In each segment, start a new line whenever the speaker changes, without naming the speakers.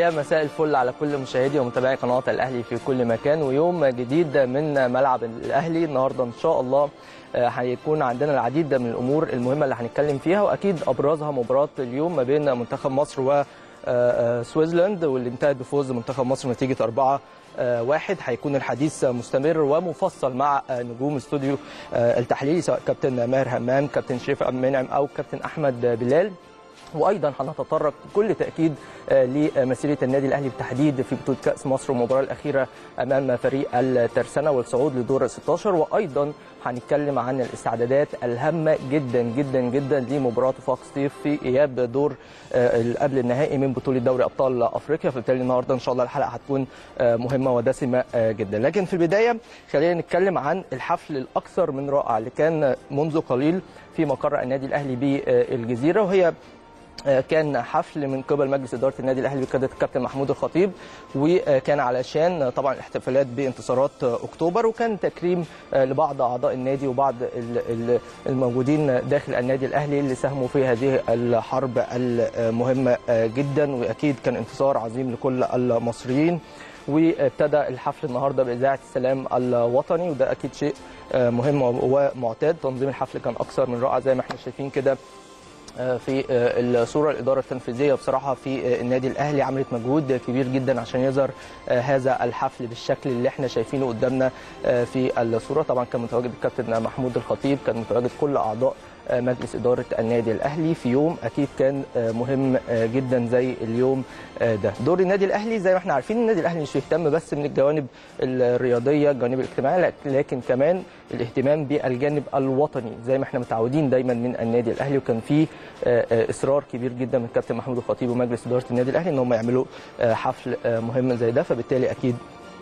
يا مساء الفل على كل مشاهدي ومتابعي قناه الاهلي في كل مكان ويوم جديد من ملعب الاهلي النهارده ان شاء الله هيكون عندنا العديد من الامور المهمه اللي هنتكلم فيها واكيد ابرزها مباراه اليوم ما بين منتخب مصر و سويسلاند واللي انتهت بفوز منتخب مصر نتيجه 4 واحد هيكون الحديث مستمر ومفصل مع نجوم استوديو التحليلي سواء كابتن ماهر همام كابتن شريف منعم او كابتن احمد بلال وايضا هنتطرق بكل تاكيد لمسيره النادي الاهلي بالتحديد في بطوله كاس مصر والمباراه الاخيره امام فريق الترسانه والصعود لدور 16 وايضا هنتكلم عن الاستعدادات الهامه جدا جدا جدا لمباراه وفاق سطيف في اياب دور قبل النهائي من بطوله دوري ابطال افريقيا فبالتالي النهارده ان شاء الله الحلقه هتكون مهمه ودسمه جدا لكن في البدايه خلينا نتكلم عن الحفل الاكثر من رائع اللي كان منذ قليل في مقر النادي الاهلي بالجزيره وهي كان حفل من قبل مجلس اداره النادي الاهلي بقياده الكابتن محمود الخطيب وكان علشان طبعا الاحتفالات بانتصارات اكتوبر وكان تكريم لبعض اعضاء النادي وبعض الموجودين داخل النادي الاهلي اللي ساهموا في هذه الحرب المهمه جدا واكيد كان انتصار عظيم لكل المصريين وابتدى الحفل النهارده باذاعه السلام الوطني وده اكيد شيء مهم ومعتاد تنظيم الحفل كان اكثر من رائع زي ما احنا شايفين كده في الصوره الاداره التنفيذيه بصراحه في النادي الاهلي عملت مجهود كبير جدا عشان يظهر هذا الحفل بالشكل اللي احنا شايفينه قدامنا في الصوره طبعا كان متواجد الكابتن محمود الخطيب كان متواجد كل اعضاء مجلس إدارة النادي الأهلي في يوم أكيد كان مهم جدا زي اليوم ده دور النادي الأهلي زي ما احنا عارفين النادي الأهلي مش بيهتم بس من الجوانب الرياضية الجوانب الاجتماعية لكن كمان الاهتمام بالجانب الوطني زي ما احنا متعودين دايما من النادي الأهلي وكان في إصرار كبير جدا من الكابتن محمود الخطيب ومجلس إدارة النادي الأهلي إن هم يعملوا حفل مهم زي ده فبالتالي أكيد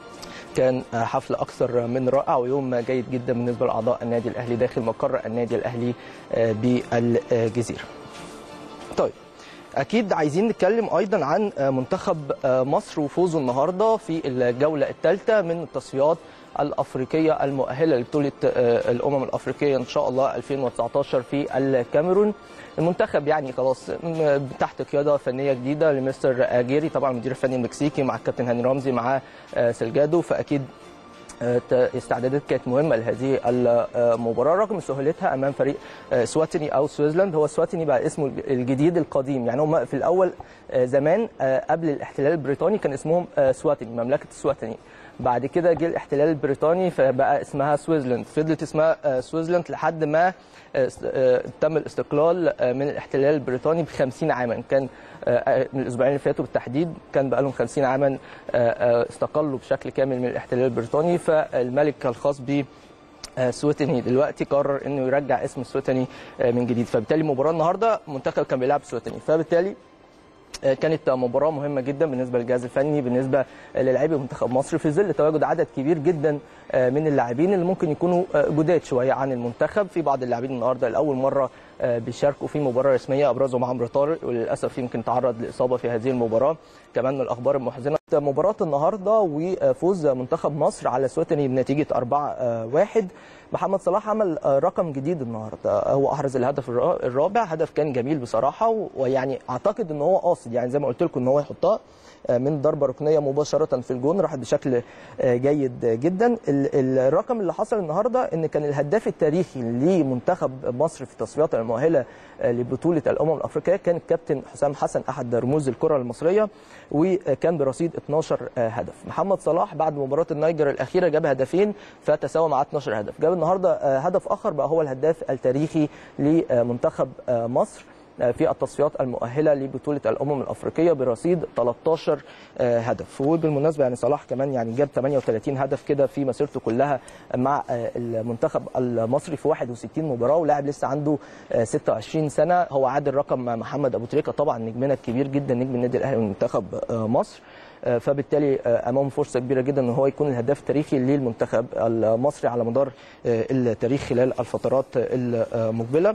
كان حفل اكثر من رائع ويوم جيد جدا بالنسبه لاعضاء النادي الاهلي داخل مقر النادي الاهلي بالجزيره. طيب اكيد عايزين نتكلم ايضا عن منتخب مصر وفوزه النهارده في الجوله الثالثه من التصفيات الافريقيه المؤهله لبطوله الامم الافريقيه ان شاء الله 2019 في الكاميرون المنتخب يعني خلاص تحت قياده فنيه جديده لمستر اجيري طبعا المدير الفني المكسيكي مع الكابتن هاني رمزي مع سلجادو فاكيد استعدادات كانت مهمه لهذه المباراه رغم سهولتها امام فريق سواتيني او سويسلاند هو سواتيني بقى اسمه الجديد القديم يعني هم في الاول زمان قبل الاحتلال البريطاني كان اسمهم سواتيني مملكه السواتيني بعد كده جه الاحتلال البريطاني فبقى اسمها سويسلاند فضلت اسمها سويسلاند لحد ما تم الاستقلال من الاحتلال البريطاني ب 50 عاما كان من الاسبوعين اللي فاتوا بالتحديد كان بقى لهم 50 عاما استقلوا بشكل كامل من الاحتلال البريطاني فالملك الخاص ب سويتني دلوقتي قرر انه يرجع اسم سويتني من جديد فبالتالي المباراه النهارده المنتخب كان بيلعب سويتني فبالتالي كانت مباراه مهمه جدا بالنسبه للجهاز الفني بالنسبه للاعبي منتخب مصر في ظل تواجد عدد كبير جدا من اللاعبين اللي ممكن يكونوا جداد شويه عن المنتخب في بعض اللاعبين النهارده لاول مره بيشاركوا في مباراه رسميه ابرزهم عمرو طارق وللاسف يمكن تعرض لاصابه في هذه المباراه كمان من الاخبار المحزنه مباراه النهارده وفوز منتخب مصر على سويتني بنتيجه 4-1 محمد صلاح عمل رقم جديد النهارده هو احرز الهدف الرابع هدف كان جميل بصراحه ويعني اعتقد ان هو قاصد يعني زي ما قلت لكم ان هو يحطها من ضربه ركنيه مباشره في الجون راحت بشكل جيد جدا الرقم اللي حصل النهارده ان كان الهداف التاريخي لمنتخب مصر في التصفيات المؤهله لبطوله الامم الافريقيه كان الكابتن حسام حسن احد رموز الكره المصريه وكان برصيد 12 هدف محمد صلاح بعد مباراه النيجر الاخيره جاب هدفين فتساوى مع 12 هدف جاب النهارده هدف اخر بقى هو الهداف التاريخي لمنتخب مصر في التصفيات المؤهله لبطوله الامم الافريقيه برصيد 13 هدف وبالمناسبه يعني صلاح كمان يعني جاب 38 هدف كده في مسيرته كلها مع المنتخب المصري في 61 مباراه ولاعب لسه عنده 26 سنه هو عادل رقم محمد ابو تريكه طبعا نجمنا الكبير جدا نجم النادي الاهلي ومنتخب مصر فبالتالي امامه فرصه كبيره جدا ان هو يكون الهداف التاريخي للمنتخب المصري على مدار التاريخ خلال الفترات المقبله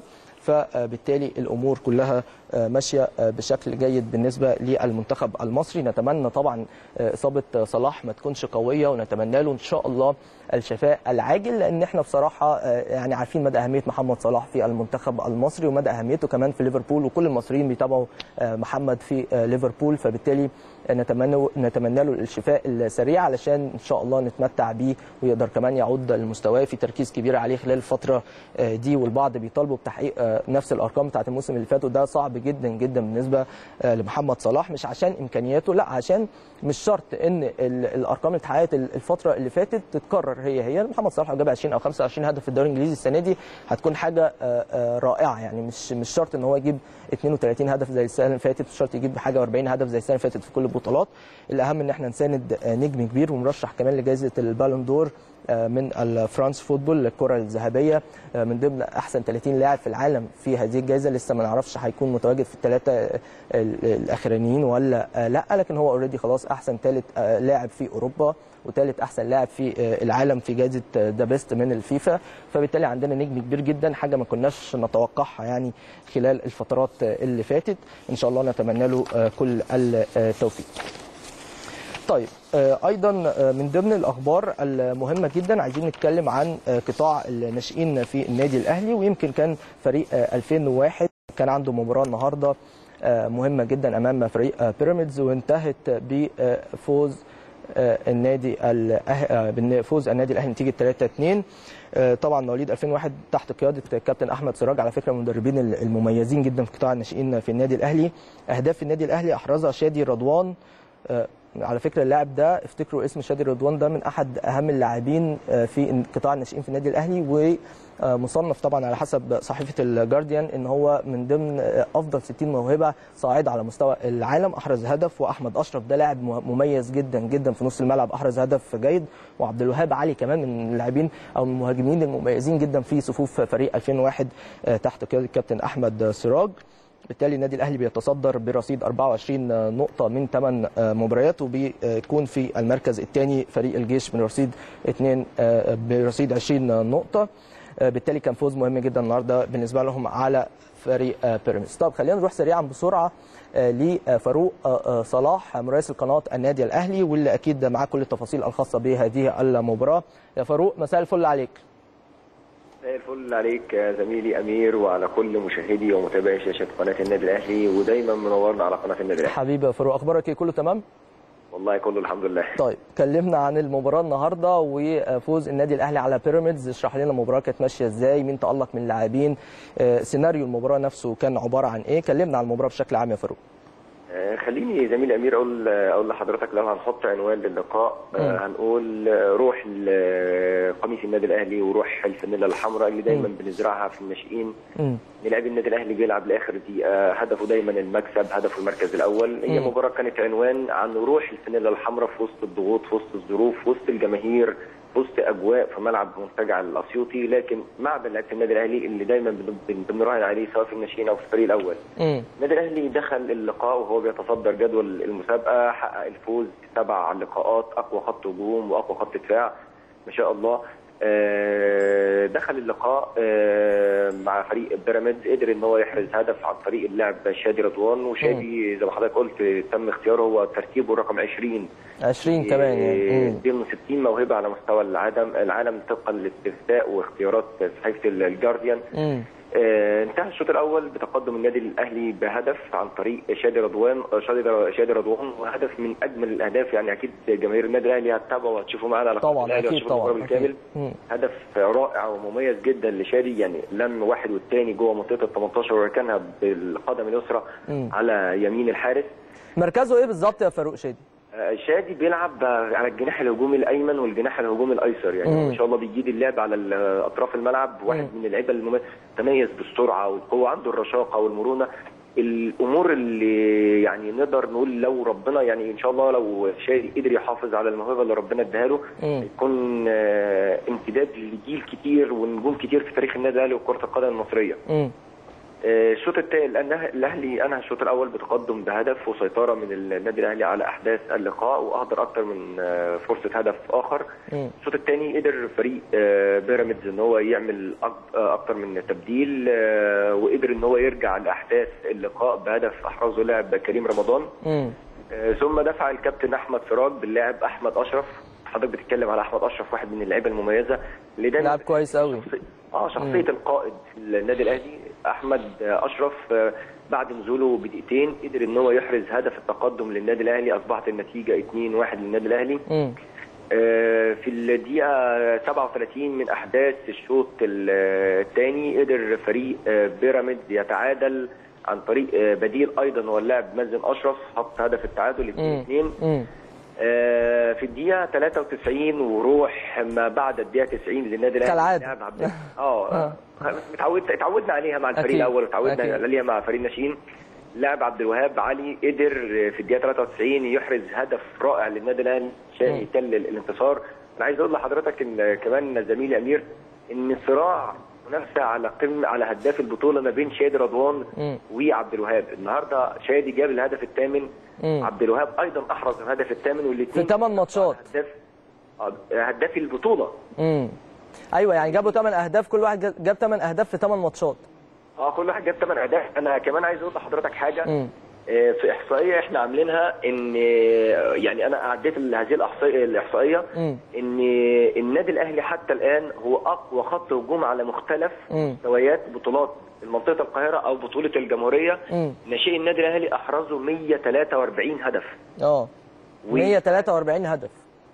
فبالتالي الامور كلها ماشيه بشكل جيد بالنسبه للمنتخب المصري نتمنى طبعا اصابه صلاح ما تكونش قويه ونتمنى له ان شاء الله الشفاء العاجل لان احنا بصراحه يعني عارفين مدى اهميه محمد صلاح في المنتخب المصري ومدى اهميته كمان في ليفربول وكل المصريين بيتابعوا محمد في ليفربول فبالتالي نتمنى نتمنى له الشفاء السريع علشان ان شاء الله نتمتع بيه ويقدر كمان يعود لمستواه في تركيز كبير عليه خلال الفتره دي والبعض بيطالبوا بتحقيق نفس الارقام بتاعه الموسم اللي فات وده صعب جدا جدا بالنسبه لمحمد صلاح مش عشان امكانياته لا عشان مش شرط ان الارقام اللي اتحققت الفتره اللي فاتت تتكرر هي هي محمد صلاح لو جاب 20 او 25 هدف في الدوري الانجليزي السنه دي هتكون حاجه رائعه يعني مش مش شرط ان هو يجيب 32 هدف زي السنه اللي فاتت مش شرط يجيب حاجه 40 هدف زي السنه اللي فاتت في كل البطولات الاهم ان احنا نساند نجم كبير ومرشح كمان لجائزه البالون دور من الفرانس فوتبول الكره الذهبيه من ضمن احسن 30 لاعب في العالم في هذه الجائزه لسه ما نعرفش هيكون متواجد في الثلاثه الاخرانيين ولا لا لكن هو اوريدي خلاص احسن ثالث لاعب في اوروبا وثالث احسن لاعب في العالم في جائزه ذا بيست من الفيفا فبالتالي عندنا نجم كبير جدا حاجه ما كناش نتوقعها يعني خلال الفترات اللي فاتت ان شاء الله نتمنى له كل التوفيق طيب ايضا من ضمن الاخبار المهمه جدا عايزين نتكلم عن قطاع الناشئين في النادي الاهلي ويمكن كان فريق 2001 كان عنده مباراه النهارده مهمه جدا امام فريق بيراميدز وانتهت بفوز النادي فوز النادي الاهلي نتيجه 3 2 طبعا مواليد 2001 تحت قياده الكابتن احمد سراج على فكره من المدربين المميزين جدا في قطاع الناشئين في النادي الاهلي اهداف النادي الاهلي احرزها شادي رضوان على فكره اللاعب ده افتكروا اسم شادي رضوان ده من احد اهم اللاعبين في قطاع الناشئين في النادي الاهلي ومصنف طبعا على حسب صحيفه الجارديان ان هو من ضمن افضل 60 موهبه صاعده على مستوى العالم احرز هدف واحمد اشرف ده لاعب مميز جدا جدا في نص الملعب احرز هدف جيد وعبد الوهاب علي كمان من اللاعبين او من المهاجمين المميزين جدا في صفوف فريق 2001 تحت قياده الكابتن احمد سراج بالتالي النادي الاهلي بيتصدر برصيد 24 نقطه من 8 مباريات وبيكون في المركز الثاني فريق الجيش من رصيد 2 برصيد 20 نقطه بالتالي كان فوز مهم جدا النهارده بالنسبه لهم على فريق بيراميدز طب خلينا نروح سريعا بسرعه لفاروق صلاح مراسل قناه النادي الاهلي واللي اكيد معاه كل التفاصيل الخاصه بهذه المباراه يا فاروق مساء الفل عليك
مساء الفل عليك يا زميلي امير وعلى كل مشاهدي ومتابعي شاشه قناه النادي الاهلي ودايما منورنا على قناه النادي الاهلي
حبيبي يا فاروق اخبارك ايه كله تمام
والله كله الحمد لله
طيب كلمنا عن المباراه النهارده وفوز النادي الاهلي على بيراميدز اشرح لنا المباراه كانت ماشيه ازاي مين تالق من اللاعبين سيناريو المباراه نفسه كان عباره عن ايه كلمنا عن المباراه بشكل عام يا فاروق
خليني زميل امير اقول اقول لحضرتك لو هنحط عنوان للقاء م. هنقول روح قميص النادي الاهلي وروح الفانيلا الحمراء اللي دايما م. بنزرعها في الناشئين لاعبي النادي الاهلي بيلعب لاخر دقيقه هدفه دايما المكسب هدفه المركز الاول هي مباراه كانت عنوان عن روح الفانيلا الحمراء في وسط الضغوط في وسط الظروف في وسط الجماهير في وسط اجواء في ملعب منتجع الاسيوطي لكن معدن لعيبه النادي الاهلي اللي دايما بنراهن عليه سواء في الناشئين او في الفريق الاول. النادي الاهلي دخل اللقاء وهو بيتصدر جدول المسابقه حقق الفوز سبع لقاءات اقوى خط هجوم واقوى خط دفاع ما شاء الله دخل اللقاء مع فريق بيراميدز قدر ان هو يحرز هدف عن طريق اللاعب شادي رضوان وشادي زي ما حضرتك قلت تم اختياره هو ترتيبه رقم 20
20 كمان يعني
ضمن 60 موهبه على مستوى العالم العالم طبقا لاستفتاء واختيارات صحيفه الجارديان انتهى الشوط الاول بتقدم النادي الاهلي بهدف عن طريق شادي رضوان شادي شادي رضوان وهدف من اجمل الاهداف يعني اكيد جماهير النادي الاهلي هتتابعه وهتشوفه معانا على
طبعا الاهلي اكيد طبعا
بالكامل هدف رائع ومميز جدا لشادي يعني لم واحد والثاني جوه منطقه ال 18 وركنها بالقدم اليسرى على يمين الحارس
مركزه ايه بالظبط يا فاروق شادي؟
شادي بيلعب على الجناح الهجومي الايمن والجناح الهجومي الايسر يعني ما شاء الله بيجيد اللعب على اطراف الملعب واحد مم. من اللعيبه المتميز بالسرعه والقوه عنده الرشاقه والمرونه الامور اللي يعني نقدر نقول لو ربنا يعني ان شاء الله لو شادي قدر يحافظ على الموهبه اللي ربنا اداها له يكون امتداد لجيل كتير ونجوم كتير في تاريخ النادي الاهلي وكره القدم المصريه. مم. الشوط الثاني الاهلي انهى الشوط الاول بتقدم بهدف وسيطره من النادي الاهلي على احداث اللقاء واهدر اكثر من فرصه هدف اخر الشوط الثاني قدر فريق بيراميدز ان هو يعمل اكثر من تبديل وقدر قدر ان هو يرجع لاحداث اللقاء بهدف احرزه لاعب كريم رمضان
مم.
آه، ثم دفع الكابتن احمد فراج باللاعب احمد اشرف حضرتك بتتكلم على احمد اشرف واحد من اللعيبه المميزه اللي دايما
لاعب كويس قوي
شخصي- اه شخصيه القائد في النادي الاهلي احمد آه، اشرف آه، بعد نزوله بدقيقتين قدر ان هو يحرز هدف التقدم للنادي الاهلي اصبحت النتيجه 2-1 للنادي الاهلي
مم.
آه، في الدقيقة 37 من أحداث الشوط الثاني قدر فريق آه، بيراميدز يتعادل عن طريق آه، بديل أيضا هو اللاعب مازن أشرف حط هدف التعادل 2-2
مم.
آه، في الدقيقة 93 وروح ما بعد الدقيقة 90 للنادي الأهلي
كالعادة.
اللاعب عبد اه متعود اتعودنا عليها مع الفريق
أكيد.
الأول وتعودنا
أكيد.
عليها مع فريق الناشئين لاعب عبد الوهاب علي قدر في الدقيقه 93 يحرز هدف رائع للنادي الاهلي عشان
مم.
يتل الانتصار انا عايز اقول لحضرتك ان كمان زميلي امير ان صراع منافسه على قمه على هداف البطوله ما بين شادي رضوان
مم.
وعبد الوهاب النهارده شادي جاب الهدف الثامن
مم.
عبد الوهاب ايضا احرز الهدف الثامن
في
والاثنين
8 ماتشات
هداف آه، هداف البطوله
مم. ايوه يعني جابوا 8 اهداف كل واحد جاب 8 اهداف في 8 ماتشات
اه كل واحد جاب 8 اهداف انا كمان عايز اقول لحضرتك حاجه
مم.
آه، في احصائيه احنا عاملينها ان آه، يعني انا عديت هذه الاحصائيه الاحصائيه
مم.
ان النادي الاهلي حتى الان هو اقوى خط هجوم على مختلف
مم.
مستويات بطولات منطقه القاهره او بطوله الجمهوريه
مم.
ناشئي النادي الاهلي احرزوا 143 هدف
اه
و-
143 هدف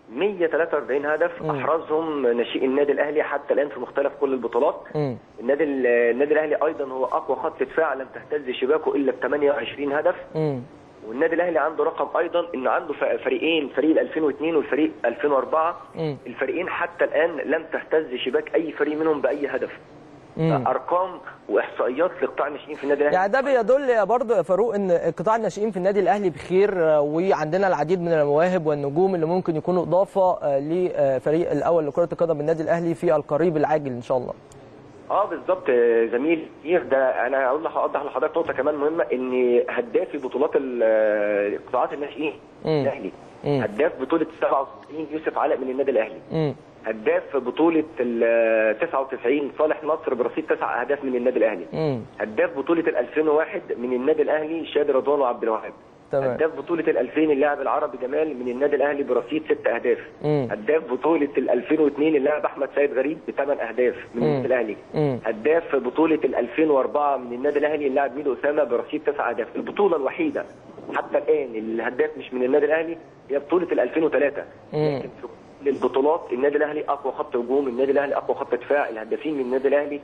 143 هدف
مم.
احرزهم ناشئي النادي الاهلي حتى الان في مختلف كل البطولات
مم.
النادي ال- النادي الاهلي ايضا هو اقوى خط دفاع لم تهتز شباكه الا ب 28 هدف
مم.
والنادي الاهلي عنده رقم ايضا انه عنده ف- فريقين فريق 2002 والفريق 2004
مم.
الفريقين حتى الان لم تهتز شباك اي فريق منهم باي هدف
مم.
ارقام واحصائيات لقطاع الناشئين في النادي الاهلي
يعني ده بيدل يا برضه يا فاروق ان قطاع الناشئين في النادي الاهلي بخير آه، وعندنا العديد من المواهب والنجوم اللي ممكن يكونوا اضافه آه، لفريق الاول لكره القدم بالنادي الاهلي في القريب العاجل ان شاء الله
اه بالظبط آه، زميل كتير ده انا اقول لك اوضح لحضرتك نقطه كمان مهمه ان هداف بطولات ال- آه، قطاعات الناشئين
مم.
الاهلي
مم.
هداف بطوله 97 يوسف علاء من النادي الاهلي
مم.
هداف بطوله ال 99 صالح نصر برصيد تسع اهداف من النادي الاهلي
مم.
هداف بطوله ال 2001 من النادي الاهلي شادي رضوان وعبد الوهاب
تمام.
هداف بطوله ال 2000 اللاعب العربي جمال من النادي الاهلي برصيد ست اهداف
مم.
هداف بطوله ال 2002 اللاعب احمد سيد غريب بثمان اهداف من
مم.
النادي الاهلي
مم.
هداف بطوله ال 2004 من النادي الاهلي اللاعب ميدو اسامه برصيد تسع اهداف البطوله الوحيده حتى الان الهداف مش من النادي الاهلي هي بطوله ال 2003
مم.
لكن في كل البطولات النادي الاهلي اقوى خط هجوم النادي الاهلي اقوى خط دفاع الهدافين من النادي الاهلي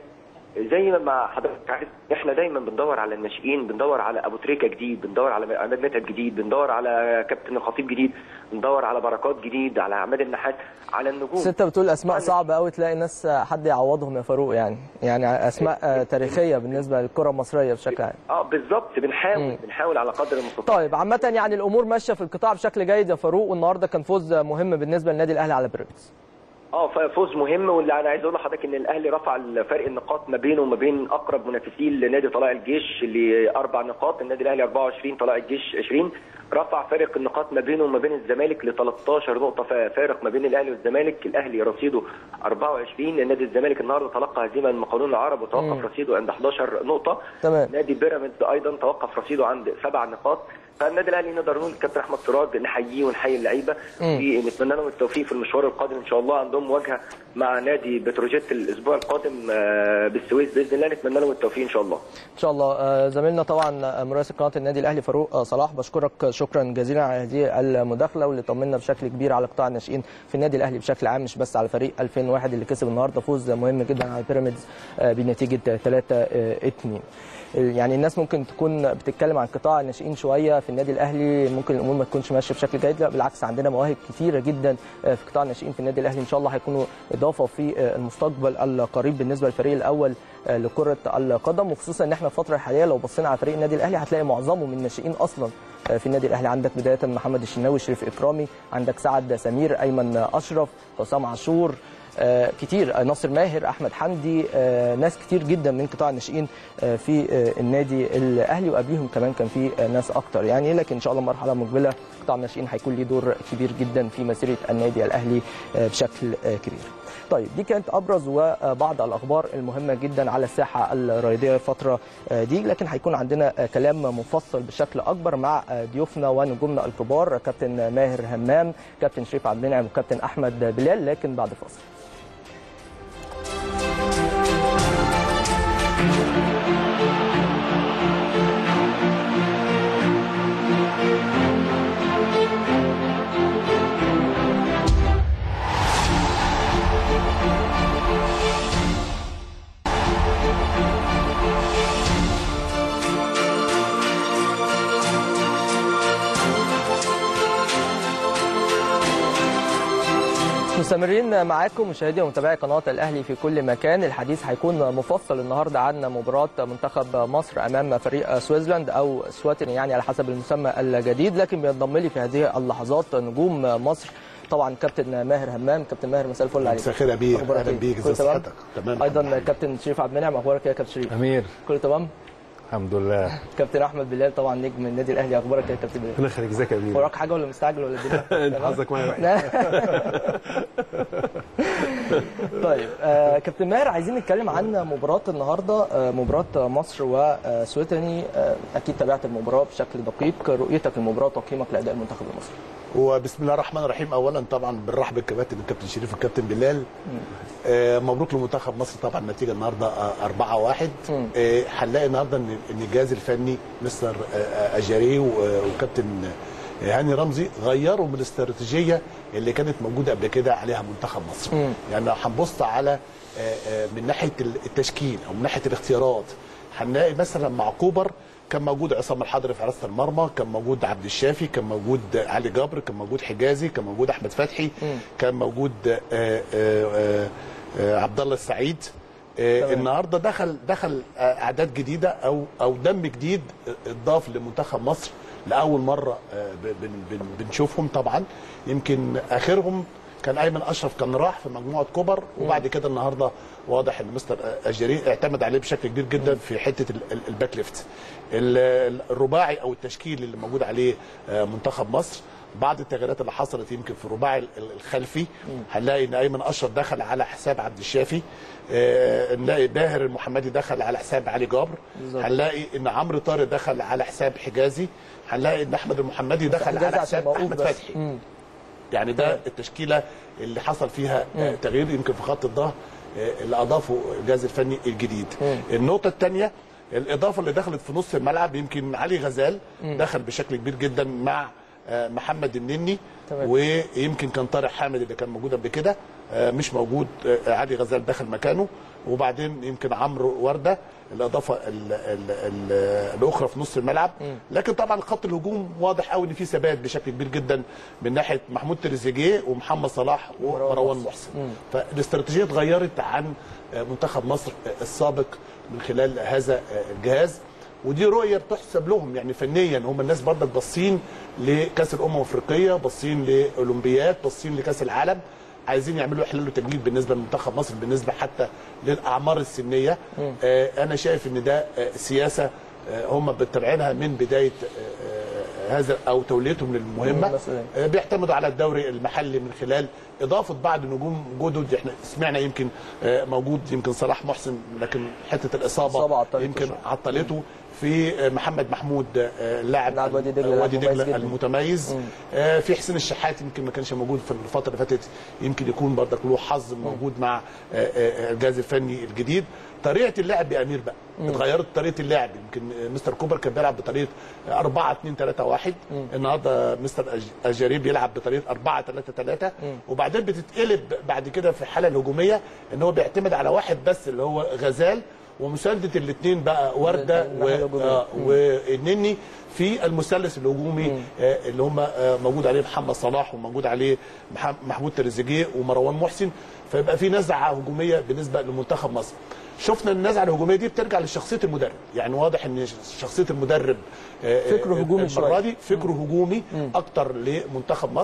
زي ما حضرتك عارف احنا دايما بندور على الناشئين بندور على ابو تريكه جديد بندور على عماد متعب جديد بندور على كابتن الخطيب جديد بندور على بركات جديد على عماد النحاس على النجوم
بس انت بتقول اسماء صعبه قوي تلاقي ناس آه، حد يعوضهم يا فاروق يعني يعني اسماء آه، تاريخيه بالنسبه للكره المصريه بشكل عام
اه بالظبط بنحاول
مم.
بنحاول على قدر المستطاع
طيب عامة يعني الأمور ماشية في القطاع بشكل جيد يا فاروق والنهارده كان فوز مهم بالنسبة للنادي الأهلي على بيراميدز.
اه فوز مهم واللي انا عايز اقول لحضرتك ان الاهلي رفع فرق النقاط ما بينه وما بين اقرب منافسين لنادي طلائع الجيش اللي اربع نقاط النادي الاهلي 24 طلائع الجيش 20 رفع فارق النقاط ما بينه وما بين الزمالك ل 13 نقطه فارق ما بين الاهلي والزمالك الاهلي رصيده 24 نادي الزمالك النهارده تلقى هزيمه من مقاولون العرب وتوقف
مم.
رصيده عند 11 نقطه
تمام.
نادي بيراميدز ايضا توقف رصيده عند سبع نقاط فالنادي الاهلي نقدر نقول الكابتن احمد سراج نحييه ونحيي اللعيبه
مم.
ونتمنى لهم التوفيق في المشوار القادم ان شاء الله عندهم مواجهه مع نادي بتروجيت الاسبوع القادم آه، بالسويس باذن الله نتمنى لهم التوفيق ان شاء الله
إن شاء الله آه، زميلنا طبعا آه، مراسل قناة النادي الأهلي فاروق آه، صلاح بشكرك شكرا جزيلا على هذه المداخلة واللي طمنا بشكل كبير على قطاع الناشئين في النادي الأهلي بشكل عام مش بس على فريق 2001 اللي كسب النهارده فوز مهم جدا على بيراميدز آه، بنتيجة 3 2 يعني الناس ممكن تكون بتتكلم عن قطاع الناشئين شويه في النادي الاهلي ممكن الامور ما تكونش ماشيه بشكل جيد لا بالعكس عندنا مواهب كثيره جدا آه، في قطاع الناشئين في النادي الاهلي ان شاء الله هيكونوا اضافه في آه، المستقبل القريب بالنسبه للفريق الاول آه، لكره القدم وخصوصا ان احنا الفتره الحاليه لو بصينا على فريق النادي الاهلي هتلاقي معظمه من الناشئين اصلا آه، في النادي الاهلي عندك بدايه محمد الشناوي شريف اكرامي عندك سعد سمير ايمن اشرف حسام عاشور آه، كتير آه، ناصر ماهر احمد حمدي آه، ناس كتير جدا من قطاع الناشئين آه، في آه، النادي الاهلي وقبليهم كمان كان في آه، ناس اكتر يعني لكن ان شاء الله مرحله مقبله قطاع الناشئين هيكون ليه دور كبير جدا في مسيره النادي الاهلي آه، بشكل آه، كبير طيب دي كانت ابرز وبعض الاخبار المهمه جدا على الساحه الرياضيه الفتره دي لكن هيكون عندنا كلام مفصل بشكل اكبر مع ضيوفنا ونجومنا الكبار كابتن ماهر همام كابتن شريف عبد المنعم وكابتن احمد بلال لكن بعد فاصل مستمرين معاكم مشاهدي ومتابعي قناه الاهلي في كل مكان الحديث هيكون مفصل النهارده عن مباراه منتخب مصر امام فريق سويسلاند او سواتني يعني على حسب المسمى الجديد لكن بينضم لي في هذه اللحظات نجوم مصر طبعا كابتن ماهر همام كابتن ماهر مساء الفل عليك
مساء الخير يا بيه
أخبارك
اهلا
إيه؟
بيك
كله
ازي
تمام؟
صحتك تمام
ايضا كابتن شريف عبد المنعم اخبارك ايه يا كابتن شريف
امير
كله تمام
الحمد لله
كابتن احمد بلال طبعا نجم النادي الاهلي اخبارك ايه يا كابتن بلال
ربنا يخليك ازيك يا امير
وراك حاجه ولا مستعجل ولا الدنيا
انت
تمام؟
حظك معايا وحش
لا. طيب آه كابتن ماهر عايزين نتكلم عن مباراه النهارده آه مباراه مصر وسويتني آه اكيد تابعت المباراه بشكل دقيق رؤيتك للمباراه وتقييمك لاداء المنتخب المصري
وبسم الله الرحمن الرحيم اولا طبعا بنرحب بالكباتن الكابتن شريف والكابتن بلال آه مبروك لمنتخب مصر طبعا النتيجه النهارده آه 4 1
مم.
آه هنلاقي النهارده ان إن الجهاز الفني مستر آه آه، اجاري و- وكابتن آه، هاني رمزي غيروا من الاستراتيجيه اللي كانت موجوده قبل كده عليها منتخب مصر
مم.
يعني لو هنبص على آه، آه، من ناحيه التشكيل او من ناحيه الاختيارات هنلاقي مثلا مع كوبر كان موجود عصام الحضري في حراسه المرمى كان موجود عبد الشافي كان موجود علي جبر كان موجود حجازي كان موجود احمد فتحي
مم.
كان موجود آه، آه، آه، آه، عبد الله السعيد آه،
تمام.
النهارده دخل دخل آه، اعداد جديده او او دم جديد اضاف لمنتخب مصر لاول مره آه، ب- بن- بن- بنشوفهم طبعا يمكن اخرهم كان ايمن اشرف كان راح في مجموعه كوبر وبعد كده النهارده واضح ان مستر اجري اعتمد عليه بشكل كبير جدا في حته ال- ال- الباك ليفت ال- الرباعي او التشكيل اللي موجود عليه آه، منتخب مصر بعض التغييرات اللي حصلت يمكن في الرباعي ال- ال- الخلفي هنلاقي ان ايمن اشرف دخل على حساب عبد الشافي آه، نلاقي باهر المحمدي دخل على حساب علي جابر
بالظبط.
هنلاقي ان عمرو طارق دخل على حساب حجازي هنلاقي ان احمد المحمدي دخل
حجازي
على
عشان
حساب
موقوف
احمد
بس.
فتحي
مم.
يعني ده التشكيله اللي حصل فيها آه، تغيير يمكن في خط الظهر آه، اللي اضافه الجهاز الفني الجديد
مم.
النقطه الثانيه الاضافه اللي دخلت في نص الملعب يمكن علي غزال دخل بشكل كبير جدا مع آه، محمد النني
تمام.
ويمكن كان طارق حامد اللي كان موجود قبل كده آه، مش موجود آه، علي غزال دخل مكانه وبعدين يمكن عمرو ورده الاضافه ال ال ال الاخرى في نص الملعب لكن طبعا خط الهجوم واضح قوي ان في ثبات بشكل كبير جدا من ناحيه محمود تريزيجيه ومحمد صلاح ومروان محسن فالاستراتيجيه اتغيرت عن آه، منتخب مصر آه، السابق من خلال هذا آه، الجهاز ودي رؤيه بتحسب لهم يعني فنيا هم الناس برضك باصين لكاس الامم الافريقيه باصين لاولمبياد باصين لكاس العالم عايزين يعملوا احلال وتجديد بالنسبه لمنتخب مصر بالنسبه حتى للاعمار السنيه آه انا شايف ان ده آه سياسه آه هم متابعينها من بدايه آه آه، هذا او توليتهم للمهمه
مثلاً.
آه، بيعتمدوا على الدوري المحلي من خلال اضافه بعض نجوم جدد احنا سمعنا يمكن آه، موجود يمكن صلاح محسن لكن حته
إصابة
الاصابه
عطلته
يمكن
شوية.
عطلته في آه، محمد محمود آه، لاعب
لاعب وادي دجلة،
وادي
لاعب مميز
دجله
جدا.
المتميز آه، في حسين الشحات يمكن ما كانش موجود في الفتره اللي فاتت يمكن يكون برضك له حظ موجود مع آه، آه، الجهاز الفني الجديد طريقه اللعب يا امير بقى اتغيرت طريقه اللعب يمكن آه، مستر كوبر كان بيلعب بطريقه 4 2 3 1 النهارده مستر أج- اجاري بيلعب بطريقه 4 3 3 وبعدين بتتقلب بعد كده في الحاله الهجوميه ان هو بيعتمد على واحد بس اللي هو غزال ومسانده الاثنين بقى ورده
الناحية الهجومية.
و... آه، والنني في المثلث الهجومي آه، اللي هم آه، موجود عليه محمد صلاح وموجود عليه مح- محمود تريزيجيه ومروان محسن فيبقى في نزعه هجوميه بالنسبه لمنتخب مصر شفنا النزعه الهجوميه دي بترجع لشخصيه المدرب يعني واضح ان شخصيه المدرب آه،
فكره
آه،
هجومي
المره
شوية.
دي فكره هجومي اكتر لمنتخب مصر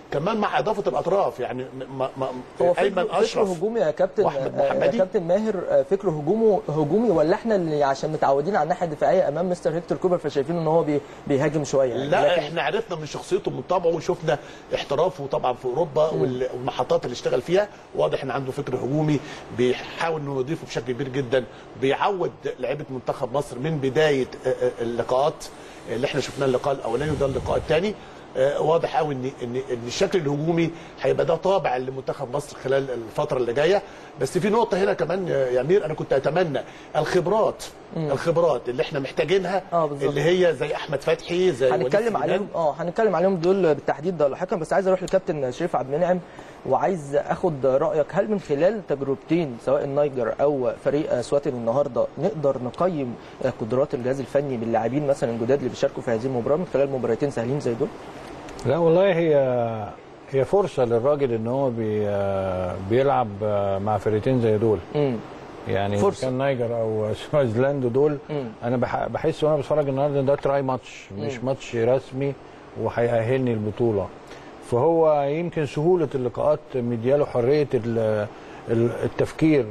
كمان مع اضافه الاطراف يعني ما ما
هو
ايمن
فكره فكره
اشرف
هجومي يا كابتن
وأحمد
آه، يا
محمدي.
كابتن ماهر آه، فكره هجومه هجومي ولا احنا اللي عشان متعودين على الناحيه الدفاعيه امام مستر هيكتور كوبر فشايفين ان هو بي- بيهاجم شويه يعني
لا
لكن
احنا عرفنا من شخصيته من طبعه وشفنا احترافه طبعا في اوروبا وال- والمحطات اللي اشتغل فيها واضح ان عنده فكر هجومي بيحاول انه يضيفه بشكل كبير جدا بيعود لعيبه منتخب مصر من بدايه آه، آه، اللقاءات اللي احنا شفناه اللقاء الاولاني وده اللقاء الثاني واضح قوي ان ان ان الشكل الهجومي هيبقى ده طابع لمنتخب مصر خلال الفتره اللي جايه بس في نقطه هنا كمان يا يا امير انا كنت اتمنى الخبرات الخبرات اللي احنا محتاجينها
آه، بالظبط.
اللي هي زي احمد فتحي زي وليد
هنتكلم
سليمان.
عليهم اه هنتكلم عليهم دول بالتحديد ده لاحقا بس عايز اروح لكابتن شريف عبد المنعم وعايز اخد رايك هل من خلال تجربتين سواء النيجر او فريق سواتن النهارده نقدر نقيم قدرات الجهاز الفني باللاعبين مثلا الجداد اللي بيشاركوا في هذه المباراه من خلال مباراتين سهلين زي دول؟
لا والله هي هي فرصه للراجل ان هو بي بيلعب مع فرقتين زي دول
امم
يعني
فرصة.
فرصة. كان نيجر او سوازيلاند دول
مم.
انا بح- بحس وانا بتفرج النهارده إن ده تراي ماتش مش ماتش رسمي وهيأهلني البطوله فهو يمكن سهوله اللقاءات مدياله حريه ال- ال- التفكير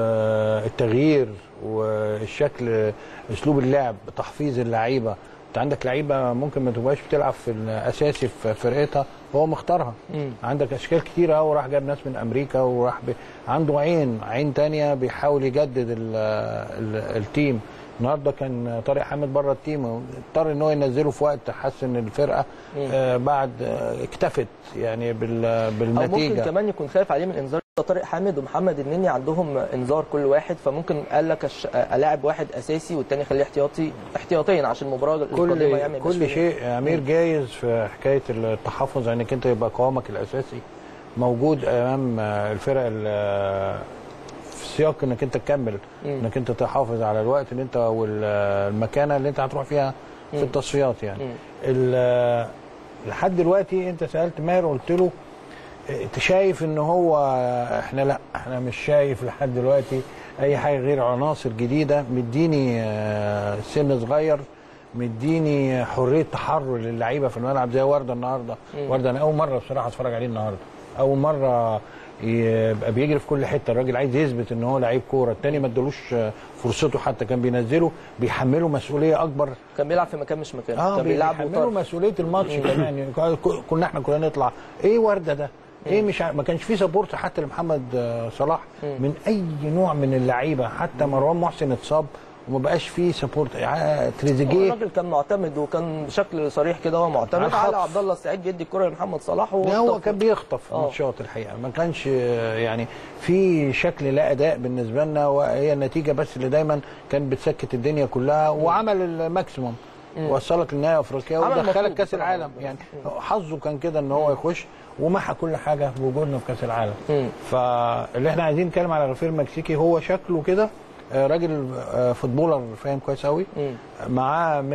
والتغيير والشكل اسلوب اللعب تحفيظ اللعيبه انت عندك لعيبه ممكن ما تبقاش بتلعب في الاساسي في فرقتها هو مختارها
مم.
عندك اشكال كتيره قوي راح جاب ناس من امريكا وراح ب... عنده عين عين تانية بيحاول يجدد ال... ال... التيم النهارده كان طارق حامد بره التيم اضطر ان هو ينزله في وقت حس ان الفرقه آه بعد آه اكتفت يعني بال...
او ممكن
بالنتيجه
كمان يكون خايف عليه من انذار طارق حامد ومحمد النني عندهم انذار كل واحد فممكن قال لك أش- الاعب واحد اساسي والتاني خليه احتياطي احتياطيا عشان المباراه القادمه
كل
يعني ما يبقاش
كل
فيه-
شيء يا امير جايز في حكايه التحفظ انك انت يبقى قوامك الاساسي موجود امام الفرق ال- في سياق انك انت تكمل انك انت تحافظ على الوقت اللي انت والمكانه اللي انت هتروح فيها في التصفيات يعني ال- لحد دلوقتي انت سالت ماهر قلت له انت شايف ان هو احنا لا احنا مش شايف لحد دلوقتي اي حاجه غير عناصر جديده مديني آه، سن صغير مديني حريه تحرر للعيبه في الملعب زي ورده النهارده ورده انا اول مره بصراحه اتفرج عليه النهارده اول مره يبقى بيجري في كل حته الراجل عايز يثبت ان هو لعيب كوره التاني ما ادالوش آه، فرصته حتى كان بينزله بيحمله مسؤوليه اكبر
كان بيلعب في مكان مش مكانه
اه
كان بيلعب
بيحملوا
وطرف.
مسؤوليه الماتش كمان يعني ك- كنا احنا كلنا نطلع ايه ورده ده ايه مش ع- ما كانش في سبورت حتى لمحمد آه، صلاح من اي نوع من اللعيبه حتى مروان محسن اتصاب وما بقاش فيه سبورت ع-
هو
تريزيجيه
الراجل كان معتمد وكان بشكل صريح كده هو معتمد
على
على
الخط.
عبد الله السعيد بيدي الكره لمحمد صلاح
ده هو
واخطف.
كان بيخطف
آه.
ماتشات الحقيقه ما كانش آه، يعني في شكل لا اداء بالنسبه لنا وهي النتيجه بس اللي دايما كانت بتسكت الدنيا كلها وعمل الماكسيموم وصلك للنهائي افريقيا
عمل
ودخلك
المطلوب
كاس
بصراحة.
العالم يعني حظه كان كده ان هو يخش ومحى كل حاجه بوجودنا في كاس العالم
مم.
فاللي احنا عايزين نتكلم على غفير المكسيكي هو شكله كده آه، راجل آه، فوتبولر فاهم كويس قوي
مم.
معاه من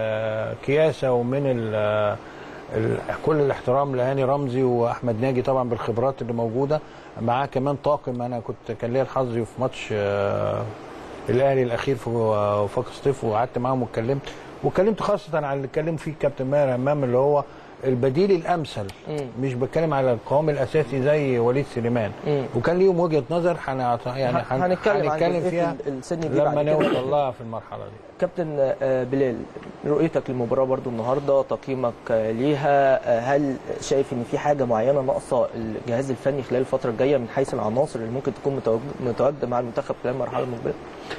الكياسه ومن ال ال- كل الاحترام لهاني رمزي واحمد ناجي طبعا بالخبرات اللي موجوده معاه كمان طاقم انا كنت كان ليا الحظ في ماتش آه، الاهلي الاخير في وفاق سطيف وقعدت معاهم واتكلمت واتكلمت خاصه على اللي اتكلم فيه الكابتن ماهر امام اللي هو البديل الامثل
مم.
مش بتكلم على القوام الاساسي زي وليد سليمان
مم.
وكان ليهم وجهه نظر هنعط- يعني هن-
هنتكلم عن
هنتكلم
جزئية
فيها
ال- السن دي
لما
بعد كده.
نوصل لها في المرحله دي
كابتن آه، بلال رؤيتك للمباراه برضو النهارده تقييمك آه، ليها آه، هل شايف ان في حاجه معينه ناقصه الجهاز الفني خلال الفتره الجايه من حيث العناصر اللي ممكن تكون متواجد- متواجده مع المنتخب خلال المرحله المقبله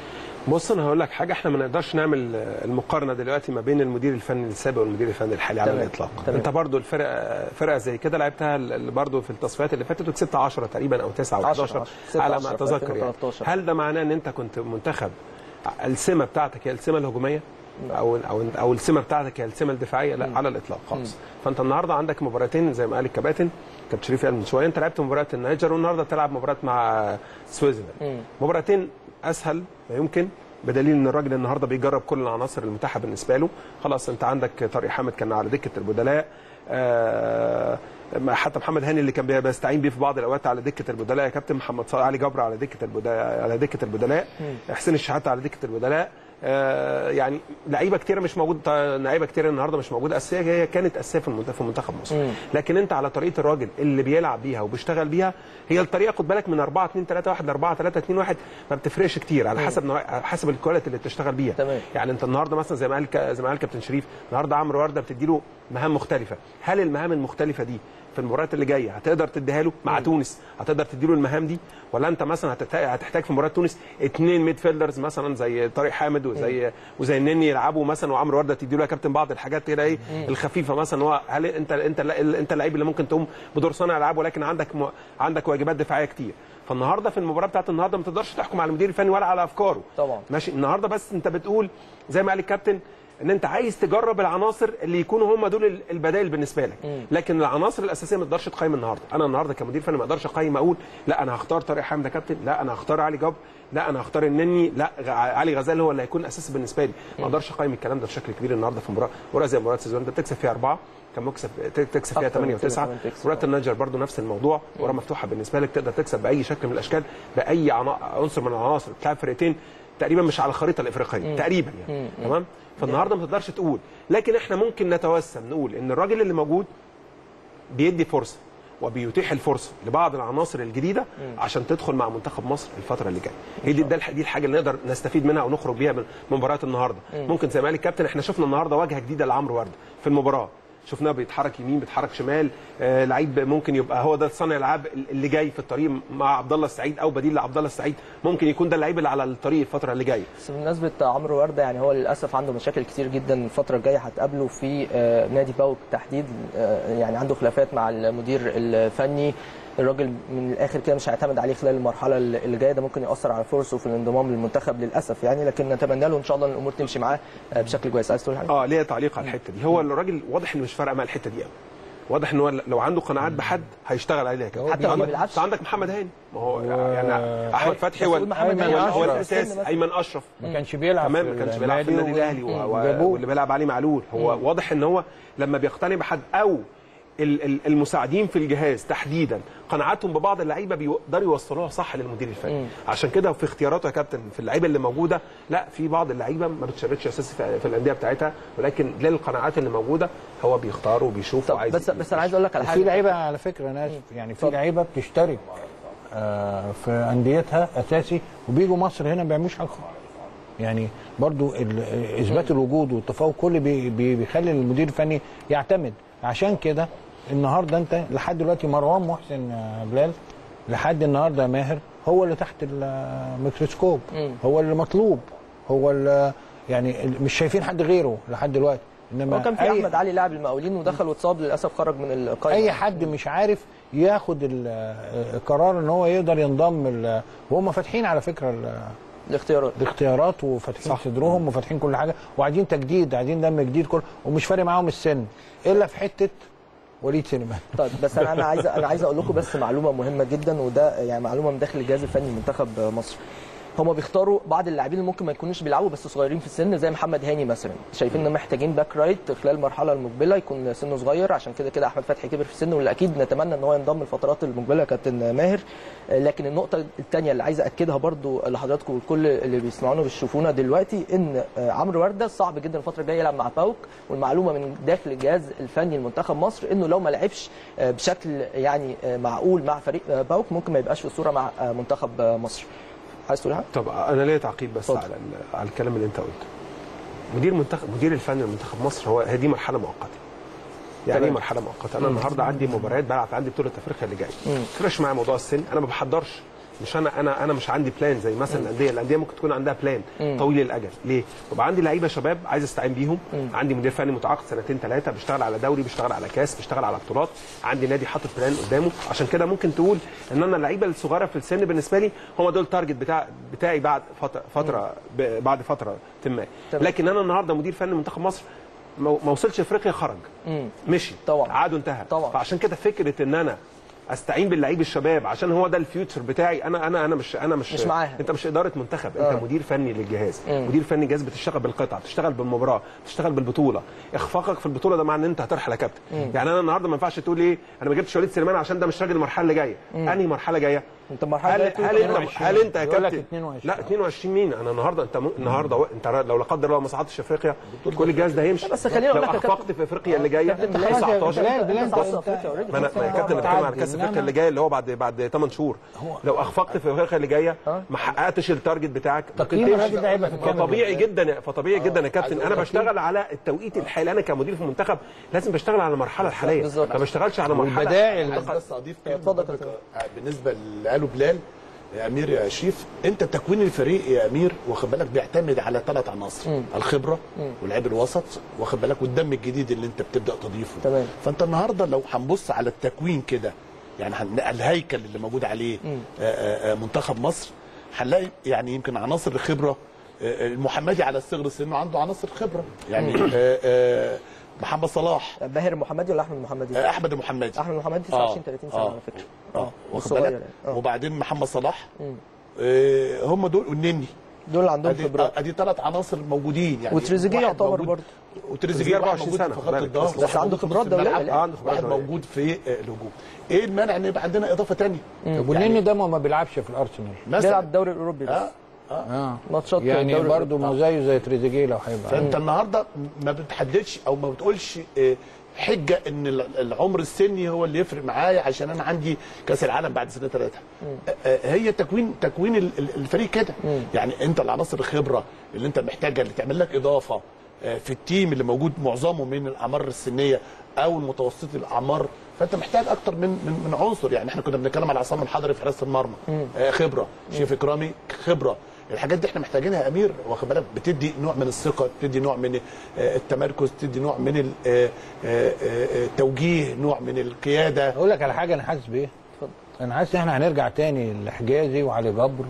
بص انا هقول لك حاجه احنا ما نقدرش نعمل المقارنه دلوقتي ما بين المدير الفني السابق والمدير الفني الحالي على
تمام.
الاطلاق
تمام.
انت برضو الفرقه فرقه زي كده لعبتها ال- برضو في التصفيات اللي فاتت وكسبت 10 تقريبا او 9 او
10
11
ستة
على
10
ما
في
اتذكر يعني
2013.
هل ده معناه ان انت كنت منتخب السمه بتاعتك هي السمه الهجوميه او او او السمه بتاعتك هي السمه الدفاعيه لا على الاطلاق خالص فانت النهارده عندك مباراتين زي ما قال الكباتن كابتن شريف قال من شويه انت لعبت مباراه النيجر والنهارده تلعب مباراه مع سويسرلاند مباراتين اسهل ما يمكن بدليل ان الراجل النهارده بيجرب كل العناصر المتاحه بالنسبه له خلاص انت عندك طارق حامد كان على دكه البدلاء آه حتى محمد هاني اللي كان بيستعين بيه في بعض الاوقات على دكه البدلاء يا كابتن محمد صالح علي جبر على دكه البدلاء على دكه البدلاء حسين الشحات على دكه البدلاء آه يعني لعيبه كتيره مش موجود لعيبه كتيره النهارده مش موجوده اساسيه هي كانت اساسيه في المنتخب في منتخب مصر لكن انت على طريقه الراجل اللي بيلعب بيها وبيشتغل بيها هي الطريقه خد بالك من 4 2 3 1 ل 4 3 2 1 ما بتفرقش كتير على حسب نوع... على حسب الكواليتي اللي بتشتغل بيها
تمام.
يعني انت النهارده مثلا زي ما قال ك- زي ما قال كابتن شريف النهارده عمرو ورده بتديله مهام مختلفه هل المهام المختلفه دي في المباريات اللي جايه هتقدر تديها له مع تونس هتقدر تديله المهام دي ولا انت مثلا هتت- هتحتاج في مباراه تونس اثنين ميد فيلدرز مثلا زي طارق حامد وزي وزي النني يلعبوا مثلا وعمرو ورده تديله يا كابتن بعض الحاجات كده ايه الخفيفه مثلا هو هل انت انت انت اللعيب اللي ممكن تقوم بدور صانع العاب ولكن عندك م... عندك واجبات دفاعيه كتير فالنهارده في المباراه بتاعت النهارده ما تقدرش تحكم على المدير الفني ولا على افكاره
طبعا.
ماشي النهارده بس انت بتقول زي ما قال الكابتن ان انت عايز تجرب العناصر اللي يكونوا هم دول ال- البدائل بالنسبه لك لكن العناصر الاساسيه ما تقدرش تقيم النهارده انا النهارده كمدير فني ما اقدرش اقيم اقول لا انا هختار طارق حامد يا كابتن لا انا هختار علي جاب لا انا هختار النني لا غ- علي غزال هو اللي هيكون اساسي بالنسبه لي ما اقدرش اقيم الكلام ده بشكل كبير النهارده في مباراه مباراه زي مباراه سيزون انت بتكسب فيها اربعه كان مكسب ت- تكسب فيها
أكتر من
8
كده
و9
كمان تكسب.
مباراه النيجر برضو نفس الموضوع مباراه مفتوحه بالنسبه لك تقدر تكسب باي شكل من الاشكال باي عنا- عنصر من العناصر بتلعب فرقتين تقريبا مش على الخريطه الافريقيه تقريبا يعني تمام فالنهارده ما تقدرش تقول لكن احنا ممكن نتوسم نقول ان الراجل اللي موجود بيدي فرصه وبيتيح الفرصه لبعض العناصر الجديده عشان تدخل مع منتخب مصر الفتره اللي جايه هي دي ده الح- دي الحاجه اللي نقدر نستفيد منها ونخرج بيها من مباراه النهارده ممكن زي ما قال الكابتن احنا شفنا النهارده واجهه جديده لعمرو ورده في المباراه شفناه بيتحرك يمين بيتحرك شمال آه لعيب ممكن يبقى هو ده صانع العاب اللي جاي في الطريق مع عبد الله السعيد او بديل لعبد الله السعيد ممكن يكون ده اللعيب اللي على الطريق الفتره اللي جايه
بس بمناسبه عمرو ورده يعني هو للاسف عنده مشاكل كتير جدا الفتره الجايه هتقابله في آه، نادي باوك بالتحديد آه، يعني عنده خلافات مع المدير الفني الراجل من الاخر كده مش هيعتمد عليه خلال المرحله اللي جايه ده ممكن ياثر على فرصه في الانضمام للمنتخب للاسف يعني لكن نتمنى له ان شاء الله ان الامور تمشي معاه آه، بشكل كويس عايز تقول حاجه؟
اه ليا تعليق على الحته دي هو الراجل واضح انه مش فارقه مع الحته دي قوي واضح ان هو لو عنده قناعات بحد هيشتغل عليها كده
حتى لو ما
عندك-
بيلعبش.
بس عندك محمد هاني ما هو يعني احمد فتحي
بس
هو
قول محمد
هاني
هو-
أشرف.
هو
في
الاساس
السن بس.
ايمن اشرف
ما كانش بيلعب
تمام
في
ما كانش بيلعب في النادي الاهلي و- و-
وجابوه.
واللي بيلعب عليه معلول هو واضح ان هو لما بيقتنع بحد او ال- ال- المساعدين في الجهاز تحديدا قناعاتهم ببعض اللعيبه بيقدروا يوصلوها صح للمدير الفني عشان كده في اختياراته يا كابتن في اللعيبه اللي موجوده لا في بعض اللعيبه ما بتشاركش اساسي في في الانديه بتاعتها ولكن للقناعات اللي موجوده هو بيختار وبيشوف
طب
وعايز
بس بس انا عايز اقول لك على
في
حاجه
لعيبه على فكره انا اسف يعني في لعيبه بتشترك آه، في انديتها اساسي وبيجوا مصر هنا ما بيعملوش حاجه خالص. يعني برضو ال- اثبات الوجود والتفوق كل بي بي بيخلي المدير الفني يعتمد عشان كده النهارده انت لحد دلوقتي مروان محسن آه، بلال لحد النهارده ماهر هو اللي تحت الميكروسكوب هو اللي مطلوب هو اللي يعني ال- مش شايفين حد غيره لحد دلوقتي انما
هو كان في
أي-
احمد علي لاعب المقاولين ودخل واتصاب للاسف خرج من القائمه
اي حد مش عارف ياخد ال- القرار ان هو يقدر ينضم ال- وهم فاتحين على فكره ال-
الاختيارات
الاختيارات وفاتحين صدرهم وفاتحين كل حاجه وعايزين تجديد عايزين دم جديد كل ومش فارق معاهم السن الا في حته وليد سليمان
طيب بس انا انا عايز انا عايز اقول لكم بس معلومه مهمه جدا وده يعني معلومه من داخل الجهاز الفني لمنتخب مصر هما بيختاروا بعض اللاعبين اللي ممكن ما يكونوش بيلعبوا بس صغيرين في السن زي محمد هاني مثلا شايفين ان محتاجين باك رايت خلال المرحله المقبله يكون سنه صغير عشان كده كده احمد فتحي كبر في السن واللي اكيد نتمنى ان هو ينضم الفترات المقبله يا كابتن ماهر آه، لكن النقطه الثانيه اللي عايز اكدها برضو لحضراتكم والكل اللي بيسمعونا وبيشوفونا دلوقتي ان آه، عمرو ورده صعب جدا الفتره الجايه يلعب مع باوك والمعلومه من داخل الجهاز الفني لمنتخب مصر انه لو ما لعبش آه، بشكل يعني آه، معقول مع فريق آه، باوك ممكن ما يبقاش في الصوره مع آه، منتخب آه، مصر عايز تقول حاجه؟
طب انا ليا تعقيب بس
اتفضل.
على ال- على الكلام اللي انت قلته مدير منتخب مدير الفني لمنتخب مصر هو هي دي مرحله مؤقته يعني ايه
تمام.
مرحله مؤقته انا النهارده عندي مباريات بلعب عندي بطوله افريقيا اللي جايه ما تفرقش معايا موضوع السن انا ما بحضرش مش انا انا انا مش عندي بلان زي مثلا الانديه الانديه ممكن تكون عندها بلان طويل الاجل ليه يبقى عندي لعيبه شباب عايز استعين بيهم عندي مدير فني متعاقد سنتين ثلاثه بيشتغل على دوري بيشتغل على كاس بيشتغل على بطولات عندي نادي حاطط بلان قدامه عشان كده ممكن تقول ان انا اللعيبه الصغيره في السن بالنسبه لي هم دول التارجت بتاع بتاعي بعد فتره فتره ب- بعد فتره ما
تمام.
لكن انا النهارده مدير فني منتخب مصر ما ما وصلش افريقيا خرج مشي
طبعا.
عاده انتهى
طبعا.
فعشان كده فكره ان انا استعين باللعيب الشباب عشان هو ده الفيوتشر بتاعي انا انا انا مش انا مش
مش معاها.
انت مش اداره منتخب انت
آه.
مدير فني للجهاز مدير فني الجهاز بتشتغل بالقطعه بتشتغل بالمباراه بتشتغل بالبطوله اخفاقك في البطوله ده معناه ان انت هترحل يا كابتن يعني انا النهارده ما ينفعش تقول ايه انا ما جبتش وليد سليمان عشان ده مش راجل المرحله اللي جايه انهي مرحله جايه
انت المرحله
هل
الجاية
هل
تقول
انت هل انت يا
يقول لك
كابتن
22.
لا 22 مين انا النهارده انت م... النهارده و... انت لو لا قدر الله ما صعدتش افريقيا كل الجهاز ده هيمشي
بس خليني أقول
لو
لك يا
اخفقت في افريقيا اللي جايه
كابتن بلال،
19
بلال بلال
انت
انت-
أفريقيا already.
ما انا ما يا كابتن بتكلم على كاس افريقيا اللي جاي اللي هو بعد بعد 8 شهور لو اخفقت في افريقيا اللي جايه ما حققتش التارجت بتاعك ممكن
تقييم
تمشي.
الراجل ده هيبقى في الكاميرا.
فطبيعي جدا فطبيعي جدا يا كابتن انا بشتغل على التوقيت الحالي انا كمدير في المنتخب لازم بشتغل على المرحله الحاليه
بالظبط.
ما بشتغلش على مرحله
والبدائل
عايز بس اضيف كلمه
اتفضل
برضك، آه، بالنسبه اللي قاله بلال يا امير يا شريف انت تكوين الفريق يا امير واخد بالك بيعتمد على ثلاث عناصر الخبره واللعب الوسط واخد بالك والدم الجديد اللي انت بتبدا تضيفه
تمام.
فانت النهارده لو هنبص على التكوين كده يعني هن- الهيكل اللي موجود عليه آه، آه، آه، منتخب مصر هنلاقي يعني يمكن عناصر الخبره آه، المحمدي على الصغر سنه عنده عناصر خبره يعني آه، آه، محمد صلاح
باهر المحمدي ولا احمد المحمدي؟
آه، احمد المحمدي
احمد المحمدي 29 30 سنه
آه.
على فكره
اه واخد
صغير
بالك
يعني. آه.
وبعدين محمد صلاح آه هم دول والنني
دول اللي عندهم
ادي
خبرات
ادي ثلاث عناصر موجودين يعني
وتريزيجيه
واحد
يعتبر
موجود-
برضه.
وتريزيجيه واحد
24
موجود
سنة،
في خط
بالك.
الظهر
بس
واحد
عنده
موجود في
خبرات
نص الملعب،
دولية.
آه، عنده خبرات
واحد
دولية.
موجود في آه، الهجوم ايه المانع ان يبقى عندنا اضافه ثانيه
طب والنني ده ما ما بيلعبش في الارسنال
بيلعب الدوري الاوروبي بس
اه
اه
ماتشات
يعني
الدوري
برضه ما زيه زي تريزيجيه لو هيبقى
فانت النهارده ما بتحددش او ما بتقولش آه، حجه ان ال- العمر السني هو اللي يفرق معايا عشان انا عندي كاس العالم بعد سنه ثلاثه هي تكوين تكوين ال- ال- الفريق كده يعني انت العناصر الخبره اللي انت محتاجها اللي تعمل لك اضافه آه، في التيم اللي موجود معظمه من الاعمار السنيه او المتوسط الاعمار فانت محتاج اكتر من من, من عنصر يعني احنا كنا بنتكلم على عصام الحضري في حراسه المرمى آه، خبره شيف اكرامي خبره الحاجات دي احنا محتاجينها يا امير واخد بالك بتدي نوع من الثقه بتدي نوع من آه، التمركز بتدي نوع من ال- آه، آه، آه، التوجيه نوع من القياده
اقول لك على حاجه انا حاسس بايه؟ انا حاسس ان احنا هنرجع تاني لحجازي وعلي جبر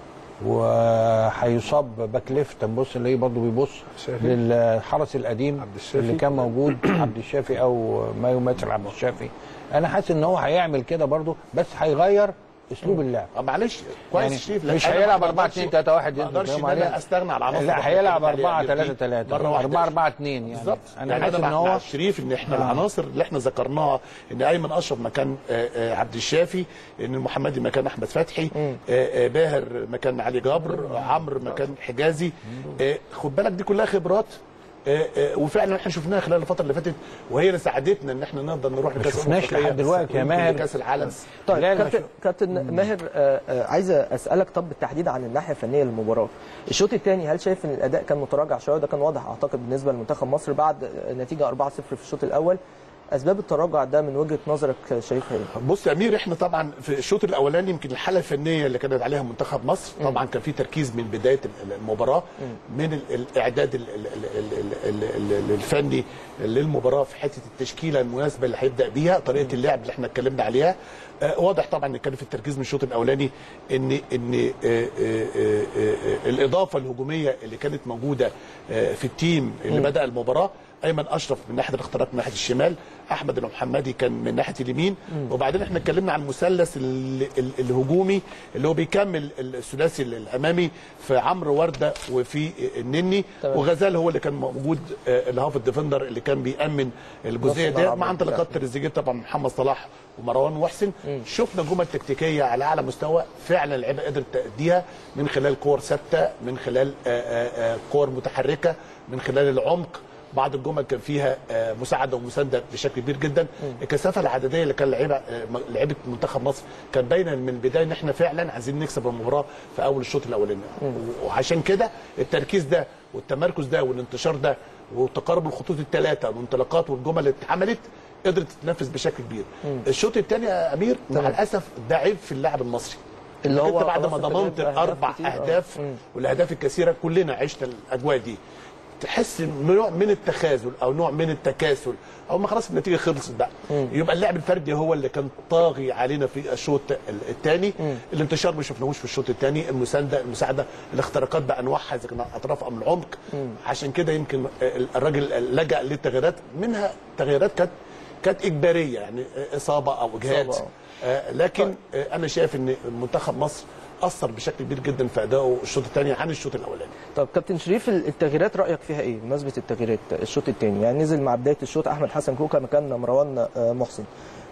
وهيصاب باك ليفت نبص نلاقيه برضه بيبص
الشافي.
للحرس القديم
عبد الشافي.
اللي كان موجود عبد الشافي او ما يماثل عبد الشافي انا حاسس ان هو هيعمل كده برضه بس هيغير اسلوب اللعب
آه، معلش كويس
يعني
شريف
مش
أنا ما
هيلعب 4
أقدرش-
2 3 1
ما اقدرش ان انا استغنى على عناصر
لا هيلعب 4
عليها
3
دي
3
مره واحده
4 4 2 يعني
بالظبط
انا
يعني
حاسس
انا
ان
مع, مع
هو
شريف ان احنا العناصر اللي احنا ذكرناها ان ايمن اشرف مكان آه، آه، عبد الشافي ان المحمدي مكان احمد فتحي آه، آه، باهر مكان علي جبر عمرو مكان حجازي آه، خد بالك دي كلها خبرات آه، آه، وفعلا احنا شفناها خلال الفتره اللي فاتت وهي اللي ساعدتنا ان احنا نقدر نروح لكاس الأمم
شفناش
الأفريقية،
لحد دلوقتي يا
ويمكن
ماهر.
لكاس العالم
طيب
لا،
كابتن
مش-
كابتن ماهر آه، آه، عايز اسالك طب بالتحديد عن الناحيه الفنيه للمباراه الشوط الثاني هل شايف ان الاداء كان متراجع شويه ده كان واضح اعتقد بالنسبه لمنتخب مصر بعد آه، نتيجه 4-0 في الشوط الاول اسباب التراجع ده من وجهه نظرك شايفها ايه
بص يا امير احنا طبعا في الشوط الاولاني يمكن الحاله الفنيه اللي كانت عليها منتخب مصر طبعا كان في تركيز من بدايه ال- المباراه من ال- الاعداد ال- ال- ال- ال- ال- ال- الفني للمباراه في حته التشكيله المناسبه اللي هيبدا بيها طريقه اللعب اللي احنا اتكلمنا عليها آه، واضح طبعا ان كان في التركيز من الشوط الاولاني ان ان آه، آه، آه، آه، الاضافه الهجوميه اللي كانت موجوده آه، في التيم اللي بدا المباراه ايمن اشرف من ناحيه الاختراق من ناحيه الشمال احمد المحمدي كان من ناحيه اليمين وبعدين احنا اتكلمنا عن المثلث ال- ال- الهجومي اللي هو بيكمل الثلاثي الامامي في عمرو ورده وفي النني
تمام.
وغزال هو اللي كان موجود آه، الهاف الديفندر اللي كان بيامن الجزئيه
نص
دي
الملعب
مع
والدفاع.
انطلاقات تريزيجيه طبعا محمد صلاح ومروان محسن شفنا جمل تكتيكيه على اعلى مستوى فعلا اللعيبه قدرت تاديها من خلال كور ثابته من خلال آه، آه، آه، كور متحركه من خلال العمق بعض الجمل كان فيها آه، مساعده ومسانده بشكل كبير جدا الكثافه العدديه اللي كان لعيبه آه، م- لعيبه منتخب مصر كان باينه من البدايه ان احنا فعلا عايزين نكسب المباراه في اول الشوط الاولاني وعشان كده التركيز ده والتمركز ده والانتشار ده وتقارب الخطوط الثلاثه والانطلاقات والجمل اللي اتعملت قدرت تتنفذ بشكل كبير الشوط الثاني يا امير مع
تمام.
الاسف ده عيب في اللاعب المصري
اللي
اللي
هو
انت بعد ما
خلاص
ضمنت
أهداف
اربع
كتير، آه.
اهداف
مم.
والاهداف الكثيره كلنا عشنا الاجواء دي تحس إن نوع من التخاذل او نوع من التكاسل او ما خلاص النتيجه خلصت بقى يبقى اللعب الفردي هو اللي كان طاغي علينا في الشوط الثاني الانتشار ما شفناهوش في الشوط الثاني المسانده المساعده الاختراقات بانواعها اذا كان اطراف ام العمق عشان كده يمكن الراجل لجا للتغييرات منها تغييرات كانت كانت اجباريه يعني اصابه او اجهاد
إصابة،
آه، لكن آه، انا شايف ان منتخب مصر اثر بشكل كبير جدا في ادائه الشوط الثاني عن الشوط الاولاني
طب كابتن شريف التغييرات رايك فيها ايه بمناسبه التغييرات الشوط الثاني يعني نزل مع بدايه الشوط احمد حسن كوكا مكان مروان آه، محسن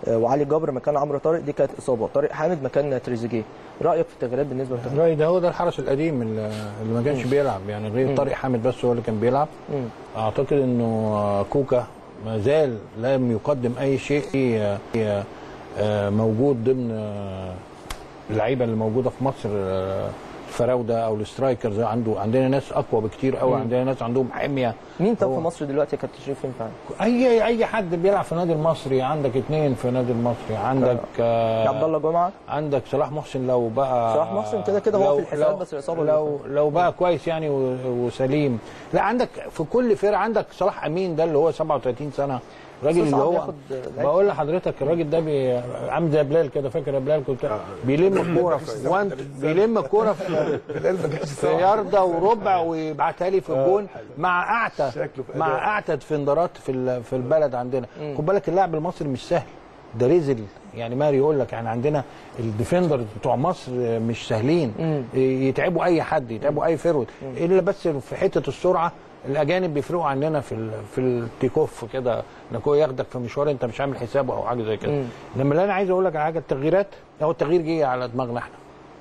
آه، وعلي جبر مكان عمرو طارق دي كانت اصابه طارق حامد مكان تريزيجيه رايك في التغييرات بالنسبه للمنتخب
الراي ده هو ده الحرس القديم اللي اللي ما كانش بيلعب يعني غير طارق حامد بس هو اللي كان بيلعب
مم.
اعتقد انه كوكا ما زال لم يقدم اي شيء آه، آه، موجود ضمن آه، اللعيبه اللي موجوده في مصر آه، الفراوده او السترايكرز عنده عندنا ناس اقوى بكتير قوي عندنا ناس عندهم حميه
مين طب
هو-
في مصر دلوقتي يا كابتن شريف ينفع
اي اي حد بيلعب في النادي المصري عندك اثنين في النادي المصري عندك آه،
يا عبد الله جمعه
عندك صلاح محسن لو بقى
صلاح محسن كده كده هو
لو-
في الحسابات
لو-
بس الإصابة
لو لو بقى كويس يعني و- وسليم لا عندك في كل فرقه عندك صلاح امين ده اللي هو 37 سنه الراجل
بس
اللي
صعب
هو
ياخد لعيب.
بقول لحضرتك الراجل ده بي... عامل زي بلال كده فاكر يا بلال كنت بيلم الكوره في وانت بيلم الكوره في في ياردة وربع ويبعتها لي في الجون مع اعتى
شكله في
مع
أداء.
اعتى ديفندرات في ال- في البلد عندنا خد بالك اللاعب المصري مش سهل ده رزل يعني ماري يقول لك يعني عندنا الديفندرز بتوع مصر مش سهلين يتعبوا اي حد يتعبوا اي فيرود الا بس في حته السرعه الاجانب بيفرقوا عننا في ال في التيك اوف كده انك هو ياخدك في مشوار انت مش عامل حسابه او حاجه زي كده لما اللي انا عايز اقول لك على حاجه التغييرات هو التغيير جه على دماغنا احنا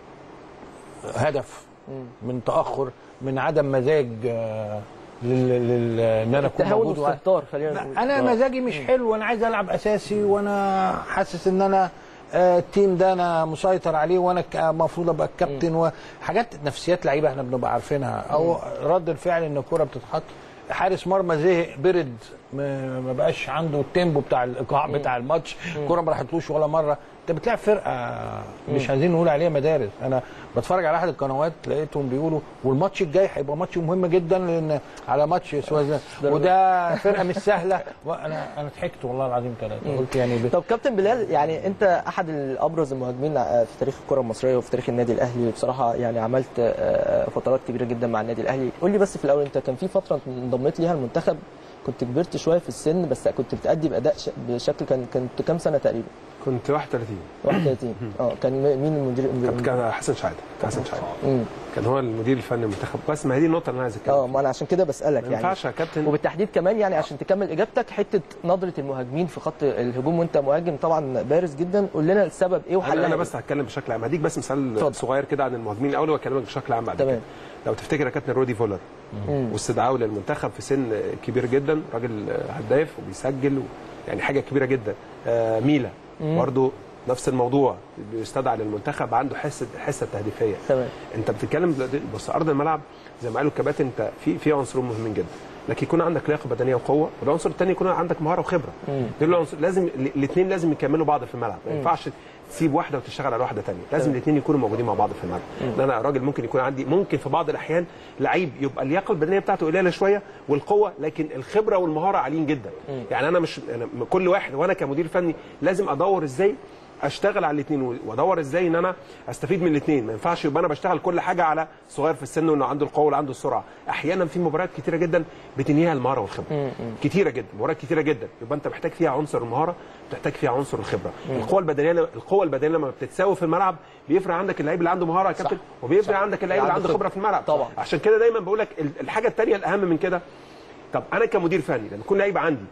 هدف من تاخر من عدم مزاج آه، لل لل ان انا اكون
التهاون
موجود وأ-
والاستهتار خلينا نقول
لا، انا
آه.
مزاجي مش حلو وانا عايز العب اساسي وانا حاسس ان انا آه، التيم ده انا مسيطر عليه وانا ك- المفروض ابقى الكابتن وحاجات نفسيات لعيبه احنا بنبقى عارفينها او رد الفعل ان الكره بتتحط حارس مرمى زهق برد ما ما بقاش عنده التيمبو بتاع الايقاع بتاع الماتش الكره ما راحتلوش ولا مره انت بتلعب فرقه مش عايزين نقول عليها مدارس انا بتفرج على احد القنوات لقيتهم بيقولوا والماتش الجاي هيبقى ماتش مهم جدا لان على ماتش سوازن وده فرقه مش سهله وانا انا ضحكت والله العظيم ثلاثه قلت يعني ب...
طب كابتن بلال يعني انت احد الابرز المهاجمين في تاريخ الكره المصريه وفي تاريخ النادي الاهلي بصراحه يعني عملت آه، فترات كبيره جدا مع النادي الاهلي قول لي بس في الاول انت كان في فتره انضميت ليها المنتخب كنت كبرت شويه في السن بس كنت بتأدي باداء ش- بشكل كان كنت كام سنه تقريبا
كنت 31
31 اه كان مين المدير
كان كان حسن شحاته كان حسن شحاته
مم.
كان هو المدير الفني المنتخب بس ما هي دي النقطه اللي انا عايز اتكلم
اه
فيها
ما انا عشان كده بسالك
ما
يعني
ينفعش يا كابتن
وبالتحديد كمان يعني عشان تكمل اجابتك حته نظره المهاجمين في خط الهجوم وانت مهاجم طبعا بارز جدا قول لنا السبب ايه وحلها
انا انا
إيه؟
بس هتكلم بشكل عام هديك بس مثال
اتفضل.
صغير كده عن المهاجمين الاول واكلمك بشكل عام بعد
تمام.
كده لو تفتكر يا كابتن رودي فولر واستدعائه للمنتخب في سن كبير جدا راجل هداف وبيسجل و... يعني حاجه كبيره جدا آه ميلا برضه نفس الموضوع بيستدعى للمنتخب عنده حس حسه تهديفيه
تمام
انت بتتكلم دلوقتي- بص ارض الملعب زي ما قالوا الكباتن انت في في عنصرين مهمين جدا لكن يكون عندك لياقه بدنيه وقوه والعنصر الثاني يكون عندك مهاره وخبره دول العنصر لازم الاثنين لازم يكملوا بعض في الملعب ما ينفعش تسيب واحده وتشتغل على واحده ثانيه لازم الاثنين يكونوا موجودين مع بعض في الملعب لان انا راجل ممكن يكون عندي ممكن في بعض الاحيان لعيب يبقى اللياقه البدنيه بتاعته قليله شويه والقوه لكن الخبره والمهاره عاليين جدا يعني انا مش أنا كل واحد وانا كمدير فني لازم ادور ازاي اشتغل على الاثنين وادور ازاي ان انا استفيد من الاثنين ما ينفعش يبقى انا بشتغل كل حاجه على صغير في السن وانه عنده القوه وعنده السرعه احيانا في مباريات كتيره جدا بتنهيها المهاره والخبره كتيره جدا مباريات كتيره جدا يبقى انت محتاج فيها عنصر المهاره بتحتاج فيها عنصر الخبره القوه البدنيه القوه البدنيه لما بتتساوي في الملعب بيفرق عندك اللعيب اللي عنده مهاره يا كابتن وبيفرق عندك اللعيب اللي عنده خبره في الملعب
طبعا.
عشان كده دايما بقول لك الحاجه الثانيه الاهم من كده طب انا كمدير فني لما يكون لعيب عندي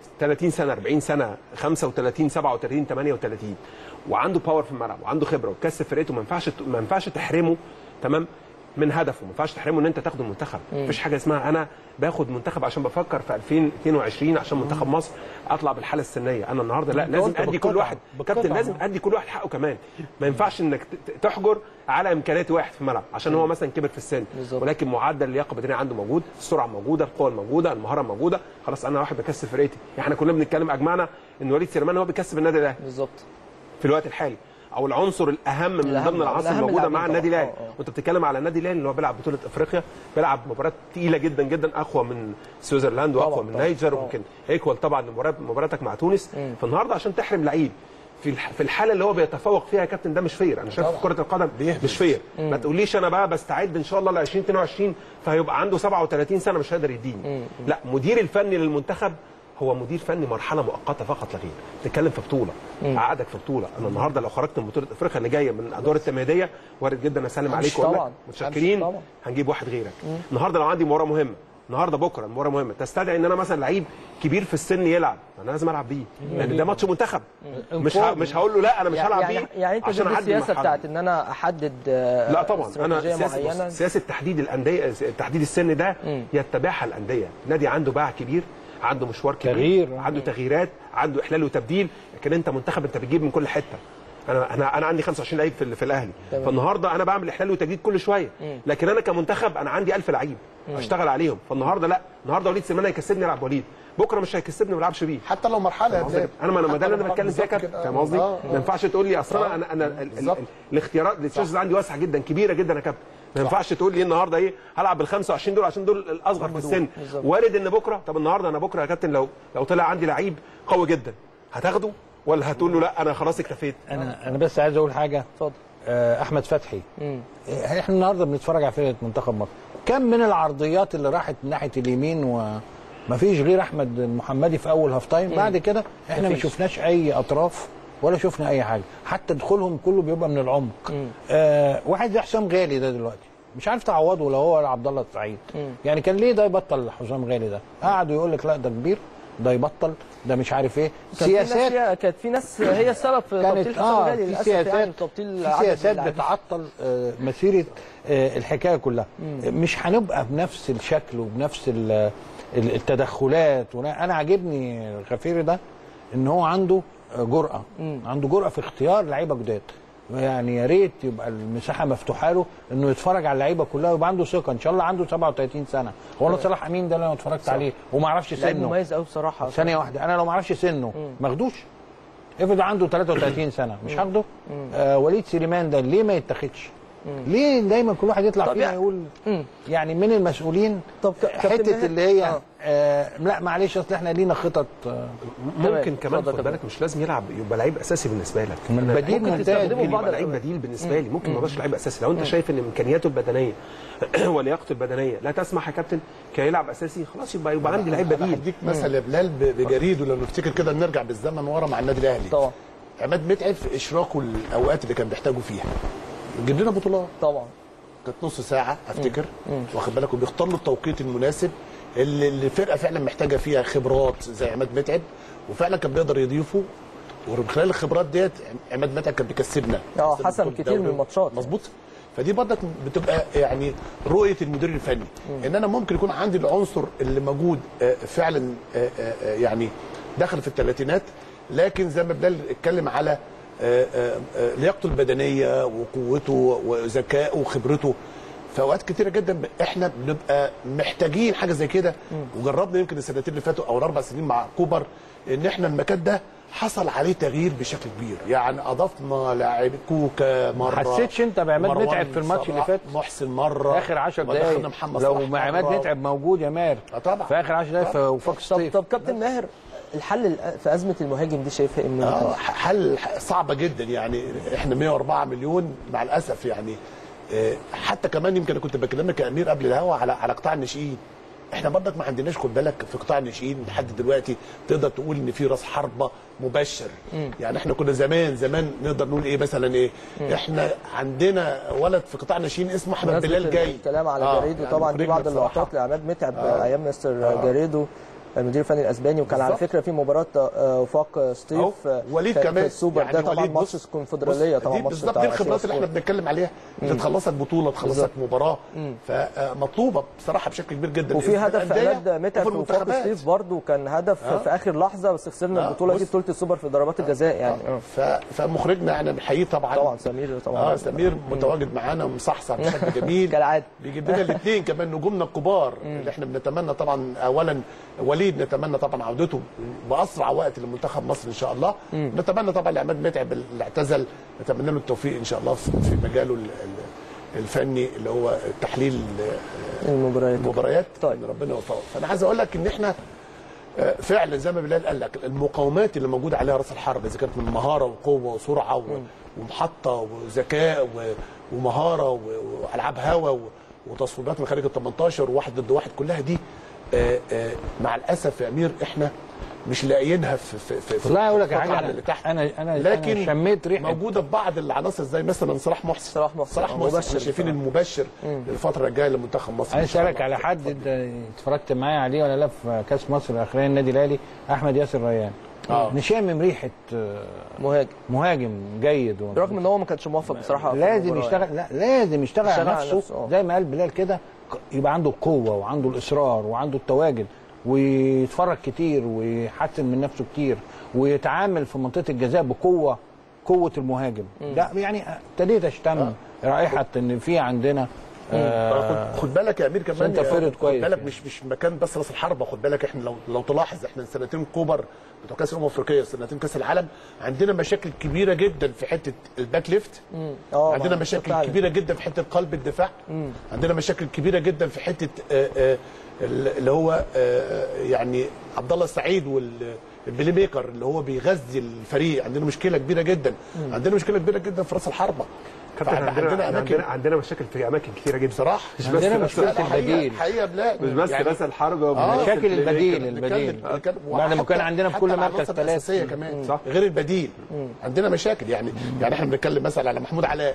30 سنه 40 سنه 35 37 38 وعنده باور في الملعب وعنده خبره وكسب فرقته ما ينفعش ما ينفعش تحرمه تمام من هدفه ما ينفعش تحرمه ان انت تاخد المنتخب مفيش حاجه اسمها انا باخد منتخب عشان بفكر في 2022 عشان منتخب مصر اطلع بالحاله السنيه انا النهارده لا لازم
بالقطعة،
ادي كل واحد
بالقطعة.
كابتن لازم ادي كل واحد حقه كمان ما ينفعش انك ت- تحجر على امكانيات واحد في الملعب عشان هو مثلا كبر في السن
بالظبط.
ولكن معدل اللياقه البدنيه عنده موجود السرعه موجوده القوه موجوده المهاره موجوده خلاص انا واحد بكسب فرقتي احنا كنا بنتكلم اجمعنا ان وليد سليمان هو بيكسب النادي الاهلي
بالظبط
في الوقت الحالي او العنصر الاهم من
الأهم،
ضمن العناصر
الأهم
الموجوده
اللاعبين
مع النادي
طبعاً.
الاهلي
آه، آه.
وانت بتتكلم على النادي الاهلي اللي هو بيلعب بطوله افريقيا بيلعب مباراه تقيله جدا جدا اقوى من سويسرلاند واقوى
طبعاً،
من
طبعاً،
نيجر
طبعاً.
وممكن ايكوال طبعا لمباراة- مباراتك مع تونس فالنهارده عشان تحرم لعيب في الح- في الحاله اللي هو بيتفوق فيها يا كابتن ده مش فير انا شايف في كره القدم مش فير ما تقوليش انا بقى بستعد ان شاء الله ل 2022 فهيبقى عنده 37 سنه مش هيقدر يديني لا مدير الفني للمنتخب هو مدير فني مرحله مؤقته فقط لا غير تتكلم في بطوله عقدك في بطوله انا النهارده لو خرجت من بطوله افريقيا اللي جايه من الادوار التمهيديه وارد جدا اسلم
همشي
عليك واقول لك
طبعاً.
متشكرين
همشي طبعاً.
هنجيب واحد غيرك النهارده لو عندي مباراه مهمه النهارده بكره المباراه مهمه تستدعي ان انا مثلا لعيب كبير في السن يلعب انا لازم العب بيه لان ده ماتش منتخب مش ه... مش هقول له لا انا مش هلعب
يعني,
بيه
يعني انت
عشان
ضد
أعدي
السياسه
المرحلة
بتاعت
دي.
ان انا احدد آه،
لا طبعا انا
استراتيجيه
سياسه,
معينه
بص، سياسه تحديد الانديه تحديد السن ده يتبعها الانديه نادي عنده باع كبير عنده مشوار كبير
تغيير.
عنده تغييرات عنده احلال وتبديل لكن انت منتخب انت بتجيب من كل حته انا انا انا عندي 25 لعيب في, ال- في الاهلي
تمام.
فالنهارده انا بعمل احلال وتجديد كل شويه لكن انا كمنتخب انا عندي 1000 لعيب اشتغل عليهم فالنهارده لا النهارده وليد سليمان هيكسبني العب وليد بكره مش هيكسبني ما العبش بيه
حتى لو مرحله يا بلال.
انا ما انا ما ده
حتى
اللي
لو
انا بتكلم فيها
بالظبط
كابتن
كده.
فاهم قصدي؟
آه،
ما ينفعش تقول لي اصل انا انا انا ال- ال-
بالظبط.
ال- الاختيارات التشويس عندي واسعه جدا كبيره جدا يا كابتن ما ينفعش تقول لي النهارده ايه هلعب بال 25 دول عشان دول الاصغر في السن
بالظبط.
وارد ان بكره طب النهارده انا بكره يا كابتن لو لو طلع عندي لعيب قوي جدا هتاخده ولا هتقول له لا انا خلاص اكتفيت
انا انا بس عايز اقول حاجه
اتفضل
آه، احمد فتحي
مم.
آه، احنا النهارده بنتفرج على فرقه منتخب مصر كم من العرضيات اللي راحت ناحيه اليمين وما فيش غير احمد المحمدي في اول هاف تايم بعد كده احنا ما
مفيش.
شفناش اي اطراف ولا شفنا اي حاجه حتى دخولهم كله بيبقى من العمق آه واحد زي حسام غالي ده دلوقتي مش عارف تعوضه لو هو ولا عبد الله السعيد يعني كان ليه ده يبطل حسام غالي ده قعدوا يقول لك لا ده كبير ده يبطل ده مش عارف ايه
كان في ناس
سياسات
فيها- كانت في ناس هي السبب في
كانت
تبطيل حسام
اه
غالي
في
للاسف
سياسات
يعني تبطيل
في
عدد
سياسات
اللاعبين.
بتعطل آه، مسيره آه، الحكايه كلها مش هنبقى بنفس الشكل وبنفس ال- ال- التدخلات ونا- انا عاجبني الغفيري ده ان هو عنده آه، جرأه عنده جرأه في اختيار لعيبه جداد يعني يا ريت يبقى المساحه مفتوحه له انه يتفرج على اللعيبه كلها ويبقى عنده ثقه ان شاء الله عنده 37 سنه هو انا صلاح امين ده اللي انا اتفرجت عليه وما اعرفش
لعيب
سنه
مميز قوي بصراحه
ثانيه واحده انا لو ما اعرفش سنه ما اخدوش افرض عنده 33 سنه مش هاخده آه وليد سليمان ده ليه ما يتاخدش ليه دايما كل واحد يطلع
طب
فينا
يعني-
يقول
مم.
يعني من المسؤولين
طب ك- كابتن
حته
ماهر-
اللي هي
آه.
آه لا معلش اصل احنا لينا خطط آه
ممكن كمان
اتفضل
خد
كابتن.
بالك مش لازم يلعب يبقى لعيب اساسي بالنسبه لك
من
أنا-
بديل
ممكن
ممتاز
تستخدمه
ممكن
في بعض
يبقى لعيب
الأوقات.
بديل بالنسبه لي ممكن ما يبقاش لعيب اساسي لو انت شايف ان امكانياته البدنيه ولياقته البدنيه لا تسمح يا كابتن كي يلعب اساسي خلاص يبقى يبقى عندي لعيب
أنا
بديل
هديك مثل يا بلال ب- بجريده لو نفتكر كده نرجع بالزمن ورا مع النادي الاهلي
طبعا
عماد متعب في اشراكه الاوقات اللي كان بيحتاجوا فيها جيب لنا بطولات
طبعا
كانت نص ساعه افتكر واخد بالك وبيختار له التوقيت المناسب اللي اللي الفرقه فعلا محتاجه فيها خبرات زي عماد متعب وفعلا كان بيقدر يضيفه ومن خلال الخبرات ديت عماد متعب كان بيكسبنا
اه،
كسبنا
حسم
بطولة
كتير من
دوري.
الماتشات.
مظبوط فدي برضك بتبقى يعني رؤيه المدير الفني ان انا ممكن يكون عندي العنصر اللي موجود آه، فعلا آه، آه، آه، يعني دخل في الثلاثينات لكن زي ما بلال اتكلم على آه، آه، آه، لياقته البدنيه وقوته وذكائه وخبرته في اوقات كتيره جدا ب- احنا بنبقى محتاجين حاجه زي كده وجربنا يمكن السنتين اللي فاتوا او الاربع سنين مع كوبر ان احنا المكان ده حصل عليه تغيير بشكل كبير يعني اضفنا لاعب كوكا مره
حسيتش انت بعماد
مروان
متعب في الماتش اللي
صلاح،
فات؟
محسن مره
اخر 10
ودخلنا
دقايق
محمد
لو
صلاح
مع عماد
مرة.
متعب موجود يا ماهر
آه طبعا.
في اخر 10 دقايق في وفاق
طب
الصيف
طب كابتن ماهر الحل الأ- في ازمه المهاجم دي شايفها ايه من وجهة
اه
نظرك؟
حل صعبه جدا يعني احنا 104 مليون مع الاسف يعني آه، حتى كمان يمكن انا كنت بكلمك يا امير قبل الهوا على على قطاع الناشئين احنا برضك ما عندناش خد بالك في قطاع الناشئين لحد دلوقتي تقدر تقول ان في راس حربه مبشر يعني احنا كنا زمان زمان نقدر نقول ايه مثلا ايه احنا عندنا ولد في قطاع الناشئين اسمه احمد
بمناسبة
بلال جاي
الكلام على
آه،
جاريدو
يعني
طبعا دي
مخرجنا
بعض
بصراحة.
اللقطات لعماد متعب ايام مستر جاريدو المدير الفني الاسباني وكان على
بالظبط.
فكره في مباراه آه، وفاق ستيف
أهو،
آه،
وليد
في- في
كمان
السوبر ده طبعا
وليد
ماتش
بص-
الكونفدراليه
بص،
طبعا
دي
ماتش
بالظبط
بتاع
دي الخبرات اللي
آسيا
احنا بنتكلم عليها اللي تخلصت بطوله تخلصت
بالظبط.
مباراه فمطلوبه بصراحه بشكل كبير جدا
وفي هدف في
الأندية
عماد متعب
وفي
في وفاق
المنتخبات.
ستيف برضه كان هدف
آه.
في اخر لحظه بس خسرنا
آه،
البطوله دي
بص.
بطوله السوبر في ضربات الجزاء يعني آه.
ف... فمخرجنا يعني بنحييه طبعا
طبعا سمير طبعا
اه سمير متواجد معانا ومصحصح بشكل جميل
كالعاده
بيجيب لنا الاثنين كمان نجومنا الكبار اللي احنا بنتمنى طبعا اولا وليد نتمنى طبعا عودته باسرع وقت لمنتخب مصر ان شاء الله نتمنى طبعا لعماد متعب اللي اعتزل نتمنى له التوفيق ان شاء الله في في مجاله ال- ال- الفني اللي هو تحليل
المباريات
المباريات
طيب.
ان ربنا يوفقه فانا عايز اقول لك ان احنا آه، فعلا زي ما بلال قال لك المقاومات اللي موجوده عليها راس الحرب اذا كانت من مهاره وقوه وسرعه و- ومحطه وذكاء و- ومهاره و- والعاب هوا و- وتصويبات من خارج ال 18 وواحد ضد واحد كلها دي آه، آه، مع الاسف يا امير احنا مش لاقيينها في في في في
والله اقول لك
القطعة
حاجه
اللي تحت
انا انا
لكن
أنا شميت ريحه
موجوده في بعض العناصر زي مثلا صلاح محسن
صلاح محسن.
صلاح
آه،
محسن
مبشر
احنا شايفين
بصراحة.
المبشر للفتره الجايه لمنتخب مصر
عايز
إن شاء
اسالك
الله.
على حد انت اتفرجت معايا عليه ولا لا في كاس مصر الاخراني النادي الاهلي احمد ياسر ريان
آه.
نشامم ريحه آه،
مهاجم
مهاجم جيد و-
رغم ان هو ما كانش موفق بصراحه في
لازم
المباراة
يشتغل لا لازم يشتغل على
يشتغل على
نفسه,
نفسه، آه.
زي ما قال بلال كده ك- يبقى عنده القوه وعنده الاصرار وعنده التواجد ويتفرج كتير ويحسن من نفسه كتير ويتعامل في منطقه الجزاء بقوه قوه المهاجم ده يعني ابتديت اشتم رائحه ان في عندنا آه
خد- خد بالك يا امير كمان
سنتر
يا-
فيرود
خد
كويس
بالك
يعني.
مش مش مكان بس راس الحربه خد بالك احنا لو لو تلاحظ احنا السنتين كوبر بتوع كاس الامم الافريقيه سنتين كاس العالم عندنا مشاكل كبيره جدا في حته الباك ليفت
اه
عندنا
ما-
مشاكل
فعلا.
كبيره جدا في حته قلب الدفاع عندنا مشاكل كبيره جدا في حته آه، آه، اللي هو آه، يعني عبد الله السعيد والبلاي ميكر اللي هو بيغذي الفريق عندنا مشكله كبيره جدا عندنا مشكله كبيره جدا في راس الحربه
كابتن
فإحنا
عندنا
عندنا
عندنا,
اماكن
عندنا, عندنا مشاكل في اماكن كثيره جدا
بصراحه
مش بس
عندنا
راس-
مشكلة
لا، لا، حقيقة-
البديل.
حقيقه بلاد
مش بس
يعني
راس الحرب
آه،
مشاكل
ومشاكل
البديل
البديل
البديل
بنتكلم- بنتكلم-
بعد ما
وحتى-
كان عندنا في
حتى
كل
العناصر
مركز ثلاثه
الاساسيه كمان
صح.
غير البديل عندنا مشاكل يعني يعني احنا بنتكلم مثلا على محمود علاء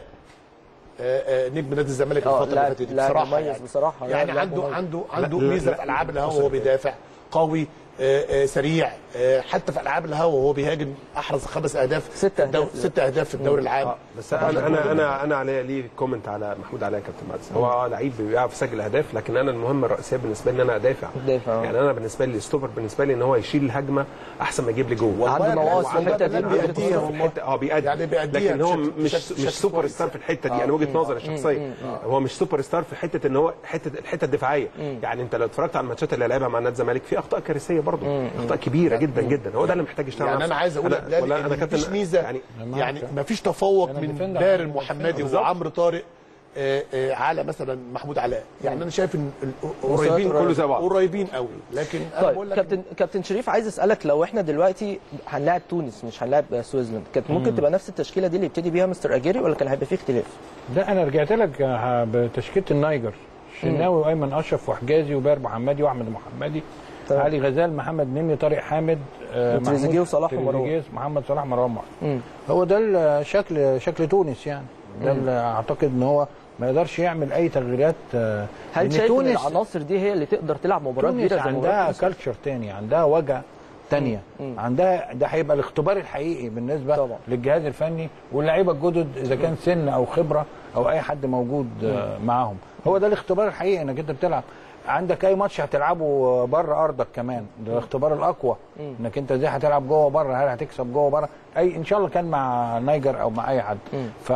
آه، آه، نجم نادي الزمالك
آه،
الفتره اللي
لاعب-
فاتت دي
لاعب
بصراحه
مميز
يعني
بصراحة،
يعني
لاعب
عنده
مميز.
عنده عنده
لا،
ميزه
لا،
في العاب الهوا
بص
وهو
يا
بيدافع قوي آه، آه، سريع آه، حتى في العاب الهوا وهو بيهاجم احرز خمس اهداف
ست
في الدو-
أهداف.
ست اهداف في الدوري العام
آه، بس انا انا انا انا عليه ليه كومنت على محمود علاء يا كابتن معتز هو اه لعيب بيعرف يسجل اهداف لكن انا المهمه الرئيسيه بالنسبه لي ان انا ادافع
تدافع، آه.
يعني انا بالنسبه لي الستوبر بالنسبه لي ان هو يشيل الهجمه احسن ما يجيب لي جول
والله
عنده
يا
نواقص
بلال،
في الحتة دي،
والله
عنده
بيأديها
نواقص.
في الحته اه بيأدي
يعني بيأديها
لكن هو
بشكل-
مش
بشكل-
مش
بشكل
سوبر
كويس.
ستار في الحته دي انا وجهه نظري الشخصيه هو مش سوبر ستار في حته ان هو حته الحته الدفاعيه يعني انت لو اتفرجت على الماتشات اللي لعبها مع نادي الزمالك في اخطاء كارثيه برضه اخطاء كبيره جدا جدا هو ده اللي محتاج يشتغل
يعني
على
انا
نفسه.
عايز اقول يا بلال
ولا
ان
انا
مفيش
كابتن
ميزه
يعني
يعني مفيش تفوق
أنا
من
ديفندر
بار
عندي
المحمدي
بالظبط.
وعمرو طارق آه، آه، على مثلا محمود علاء يعني انا شايف ان ال- قريبين
كله زي بعض.
قريبين قوي لكن انا بقول
طيب
لك
كابتن كابتن شريف عايز اسالك لو احنا دلوقتي هنلاعب تونس مش هنلاعب سويسلاند كانت ممكن تبقى نفس التشكيله دي اللي يبتدي بيها مستر اجيري ولا كان هيبقى فيه اختلاف؟
لا انا رجعت لك آه، بتشكيله النايجر شناوي وايمن اشرف وحجازي وباير محمدي واحمد محمدي
تمام.
علي غزال محمد نمي طارق حامد آه،
وتريزيجيه
محمود
وصلاح ومروان.
تريزيجيه، محمد صلاح مروان محمد
مم.
هو ده الشكل شكل تونس يعني ده اللي اعتقد ان هو ما يقدرش يعمل اي تغييرات آه،
هل
لأن
شايف ان
تونس
العناصر دي هي اللي تقدر تلعب مباراه
تونس
كبيره زي مباراه
عندها
تونس؟
كالتشر تاني عندها وجع تانية عندها ده هيبقى الاختبار الحقيقي بالنسبه
طبعا.
للجهاز الفني واللعيبه الجدد اذا كان سن او خبره او اي حد موجود آه، معاهم هو ده الاختبار الحقيقي انك انت بتلعب عندك اي ماتش هتلعبه بره ارضك كمان ده الاختبار الاقوى انك انت ازاي هتلعب جوه بره هل هتكسب جوه بره اي ان شاء الله كان مع نيجر او مع اي حد ف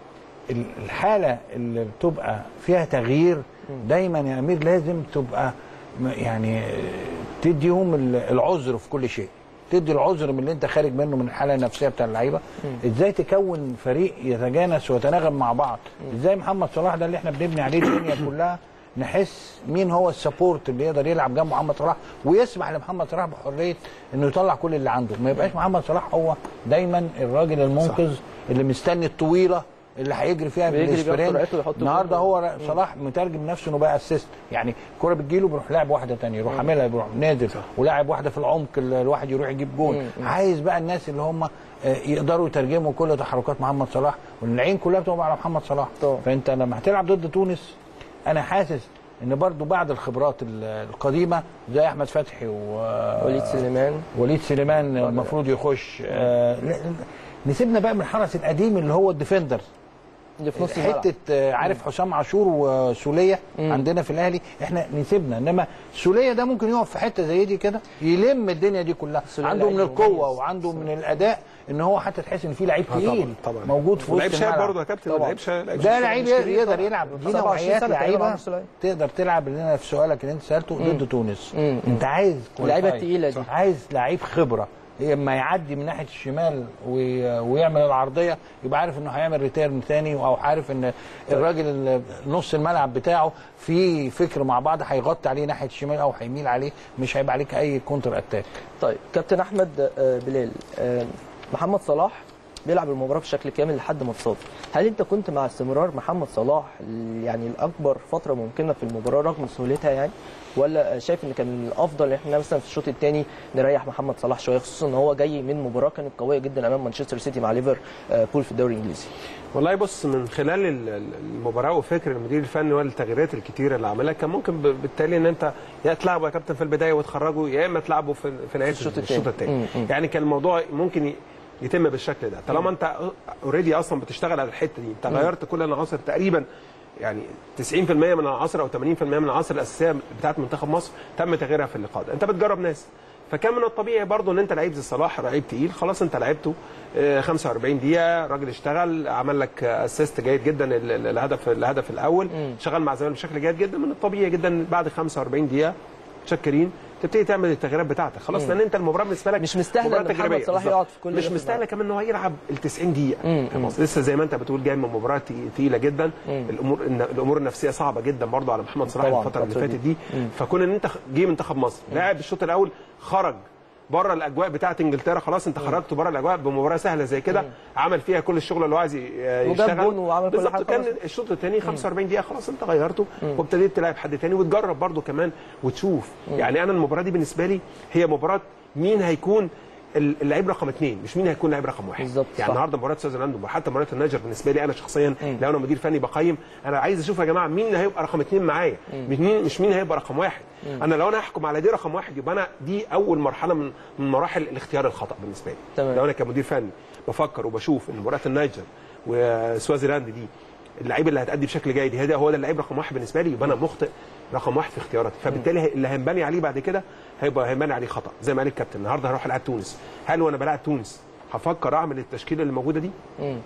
ال- الحاله اللي بتبقى فيها تغيير دايما يا امير لازم تبقى م- يعني تديهم ال- العذر في كل شيء تدي العذر من اللي انت خارج منه من الحاله النفسيه بتاع اللعيبه ازاي تكون فريق يتجانس ويتناغم مع بعض ازاي محمد صلاح ده اللي احنا بنبني عليه الدنيا كلها نحس مين هو السبورت اللي يقدر يلعب جنب محمد صلاح ويسمح لمحمد صلاح بحريه انه يطلع كل اللي عنده ما يبقاش محمد صلاح هو دايما الراجل المنقذ اللي مستني الطويله اللي هيجري فيها
بيجري بياخد
بالسبرنت
سرعته ويحط
النهارده
جول.
هو صلاح مترجم نفسه انه بقى اسيست يعني الكوره بتجيله بيروح لاعب واحده تانية يروح عاملها بيروح نازل ولاعب واحده في العمق ال- الواحد يروح يجيب جول عايز بقى الناس اللي هم آه، يقدروا يترجموا كل تحركات محمد صلاح والعين كلها بتبقى على محمد صلاح
طبعا.
فانت لما هتلعب ضد تونس انا حاسس ان برضو بعد الخبرات ال- القديمه زي احمد فتحي و
وليد سليمان
وليد سليمان المفروض يخش آه، لا- نسيبنا بقى من الحرس القديم اللي هو الديفندر
اللي في نص الملعب
حته آه، عارف حسام عاشور وسوليه عندنا في الاهلي احنا نسيبنا انما سوليه ده ممكن يقف في حته زي دي كده يلم الدنيا دي كلها
سولية
عنده من
لعيب
القوه
مميز.
وعنده من الاداء ان هو حتى تحس ان في لعيب
آه،
تقيل
طبعا طبعا
موجود في وسط
لعيب شاب
الملعب.
برضه يا كابتن
طبعا.
لعيب شاب لعيب
ده
شاب
لعيب
مش كبير
يقدر
طبعا.
يلعب دي
27
نوعيات
سنة تقريبا
لعيبه
عمرو سولية.
تقدر تلعب اللي انا في سؤالك اللي انت سالته ضد تونس انت عايز
اللعيبة
qualified.
التقيلة دي.
عايز لعيب خبره لما يعدي من ناحيه الشمال وي- ويعمل العرضيه يبقى عارف انه هيعمل ريتيرن تاني او عارف ان الراجل اللي نص الملعب بتاعه في فكر مع بعض هيغطي عليه ناحيه الشمال او هيميل عليه مش هيبقى عليك اي كونتر اتاك
طيب كابتن احمد آه، بلال آه، محمد صلاح بيلعب المباراه بشكل كامل لحد ما اتصاب هل انت كنت مع استمرار محمد صلاح ال- يعني الاكبر فتره ممكنه في المباراه رغم سهولتها يعني ولا شايف ان كان من الافضل ان احنا مثلا في الشوط الثاني نريح محمد صلاح شويه خصوصا ان هو جاي من مباراه كانت قويه جدا امام مانشستر سيتي مع ليفر آه، بول في الدوري الانجليزي
والله بص من خلال ال- ال- المباراه وفكر المدير الفني والتغييرات الكتيره اللي عملها كان ممكن ب- بالتالي ان انت يا تلعبه يا كابتن في البدايه وتخرجه يا اما تلعبه في في نهايه
الشوط
الشوط
التاني.
الثاني
مم، مم.
يعني كان الموضوع ممكن ي- يتم بالشكل ده طالما انت اوريدي اصلا بتشتغل على الحته دي انت غيرت كل العناصر تقريبا يعني 90% من العناصر او 80% من العناصر الاساسيه بتاعت منتخب مصر تم تغييرها في اللقاء ده انت بتجرب ناس فكان من الطبيعي برضو ان انت لعيب زي صلاح لعيب تقيل خلاص انت لعبته آه، 45 دقيقه راجل اشتغل عمل لك اسيست جيد جدا ال- ال- الهدف الهدف الاول شغال مع زمايله بشكل جيد جدا من الطبيعي جدا بعد 45 دقيقه متشكرين تبتدي تعمل التغييرات بتاعتك خلاص لان انت المباراه بالنسبه لك
مش مستاهلة
مباراة
إن محمد
تجريبية.
صلاح
بالظبط.
يقعد في كل ده
مش
في
مستاهله كمان ان هو يلعب ال 90 دقيقه
مم.
فاهم قصدي؟ لسه زي ما انت بتقول جاي من مباراه تي- تقيله جدا الامور الن- الامور النفسيه صعبه جدا برضو على محمد صلاح
طبعاً،
الفتره اللي
الفترة
فاتت دي فكون ان انت جه منتخب مصر لاعب الشوط الاول خرج بره الاجواء بتاعه انجلترا خلاص انت خرجت بره الاجواء بمباراه سهله زي كده عمل فيها كل الشغل اللي هو عايز ي- يشتغل
جون وعمل كل
بالظبط،
حاجة
كان
خلاص.
الشوط الثاني 45 دقيقه خلاص انت غيرته وابتديت تلعب حد ثاني وتجرب برضو كمان وتشوف يعني انا المباراه دي بالنسبه لي هي مباراه مين هيكون ال- اللعيب رقم اثنين مش مين هيكون لعيب رقم واحد
بالظبط،
يعني
صح.
النهارده مباراه سويسرلاند وحتى مباراه النيجر بالنسبه لي انا شخصيا لو انا مدير فني بقيم انا عايز اشوف يا جماعه مين هيبقى رقم اثنين معايا مش مين مش مين هيبقى رقم واحد انا لو انا هحكم على دي رقم واحد يبقى انا دي اول مرحله من من مراحل الاختيار الخطا بالنسبه لي
تمام.
لو انا كمدير فني بفكر وبشوف ان مباراه النيجر وسوازيلاند دي اللعيب اللي هتأدي بشكل جيد هذا هو ده اللعيب رقم واحد بالنسبه لي يبقى انا مخطئ رقم واحد في اختياراتي فبالتالي هي- اللي هينبني عليه بعد كده هيبقى هينبني عليه خطا زي ما قال الكابتن النهارده هروح العب تونس هل وانا بلعب تونس هفكر اعمل التشكيله اللي موجوده دي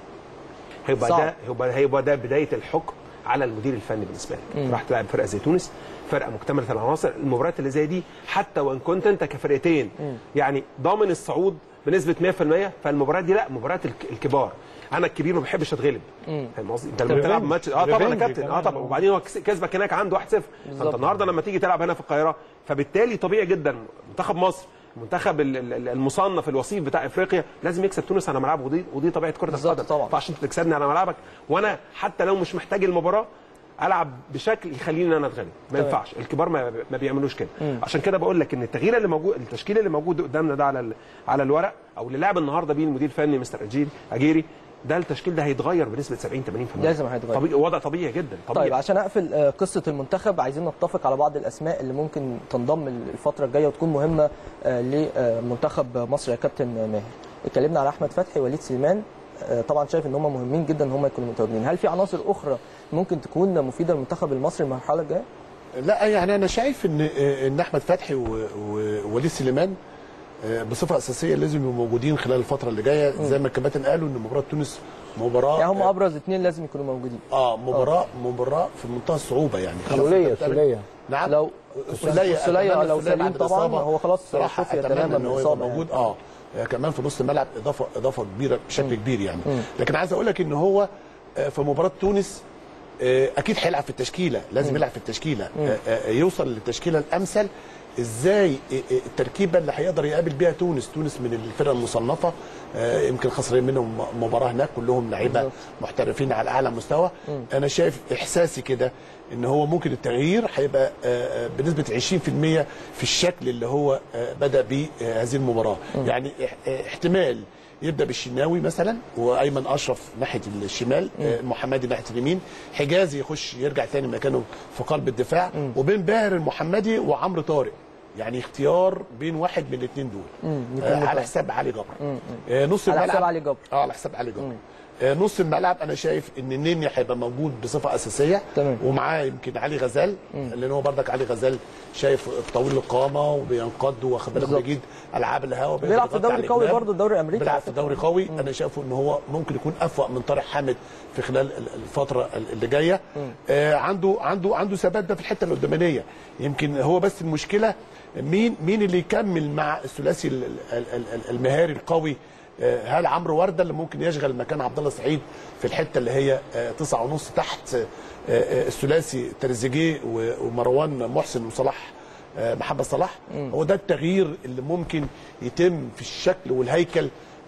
هيبقى
صعب.
ده هيبقى هيبقى ده بدايه الحكم على المدير الفني بالنسبه لك راح تلعب فرقه زي تونس فرقه مكتمله العناصر المباريات اللي زي دي حتى وان كنت انت كفرقتين يعني ضامن الصعود بنسبه 100% فالمباريات دي لا مباريات الك- الكبار انا الكبير ما بحبش اتغلب فاهم قصدي انت لما
ريفنج.
بتلعب ماتش اه طبعا يا
ريفنج
كابتن اه
كمان.
طبعا وبعدين هو كس- كسبك هناك عنده 1-0 فانت النهارده لما تيجي تلعب هنا في القاهره فبالتالي طبيعي جدا منتخب مصر المنتخب ال- ال- المصنف الوصيف بتاع افريقيا لازم يكسب تونس على ملعبه ودي ودي طبيعه كره
بالظبط
القدم
طبعا.
فعشان تكسبني على ملعبك وانا حتى لو مش محتاج المباراه العب بشكل يخليني ان انا اتغلب ما
تمام.
ينفعش الكبار ما, ما بيعملوش كده عشان كده بقول لك ان التغيير اللي موجود التشكيل اللي موجود قدامنا ده على ال- على الورق او اللي لعب النهارده بيه المدير الفني مستر اجيري اجيري ده التشكيل ده هيتغير بنسبه 70 80%
لازم هيتغير.
طبيعي وضع طبيعي جدا طبيعي
طيب عشان اقفل آه، قصه المنتخب عايزين نتفق على بعض الاسماء اللي ممكن تنضم الفتره الجايه وتكون مهمه آه، لمنتخب مصر يا كابتن ماهر اتكلمنا على احمد فتحي وليد سليمان آه، طبعا شايف ان هم مهمين جدا ان هم يكونوا متواجدين هل في عناصر اخرى ممكن تكون مفيده للمنتخب المصري المرحله الجايه
لا يعني انا شايف ان ان احمد فتحي و- و- ووليد سليمان آه، بصفه اساسيه لازم يبقوا موجودين خلال الفتره اللي جايه زي ما الكباتن قالوا ان مباراه تونس مباراه
يعني هم ابرز اثنين لازم يكونوا موجودين
اه مباراه مباراه في منتهى الصعوبه يعني خلاص
سوليه
أنت بتعمل-
سوليه
نعم
لو
السوليه
السوليه
أتمنى
لو
السولية
سليم
بعد
طبعا
الإصابة.
هو خلاص
صراحه
شفي
اتمنى
تماما
ان هو يبقى
الاصابه يعني.
موجود اه آه، كمان في نص الملعب اضافه اضافه كبيره بشكل كبير يعني لكن عايز اقول لك ان هو آه، في مباراه تونس آه، اكيد هيلعب في التشكيله لازم يلعب في التشكيله آه، آه، يوصل للتشكيله الامثل ازاي آه، آه، التركيبه اللي هيقدر يقابل بيها تونس تونس من الفرق المصنفه آه، يمكن خسرين منهم مباراه هناك كلهم لعيبه
بالظبط.
محترفين على اعلى مستوى انا شايف احساسي كده ان هو ممكن التغيير هيبقى آه، آه، بنسبه 20% في الشكل اللي هو آه، بدا به آه، هذه المباراه يعني اح- آه، احتمال يبدا بالشناوي مثلا وايمن اشرف ناحيه الشمال آه، محمدي ناحيه اليمين حجازي يخش يرجع تاني مكانه في قلب الدفاع وبين باهر المحمدي وعمرو طارق يعني اختيار بين واحد من الاثنين دول
يكون
آه على
متوازن.
حساب علي جبر آه نص
على
الملعب
حساب علي جبر.
اه على حساب علي جبر آه نص الملعب انا شايف ان النني هيبقى موجود بصفه اساسيه
تمام.
ومعاه يمكن علي غزال لان هو بردك علي غزال شايف طويل القامه وبينقض واخد بالك
بالظبط.
بيجيد العاب الهوا
بيلعب في
بيغطي على
الدوري القوي
الجناب.
برضه الدوري الامريكي
بيلعب
على
في
فكرة.
الدوري قوي انا شايفه ان هو ممكن يكون افوق من طارق حامد في خلال ال- الفتره ال- اللي جايه آه عنده عنده عنده ثبات ده في الحته القدامانيه يمكن هو بس المشكله مين مين اللي يكمل مع الثلاثي ال- ال- ال- ال- المهاري القوي آه، هل عمرو ورده اللي ممكن يشغل مكان عبد الله سعيد في الحته اللي هي آه، تسعة ونص تحت آه، آه، الثلاثي تريزيجيه و- ومروان محسن وصلاح آه، محمد صلاح هو ده التغيير اللي ممكن يتم في الشكل والهيكل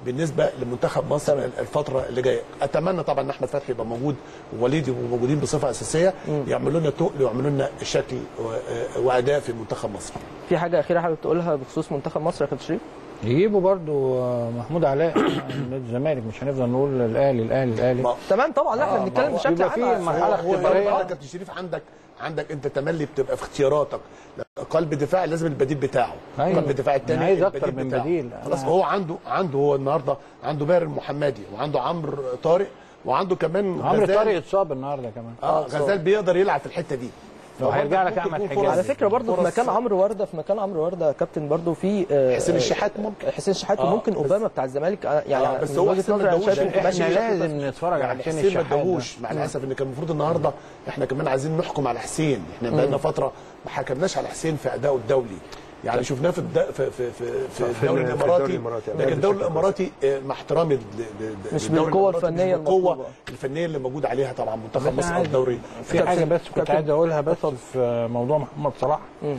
بالنسبه لمنتخب مصر الفتره اللي جايه اتمنى طبعا ان احمد فتحي يبقى موجود ووليد يبقوا موجودين بصفه اساسيه يعملوا لنا تقل ويعملوا لنا شكل و- واداء في منتخب مصر
في حاجه اخيره حابب تقولها بخصوص منتخب مصر يا كابتن شريف
يجيبوا برضو آه، محمود علاء نادي الزمالك مش هنفضل نقول الاهلي الاهلي الاهلي
ما-
تمام طبعا لا احنا
آه،
بنتكلم
ما هو
بشكل
بيبقى في
عام
مرحلة
هو- هو
اختبارية.
برضه كابتن شريف عندك عندك انت تملي بتبقى في اختياراتك قلب دفاع لازم البديل بتاعه
أيوة.
قلب الدفاع الثاني
أنا عايز أكتر من بديل.
خلاص
أنا-
هو عنده عنده هو النهارده عنده باهر المحمدي وعنده عمرو طارق وعنده كمان
عمرو
غزال.
طارق اتصاب النهارده كمان
اه غزال بيقدر يلعب في الحته دي
لو هيرجع لك
ممكن
أحمد
تكون
حجازي.
فرص-
على فكره برضو في
فرص-
مكان عمرو ورده في مكان عمرو ورده يا كابتن برضو في آه،
حسين
آه،
الشحات ممكن.
حسين الشحات
آه،
وممكن
بس-
اوباما بتاع الزمالك آه، يعني
آه، بس
من
هو
وجهه
حسين
نظري انا
ما
شايف
اداهوش.
ممكن ماشي
احنا
بشكل
لازم نتفرج على
يعني
حسين
حسين ما
الشحات ده.
اداهوش مع الاسف ان كان المفروض النهارده احنا كمان عايزين نحكم على حسين احنا بقالنا فتره ما حكمناش على حسين في ادائه الدولي يعني شفناه في الد... في في في, في
في
الدوري
الدوري
الاماراتي
الإماراتي.
لكن الدوري الاماراتي آه، مع احترامي ل- ل-
مش
للدوري
بالقوة
الإماراتي،
الفنية
مش بالقوه
المطلوبة.
الفنيه اللي موجود عليها طبعا منتخب
بس
مصر
أنا
او
عايز-
الدوري
في حاجه بس كنت
كابتن-
عايز اقولها بس في موضوع محمد صلاح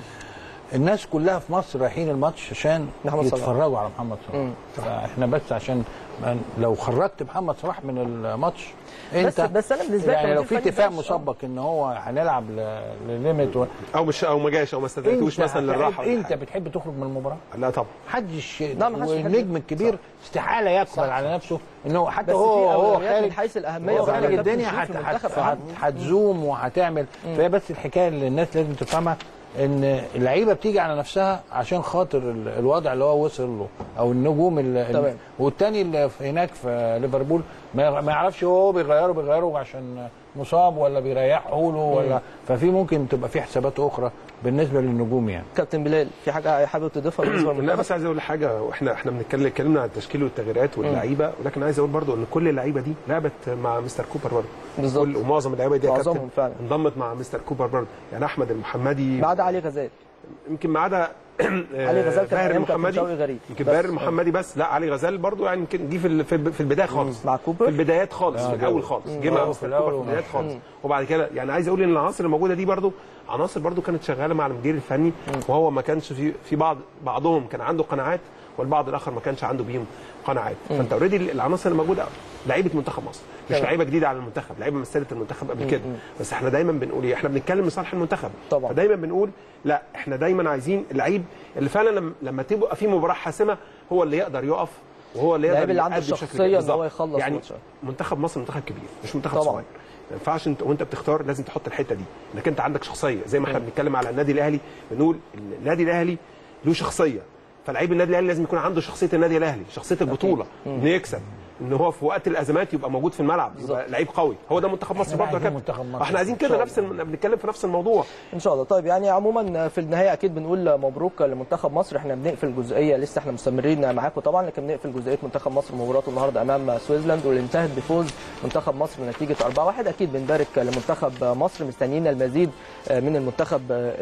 الناس كلها في مصر رايحين الماتش عشان
محمد صلاح.
يتفرجوا على محمد صلاح فاحنا بس عشان ما- لو خرجت محمد صلاح من الماتش انت
بس أنا بالنسبة لي
يعني لو
كمدير
في
فني
اتفاق
مش-
مسبق ان هو هنلعب ل- لليميت و...
او مش او ما جاش او ما استدعيتوش
انت
مثلا للراحه ولا
انت
حاجة.
بتحب تخرج من المباراه
لا طبعا
محدش
لا، محدش يحب.
والنجم الكبير استحاله يقبل على نفسه انه حتى
بس
هو
في
هو
أولويات
خارج
من حيث الاهميه
هو
وفعلا
خارج
كابتن
الدنيا
شريف في
هت-
المنتخب
هت-
أهم.
هتزوم وهتعمل فهي بس الحكايه اللي الناس لازم تفهمها ان اللعيبه بتيجي على نفسها عشان خاطر ال- الوضع اللي هو وصل له او النجوم اللي
تمام.
والتاني اللي في- هناك في ليفربول ما ما يعرفش هو بيغيره بيغيره عشان مصاب ولا بيريحه له ولا ففي ممكن تبقى في حسابات اخرى بالنسبه للنجوم يعني
كابتن بلال في حاجه حابب تضيفها بالنسبه
لا
للمنتخب
بس عايز اقول حاجه واحنا احنا بنتكلم اتكلمنا عن التشكيل والتغييرات واللعيبه ولكن عايز اقول برضو ان كل اللعيبه دي لعبت مع مستر كوبر برضو
بالظبط.
كل- ومعظم اللعيبه دي يا
معظمهم
كابتن
فعلا.
انضمت مع مستر كوبر برضو يعني احمد المحمدي
ما عدا علي غزال
يمكن ما عدا
علي غزال كان
باهر
أيام كابتن
المحمدي
شوقي غريب.
يمكن
بس.
باهر المحمدي بس لا علي غزال برضو يعني يمكن دي في ال- في ال- في البدايه خالص
مع كوبر؟
في البدايات خالص في الاول خالص جه مع
آه، في
مستر
الأول
كوبر في البدايات خالص وبعد كده يعني عايز اقول ان العناصر الموجوده دي برضو عناصر برضو كانت شغاله مع المدير الفني وهو ما كانش في في بعض بعضهم كان عنده قناعات والبعض الاخر ما كانش عنده بيهم قناعات فانت اوريدي العناصر الموجوده لعيبه منتخب مصر مش
تمام.
لعيبه جديده على المنتخب لعيبه مثلت المنتخب قبل كده بس احنا دايما بنقول ايه احنا بنتكلم لصالح المنتخب
طبعا.
فدايما بنقول لا احنا دايما عايزين اللعيب اللي فعلا لما, لما تبقى في مباراه حاسمه هو اللي يقدر يقف وهو اللي
اللعيب
يقدر
اللي عنده
يأدي بشكل
الشخصية
كبير.
إن هو
بالظبط.
يخلص
يعني
ماتشات.
منتخب مصر منتخب كبير مش منتخب
طبعا.
صغير ما ينفعش انت وانت بتختار لازم تحط الحته دي انك انت عندك شخصيه زي ما احنا بنتكلم على النادي الاهلي بنقول إن النادي الاهلي له شخصيه فلعيب النادي الاهلي لازم يكون عنده شخصيه النادي الاهلي شخصيه البطوله انه يكسب ان هو في وقت الازمات يبقى موجود في الملعب يبقى لعيب قوي هو ده منتخب مصر
إحنا
برضه يا
عايزين
كابتن
منتخب مصر.
احنا عايزين
إن
كده
شاء
نفس الم- بنتكلم في نفس الموضوع
ان شاء الله طيب يعني عموما في النهايه اكيد بنقول مبروك لمنتخب مصر احنا بنقفل الجزئيه لسه احنا مستمرين معاكم طبعا لكن بنقفل جزئيه منتخب مصر مباراته النهارده امام سويسلاند واللي انتهت بفوز منتخب مصر بنتيجه 4-1 اكيد بنبارك لمنتخب مصر مستنيين المزيد من المنتخب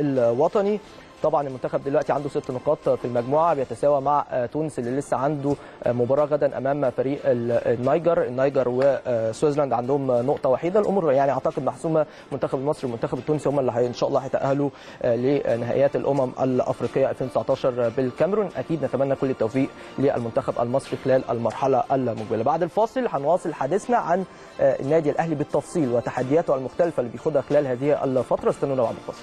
الوطني طبعا المنتخب دلوقتي عنده ست نقاط في المجموعه بيتساوى مع تونس اللي لسه عنده مباراه غدا امام فريق النيجر النيجر وسويسلاند عندهم نقطه وحيده الامور يعني اعتقد محسومه المنتخب المصري والمنتخب التونسي هم اللي هي- ان شاء الله هيتاهلوا لنهائيات الامم الافريقيه 2019 بالكاميرون اكيد نتمنى كل التوفيق للمنتخب المصري خلال المرحله المقبله بعد الفاصل هنواصل حديثنا عن النادي الاهلي بالتفصيل وتحدياته المختلفه اللي بيخوضها خلال هذه الفتره استنونا بعد الفاصل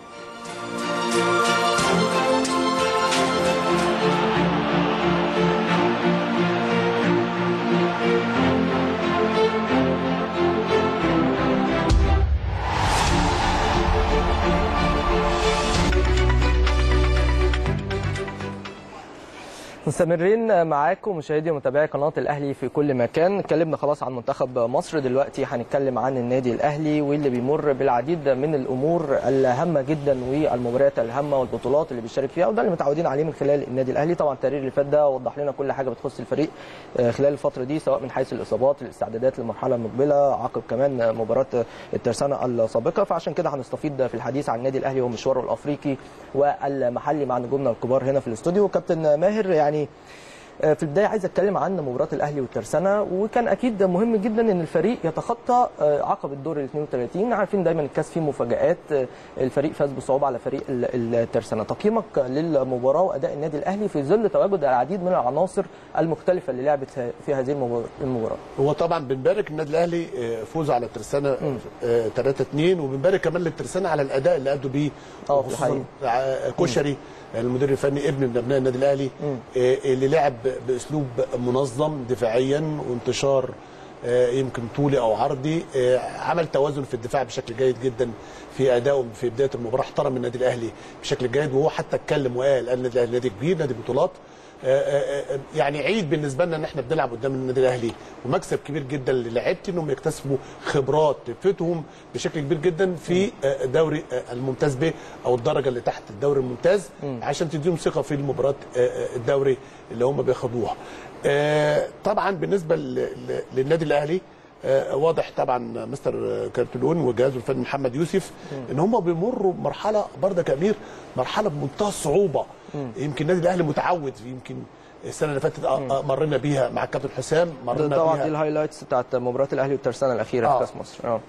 مستمرين معاكم مشاهدي ومتابعي قناه الاهلي في كل مكان اتكلمنا خلاص عن منتخب مصر دلوقتي هنتكلم عن النادي الاهلي واللي بيمر بالعديد من الامور الهامه جدا والمباريات الهامه والبطولات اللي بيشارك فيها وده اللي متعودين عليه من خلال النادي الاهلي طبعا التقرير اللي فات ده وضح لنا كل حاجه بتخص الفريق آه، خلال الفتره دي سواء من حيث الاصابات الاستعدادات للمرحله المقبله عقب كمان مباراه الترسانه السابقه فعشان كده هنستفيد في الحديث عن النادي الاهلي ومشواره الافريقي والمحلي مع نجومنا الكبار هنا في الاستوديو كابتن ماهر يعني آه، في البدايه عايز اتكلم عن مباراه الاهلي والترسانه وكان اكيد مهم جدا ان الفريق يتخطى آه، عقبه الدور ال 32 عارفين دايما الكاس فيه مفاجات آه، الفريق فاز بصعوبه على فريق ال- الترسانه تقييمك للمباراه واداء النادي الاهلي في ظل تواجد العديد من العناصر المختلفه اللي لعبت في هذه المباراة- المباراه
هو طبعا بنبارك النادي الاهلي آه، فوزه على الترسانه 3 2 وبنبارك كمان للترسانه على الاداء اللي ادوا بيه
اه،
وخصوصا آه، كشري المدير الفني ابن من ابناء النادي الاهلي آه، اللي لعب باسلوب منظم دفاعيا وانتشار آه، يمكن طولي او عرضي آه، عمل توازن في الدفاع بشكل جيد جدا في ادائه في بدايه المباراه احترم النادي الاهلي بشكل جيد وهو حتى اتكلم وقال قال النادي الاهلي نادي كبير نادي بطولات آه، آه، آه، يعني عيد بالنسبه لنا ان احنا بنلعب قدام النادي الاهلي ومكسب كبير جدا للاعيبتي انهم يكتسبوا خبرات تفيدهم بشكل كبير جدا في آه، دوري آه، الممتاز ب او الدرجه اللي تحت الدوري الممتاز عشان تديهم ثقه في المباراه آه، آه، الدوري اللي هم بياخدوها. آه، طبعا بالنسبه ل- ل- للنادي الاهلي آه، واضح طبعا مستر كارتلون وجهازه الفني محمد يوسف ان هم بيمروا بمرحله برضه كامير مرحله بمنتهى الصعوبه يمكن النادي الاهلي متعود يمكن السنه اللي فاتت آه، آه، مرينا بيها مع الكابتن حسام مرينا
طبعا
بيها
دي الهايلايتس بتاعت مباراه الاهلي والترسانه الاخيره
آه.
في كاس مصر اه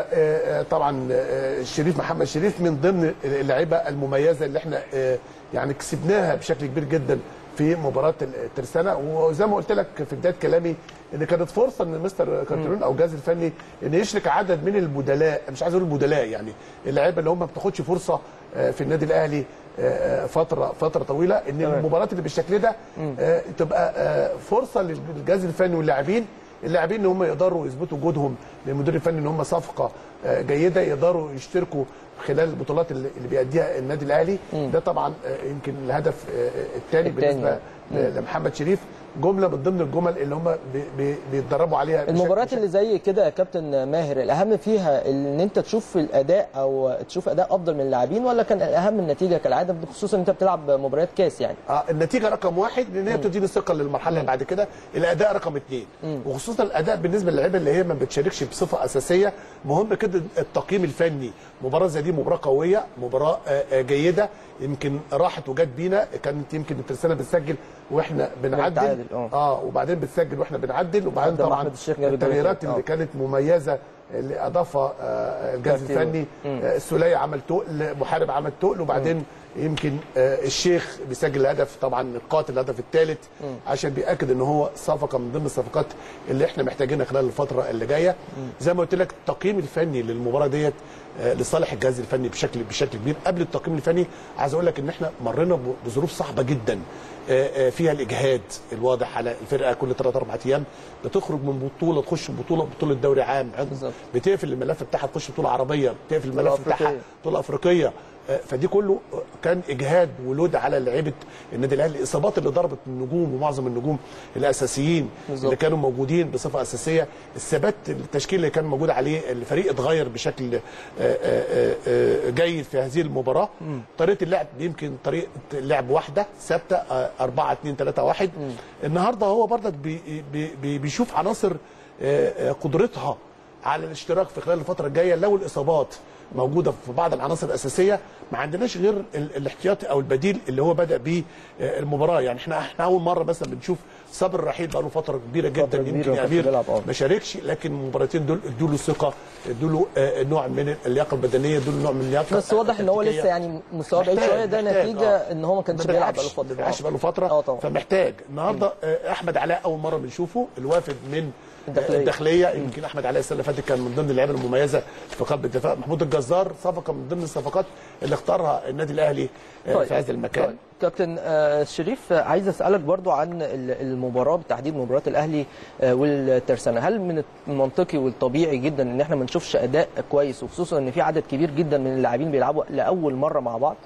فطبعا الشريف محمد شريف من ضمن اللعيبه المميزه اللي احنا آه، يعني كسبناها بشكل كبير جدا في مباراه الترسانه وزي ما قلت لك في بدايه كلامي ان كانت فرصه ان مستر كارترون او الجهاز الفني ان يشرك عدد من البدلاء مش عايز اقول البدلاء يعني اللعيبه اللي هم ما بتاخدش فرصه آه، في النادي الاهلي آه، فتره فتره طويله ان
تمام.
المباريات اللي بالشكل ده آه، تبقى آه، فرصه للجهاز الفني واللاعبين اللاعبين ان هم يقدروا يثبتوا وجودهم للمدير الفني ان هم صفقه آه، جيده يقدروا يشتركوا خلال البطولات اللي اللي بيأديها النادي الاهلي ده طبعا آه، يمكن الهدف الثاني
التاني.
بالنسبه ل- لمحمد شريف جمله من ضمن الجمل اللي هم بي- بي- بيتدربوا عليها بشكل-
المباريات
بشكل-
اللي زي كده يا كابتن ماهر الاهم فيها ان انت تشوف الاداء او تشوف اداء افضل من اللاعبين ولا كان الاهم النتيجه كالعاده خصوصا ان انت بتلعب مباريات كاس يعني
اه النتيجه رقم واحد لان هي بتديني ثقه للمرحله اللي بعد كده الاداء رقم اثنين وخصوصا الاداء بالنسبه للعيبه اللي هي ما بتشاركش بصفه اساسيه مهم كده التقييم الفني مباراه زي دي مباراه قويه مباراه آه، آه، جيده يمكن راحت وجت بينا كانت يمكن الترسانه بتسجل واحنا بنعدل
بنتعادل، اه.
اه وبعدين بتسجل واحنا بنعدل وبعدين
لحد ما
طبعا
أحمد الشيخ جاب الجول
التغييرات
التالت،
اللي
اه.
كانت مميزه اللي اضافها آه، الجهاز
كارتيرو.
الفني آه، السوليه عمل تقل محارب عمل تقل وبعدين يمكن آه، الشيخ بيسجل الهدف طبعا القاتل الهدف الثالث عشان بياكد ان هو صفقه من ضمن الصفقات اللي احنا محتاجينها خلال الفتره اللي جايه زي ما قلت لك التقييم الفني للمباراه ديت آه، لصالح الجهاز الفني بشكل بشكل كبير قبل التقييم الفني عايز اقول لك ان احنا مرينا ب- بظروف صعبه جدا آه، آه، فيها الاجهاد الواضح على الفرقه كل 3 4 ايام بتخرج من بطوله تخش بطوله بطوله دوري عام
بالظبط.
بتقفل الملف بتاعها تخش بطوله عربيه بتقفل
بطولة
الملف بتاعها
أفريقية.
بطوله افريقيه آه، فدي كله آه، كان اجهاد ولود على لعيبه النادي الاهلي الاصابات اللي ضربت النجوم ومعظم النجوم الاساسيين
بالظبط.
اللي كانوا موجودين بصفه اساسيه الثبات التشكيل اللي كان موجود عليه الفريق اتغير بشكل آه، آه، آه، جيد في هذه المباراه طريقه اللعب يمكن طريقه اللعب واحده ثابته 4 2 3 1 النهارده هو برضك بي بي بي بيشوف عناصر آه، آه، قدرتها على الاشتراك في خلال الفتره الجايه لو الاصابات موجوده في بعض العناصر الاساسيه ما عندناش غير ال- الاحتياطي او البديل اللي هو بدا بيه آه، المباراه يعني احنا احنا اول مره مثلا بنشوف صابر رحيل بقى له فتره كبيره جدا
كبيرة
يمكن
ما
يا
كانش
امير
بيلعب، اه.
ما شاركش لكن المباراتين دول ادوا له ثقه ادوا له آه، نوع من اللياقه البدنيه ادوا له نوع من اللياقه
بس واضح ان هو
التكتيكية.
لسه يعني مستواه بعيد
محتاج-
شويه ده
محتاج،
نتيجه
آه.
ان هو ما كانش بيلعب بقاله فتره
ما بيلعبش بقاله فتره
اه طبعا
فمحتاج النهارده آه، احمد علاء اول مره بنشوفه الوافد من
الداخلية.
الداخليه يمكن احمد علاء السنه اللي فاتت كان من ضمن اللعيبه المميزه في قلب الدفاع محمود الجزار صفقه من ضمن الصفقات اللي اختارها النادي الاهلي آه،
طيب.
في هذا المكان
طيب. كابتن آه، شريف آه، عايز اسالك برضو عن ال- المباراه بالتحديد مباراه الاهلي آه، والترسانه هل من المنطقي والطبيعي جدا ان احنا ما نشوفش اداء كويس وخصوصا ان في عدد كبير جدا من اللاعبين بيلعبوا لاول مره مع بعض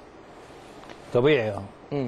طبيعي اه
امم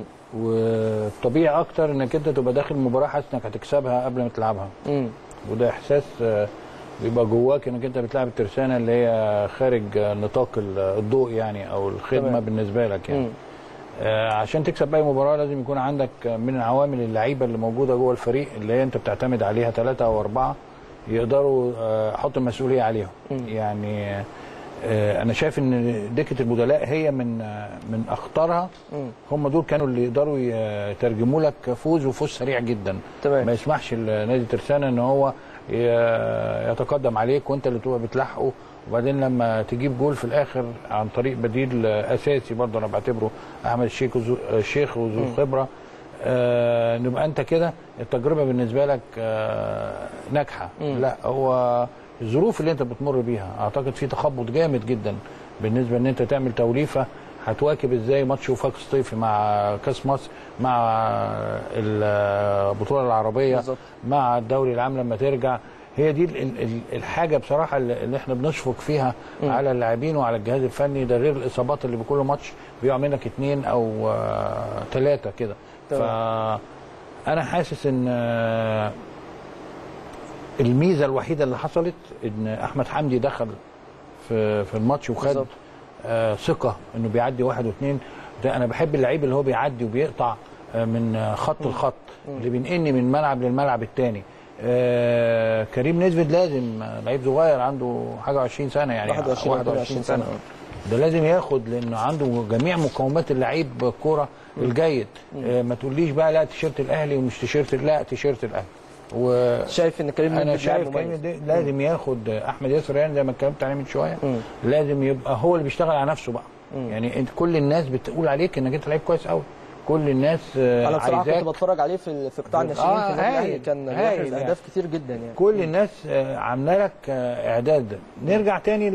وطبيعي اكتر انك انت تبقى داخل المباراه حاسس انك هتكسبها قبل ما تلعبها
امم
وده احساس آه، بيبقى جواك انك انت بتلعب الترسانه اللي هي خارج آه، نطاق ال- الضوء يعني او الخدمه
تمام.
بالنسبه لك يعني
مم.
آه، عشان تكسب اي مباراه لازم يكون عندك من عوامل اللعيبه اللي موجوده جوه الفريق اللي هي انت بتعتمد عليها ثلاثه او اربعه يقدروا آه، حط المسؤوليه عليهم يعني آه، انا شايف ان دكه البدلاء هي من آه، من اخطرها هم دول كانوا اللي يقدروا يترجموا لك فوز وفوز سريع جدا
تمام.
ما يسمحش لنادي ترسانة ان هو ي- يتقدم عليك وانت اللي تبقى بتلاحقه وبعدين لما تجيب جول في الاخر عن طريق بديل اساسي برضه انا بعتبره احمد الشيخ وزو الشيخ وذو خبره آه نبقى انت كده التجربه بالنسبه لك آه ناجحه لا هو الظروف اللي انت بتمر بيها اعتقد في تخبط جامد جدا بالنسبه ان انت تعمل توليفه هتواكب ازاي ماتش وفاق صيفي مع كاس مصر مع البطوله العربيه
بالظبط.
مع الدوري العام لما ترجع هي دي ال- ال- الحاجه بصراحه اللي اللي احنا بنشفق فيها على اللاعبين وعلى الجهاز الفني ده غير الاصابات اللي بكل ماتش بيقع منك اثنين او ثلاثه كده فانا حاسس ان آه، الميزه الوحيده اللي حصلت ان احمد حمدي دخل في في الماتش وخد
بالظبط.
آه ثقه انه بيعدي واحد واثنين ده انا بحب اللعيب اللي هو بيعدي وبيقطع آه من آه، خط لخط اللي بينقلني من ملعب للملعب الثاني آه كريم نزفد لازم آه، لعيب صغير عنده حاجه 20 سنه يعني
21 أو
21
سنة.
سنه ده لازم ياخد لانه عنده جميع مقومات اللعيب الكوره الجيد آه ما تقوليش بقى لا تيشيرت الاهلي ومش تيشيرت لا تيشيرت الاهلي و
شايف ان كريم
انا
نيدفيد لاعب
شايف
مميز.
كريم ده لازم ياخد احمد ياسر يعني زي ما اتكلمت عليه من شويه لازم يبقى هو اللي بيشتغل على نفسه بقى يعني انت كل الناس بتقول عليك انك انت لعيب كويس قوي كل الناس آه،
انا بصراحه
عايزاك
كنت بتفرج عليه في في قطاع الناشئين
آه،
في النادي الاهلي
هايل،
كان
هايل
بيحرز
يعني.
اهداف كتير جدا يعني
كل الناس آه، عامله لك آه، اعداد نرجع تاني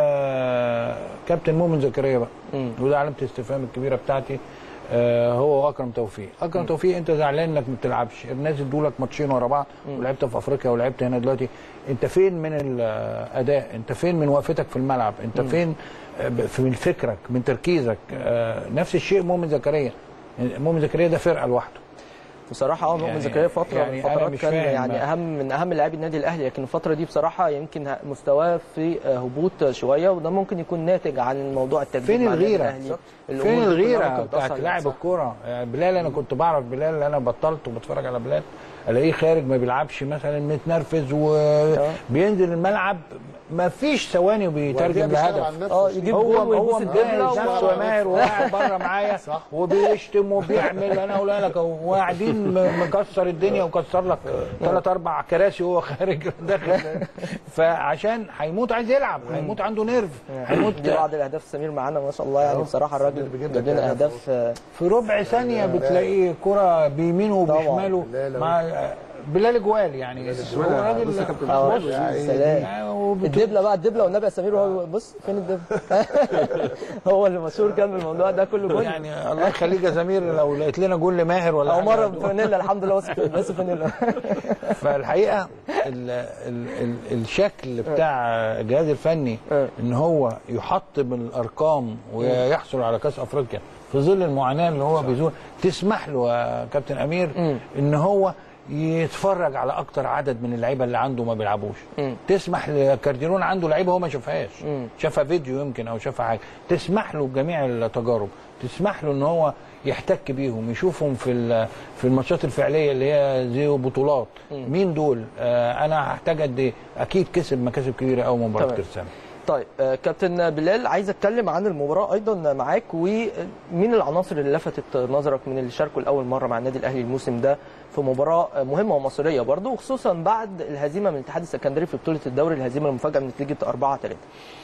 لكابتن مؤمن زكريا بقى وده علامه الاستفهام الكبيره بتاعتي آه، هو واكرم توفيق اكرم توفيق انت زعلان انك ما بتلعبش الناس ادوا لك ماتشين ورا بعض ولعبت في افريقيا ولعبت هنا دلوقتي انت فين من الاداء انت فين من وقفتك في الملعب انت فين آه، ب- في من فكرك من تركيزك آه، نفس الشيء مؤمن زكريا مؤمن زكريا ده فرقه لوحده
بصراحه اه مؤمن
يعني-
زكريا فتره
يعني
من
أنا
فترات
مش
كان
فاهم
يعني
بقى.
اهم من اهم لاعبي النادي الاهلي لكن الفتره دي بصراحه يمكن ه- مستواه في آه، هبوط شويه وده ممكن يكون ناتج عن موضوع التجديد
فين
مع النادي
الغيره؟
الأهلي. الأمور
فين
دي كلها
الغيره
ممكن
بتاعت
تأثر
لاعب
صح.
الكوره يعني بلال انا كنت بعرف بلال انا بطلت وبتفرج على بلال الاقيه خارج ما بيلعبش مثلا متنرفز وبينزل الملعب ما فيش ثواني وبيترجم
بيشتغل على
لهدف
نفسه.
اه يجيب
هو
جول
هو
ويبوس الدبله
مجهز نفسه يا ماهر وقاعد بره معايا وبيشتم وبيعمل انا اقول لك أهو، وقاعدين م- مكسر الدنيا وكسر لك ثلاث اربع كراسي وهو خارج داخل فعشان هيموت عايز يلعب هيموت عنده نيرف هيموت
دي بعض الاهداف سمير معانا ما شاء الله يعني بصراحه الراجل
بيجيب
جاب
لك
لنا
أهداف
اهداف آه،
في ربع ثانيه بتلاقيه كرة بيمينه وبشماله
بلال أهو.
مع بلال جوال يعني هو راجل
بص يا كابتن
آه،
بص
سلام
يعني وبت-
الدبله بقى الدبله والنبي يا سمير وهو بص فين الدبله هو اللي مشهور كان بالموضوع ده كله جول
يعني الله يخليك يا سمير لو لقيت لنا جول لماهر ولا
او
حاجة
مره
هتقول.
بفانيلا الحمد لله وصف بس فانيلا
فالحقيقه ال ال ال الشكل بتاع الجهاز الفني
آه.
ان هو يحطم الارقام ويحصل على كاس افريقيا في ظل المعاناه اللي هو بيزور تسمح له يا كابتن امير ان هو يتفرج على اكتر عدد من اللعيبه اللي عنده ما بيلعبوش تسمح لكارديرون عنده لعيبه هو ما شافهاش شافها فيديو يمكن او شافها حاجه تسمح له بجميع التجارب تسمح له ان هو يحتك بيهم يشوفهم في ال- في الماتشات الفعليه اللي هي زي بطولات مين دول آه انا هحتاج قد ايه اكيد كسب مكاسب كبيره قوي مباراه
تمام.
كريستيانو
طيب آه، كابتن بلال عايز اتكلم عن المباراه ايضا معاك ومين العناصر اللي لفتت نظرك من اللي شاركوا لاول مره مع النادي الاهلي الموسم ده في مباراه مهمه ومصيريه برضه وخصوصا بعد الهزيمه من الاتحاد السكندري في بطوله الدوري الهزيمه المفاجاه بنتيجه 4 3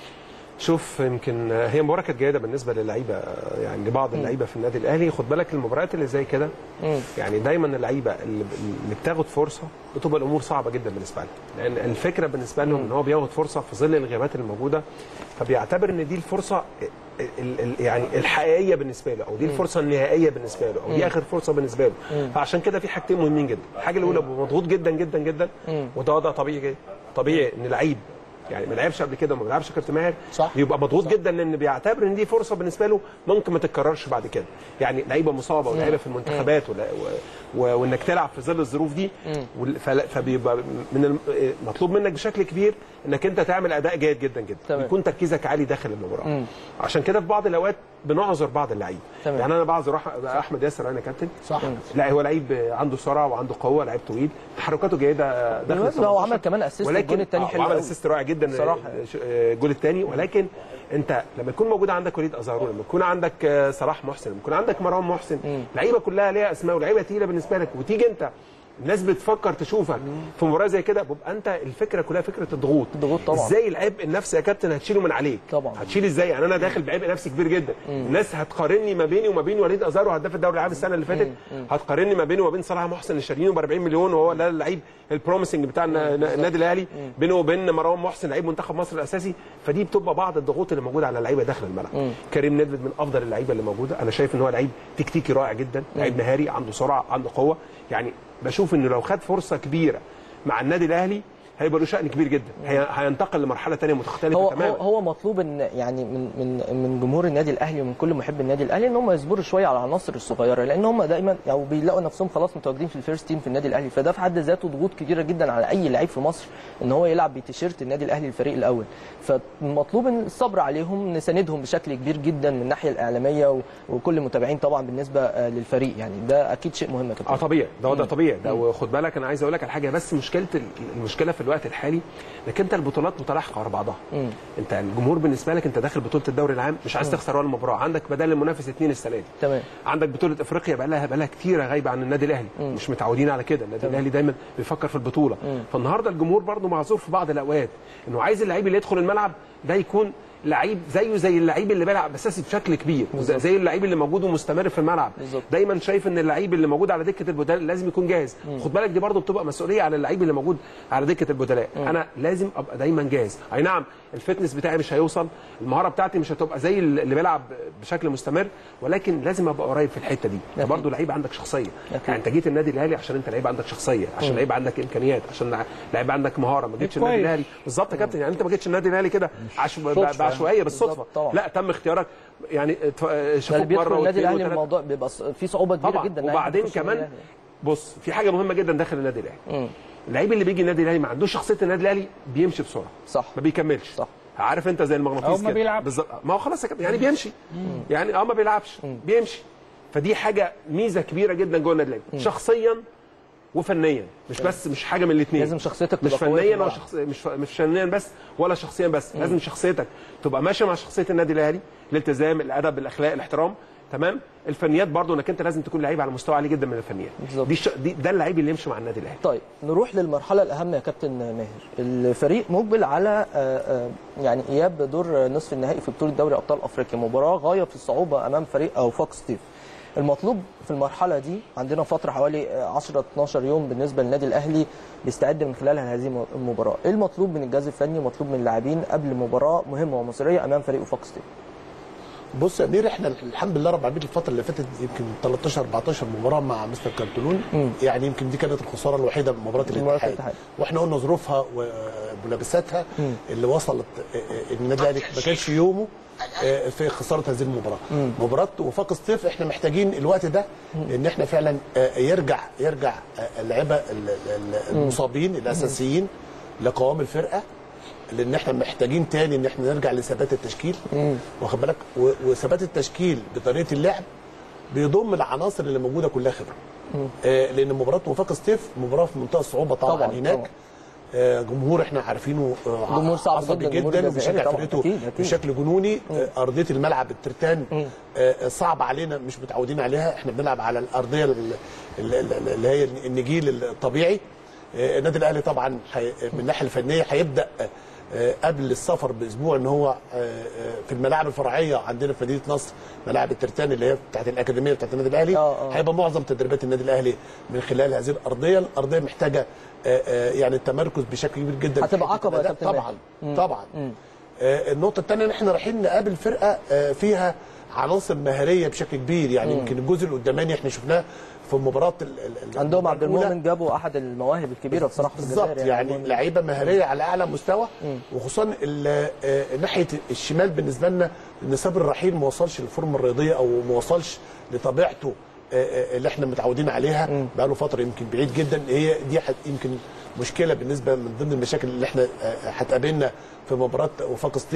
شوف يمكن هي مباراه كانت جيده بالنسبه للعيبه يعني لبعض اللعيبه في النادي الاهلي خد بالك المباريات اللي زي كده يعني دايما اللعيبه اللي اللي بتاخد فرصه بتبقى الامور صعبه جدا بالنسبه لها لان الفكره بالنسبه لهم ان هو بياخد فرصه في ظل الغيابات الموجوده فبيعتبر ان دي الفرصه ال- ال- يعني الحقيقيه بالنسبه له او دي الفرصه النهائيه بالنسبه له او دي اخر فرصه بالنسبه له فعشان كده في حاجتين مهمين جدا الحاجه الاولى بيبقى مضغوط جدا جدا جدا وده وضع طبيعي جدا طبيعي ان لعيب يعني ما لعبش قبل كده وما بيلعبش كابتن ماهر
صح.
بيبقى مضغوط جدا لان بيعتبر ان دي فرصه بالنسبه له ممكن ما تتكررش بعد كده يعني لعيبه مصابه ولعيبه في المنتخبات ولا- و- و- وانك تلعب في ظل الظروف دي وال- فلا- فبيبقى من الم- مطلوب منك بشكل كبير انك انت تعمل اداء جيد جدا جدا
تمام.
يكون تركيزك عالي داخل المباراه عشان كده في بعض الاوقات بنعذر بعض اللعيبه
تمام.
يعني انا بعذر أح- احمد ياسر انا كابتن
صح
لا هو لعيب عنده سرعه وعنده قوه لعيب طويل تحركاته جيده داخل
بالمناسبة هو
18.
عمل كمان assist
ولكن
الجون التاني
آه،
حلو
وعمل
قوي.
اسيست رائع جدا جدا
صراحة.
آه، ش- آه، الجول الثاني ولكن انت لما يكون موجود عندك وليد ازارو لما يكون عندك آه، صلاح محسن لما يكون عندك مروان محسن لعيبه كلها ليها اسماء ولعيبه تقيله بالنسبه لك وتيجي انت الناس بتفكر تشوفك في مباراه زي كده بيبقى انت الفكره كلها فكره الضغوط
الضغوط طبعا.
ازاي العبء النفسي يا كابتن هتشيله من عليك
طبعا.
هتشيل ازاي يعني انا داخل بعبء نفسي كبير جدا الناس هتقارني ما بيني وما بين وليد ازارو هداف الدوري العام السنه اللي فاتت هتقارني ما بينه وما بين صلاح محسن اللي شاريينه ب 40 مليون وهو ده اللعيب البروميسنج بتاع النا- النادي الاهلي بينه وبين مروان محسن لعيب منتخب مصر الاساسي فدي بتبقى بعض الضغوط اللي موجوده على اللعيبه داخل الملعب كريم نيدفيد من افضل اللعيبه اللي موجوده انا شايف ان هو لعيب تكتيكي رائع جدا لعيب مهاري عنده سرعه عنده قوه يعني بشوف انه لو خد فرصه كبيره مع النادي الاهلي هيبقى له شأن كبير جدا هي- هينتقل لمرحله ثانيه مختلفه
هو هو
تماما
هو مطلوب ان يعني من من من جمهور النادي الاهلي ومن كل محب النادي الاهلي ان هم يصبروا شويه على العناصر الصغيره لان هم دايما او بيلاقوا نفسهم خلاص متواجدين في الفيرست تيم في النادي الاهلي فده في حد ذاته ضغوط كبيره جدا على اي لعيب في مصر ان هو يلعب بتيشيرت النادي الاهلي الفريق الاول فمطلوب ان الصبر عليهم نساندهم بشكل كبير جدا من الناحيه الاعلاميه و- وكل المتابعين طبعا بالنسبه آه، للفريق يعني ده اكيد شيء مهم يا كابتن
اه طبيعي ده ده طبيعي ده وخد بالك انا عايز اقول لك على حاجه بس مشكله ال- المشكله في الوقت الحالي انك انت البطولات متلاحقه ورا بعضها انت الجمهور بالنسبه لك انت داخل بطوله الدوري العام مش عايز تخسر ولا مباراه عندك بدل المنافس اثنين السنه دي
تمام
عندك بطوله افريقيا بقى لها بقى لها كتيره غايبه عن النادي الاهلي مش متعودين على كده النادي الاهلي دايما بيفكر في البطوله فالنهارده الجمهور برضه معذور في بعض الاوقات انه عايز اللعيب اللي يدخل الملعب ده يكون لعيب زيه زي اللعيب اللي بيلعب اساسي بشكل كبير زي, زي اللعيب اللي موجود ومستمر في الملعب
بالظبط.
دايما شايف ان اللعيب اللي موجود على دكه البدلاء لازم يكون جاهز خد بالك دي برضه بتبقى مسؤوليه على اللعيب اللي موجود على دكه البدلاء انا لازم ابقى دايما جاهز اي نعم الفتنس بتاعي مش هيوصل المهاره بتاعتي مش هتبقى زي اللي بيلعب بشكل مستمر ولكن لازم ابقى قريب في الحته دي انت
أكيد.
برضه لعيب عندك شخصيه
أكيد.
يعني انت جيت النادي الاهلي عشان انت لعيب عندك شخصيه عشان لعيب عندك امكانيات عشان لع- لعيب عندك مهاره ما جيتش النادي
كويس.
الاهلي بالظبط يا كابتن يعني انت ما جيتش النادي الاهلي كده عشو...
صدفة
بعشوائيه بالصدفه
بالظبط طبعا.
لا تم اختيارك يعني اتف-
ده
شافوك
اللي بيدخل
مره
النادي
واثنين
الاهلي
وثلاثه
الموضوع بيبقى ص- في صعوبه كبيره
طبعا
جدا إن
وبعدين
يخش النادي
كمان
الأهلي.
بص في حاجه مهمه جدا داخل النادي الاهلي اللعيب اللي بيجي النادي الاهلي ما عندوش شخصيه النادي الاهلي بيمشي بسرعه
صح
ما بيكملش
صح.
عارف انت زي المغناطيس
أو ما
كده.
بيلعبش.
بالظبط ما هو خلاص يا كابتن، يعني بيمشي يعني اه ما بيلعبش بيمشي فدي حاجه ميزه كبيره جدا جوه النادي الاهلي شخصيا وفنيا مش بس مش حاجه من الاثنين
لازم شخصيتك
مش
تبقى قوية في
فنيا ولا
الملعب.
شخص مش ف... مش فنيا بس ولا شخصيا بس لازم شخصيتك تبقى ماشيه مع شخصيه النادي الاهلي الالتزام الادب الاخلاق الاحترام تمام الفنيات برضو انك انت لازم تكون لعيب على مستوى عالي جدا من الفنيات
بالظبط.
دي, ش... دي ده اللعيب اللي يمشي مع النادي الاهلي
طيب نروح للمرحله الاهم يا كابتن ماهر الفريق مقبل على آه، آه، يعني اياب دور نصف النهائي في بطوله دوري ابطال افريقيا مباراه غايه في الصعوبه امام فريق او فوكس ستيف المطلوب في المرحله دي عندنا فتره حوالي آه، 10 12 يوم بالنسبه للنادي الاهلي بيستعد من خلالها هذه المباراه ايه المطلوب من الجهاز الفني ومطلوب من اللاعبين قبل مباراه مهمه ومصيريه امام فريق فوكس ستيف
بص يا امير احنا الحمد لله رب العالمين الفتره اللي فاتت يمكن 13 14 مباراه مع مستر كارتلون يعني يمكن دي كانت الخساره الوحيده من مباراه
مباراة
الاتحاد
الاتحاد.
واحنا قلنا ظروفها وملابساتها اللي وصلت آه، آه، النادي الاهلي ما كانش يومه آه، في خساره هذه المباراه مباراه وفاق سطيف احنا محتاجين الوقت ده ان احنا فعلا آه، يرجع يرجع آه، اللعيبه ال- ال- المصابين الاساسيين لقوام الفرقه لان احنا محتاجين تاني ان احنا نرجع لثبات التشكيل واخد بالك و- وثبات التشكيل بطريقه اللعب بيضم العناصر اللي موجوده كلها خبره آه لان مباراه وفاق ستيف مباراه في منتهى الصعوبه طبعا,
طبعاً،
طبعا هناك
طبعاً.
آه جمهور احنا عارفينه آه
جمهور صعب
عصبي
جداً، جمهور
جدا
الجزائري
وبيشجع
طبعاً،
فرقته
أكيد، أكيد.
بشكل جنوني آه ارضيه الملعب الترتان آه صعب علينا مش متعودين عليها احنا بنلعب على الارضيه ال- ال- ال- اللي هي النجيل الطبيعي آه، النادي الاهلي طبعا حي- من الناحيه الفنيه هيبدا آه، قبل السفر باسبوع ان هو آه، آه، في الملاعب الفرعيه عندنا في مدينه نصر ملاعب الترتان اللي هي بتاعت الاكاديميه بتاعت النادي الاهلي
آه، آه.
هيبقى معظم تدريبات النادي الاهلي من خلال هذه الارضيه الارضيه محتاجه آه، آه، يعني التمركز بشكل كبير جدا في
هتبقى
حتة
عقبة يا
الأداء.
كابتن
طبعا طبعا آه، النقطه الثانيه ان احنا رايحين نقابل فرقه آه، فيها عناصر مهاريه بشكل كبير يعني يمكن الجزء القداماني احنا شفناه في مباراه ال- ال- ال-
عندهم عبد
الأولى.
المؤمن جابوا احد المواهب الكبيره بصراحه في الجزائر
بالظبط يعني
عبد المؤمن.
لعيبه مهاريه على اعلى مستوى وخصوصا ال- آه، ناحيه الشمال بالنسبه لنا ان صابر الرحيل ما وصلش للفورمه الرياضيه او ما وصلش لطبيعته آه، آه، اللي احنا متعودين عليها بقى له فتره يمكن بعيد جدا هي دي حت- يمكن مشكله بالنسبه من ضمن المشاكل اللي احنا آه، هتقابلنا في مباراه وفاق سطيف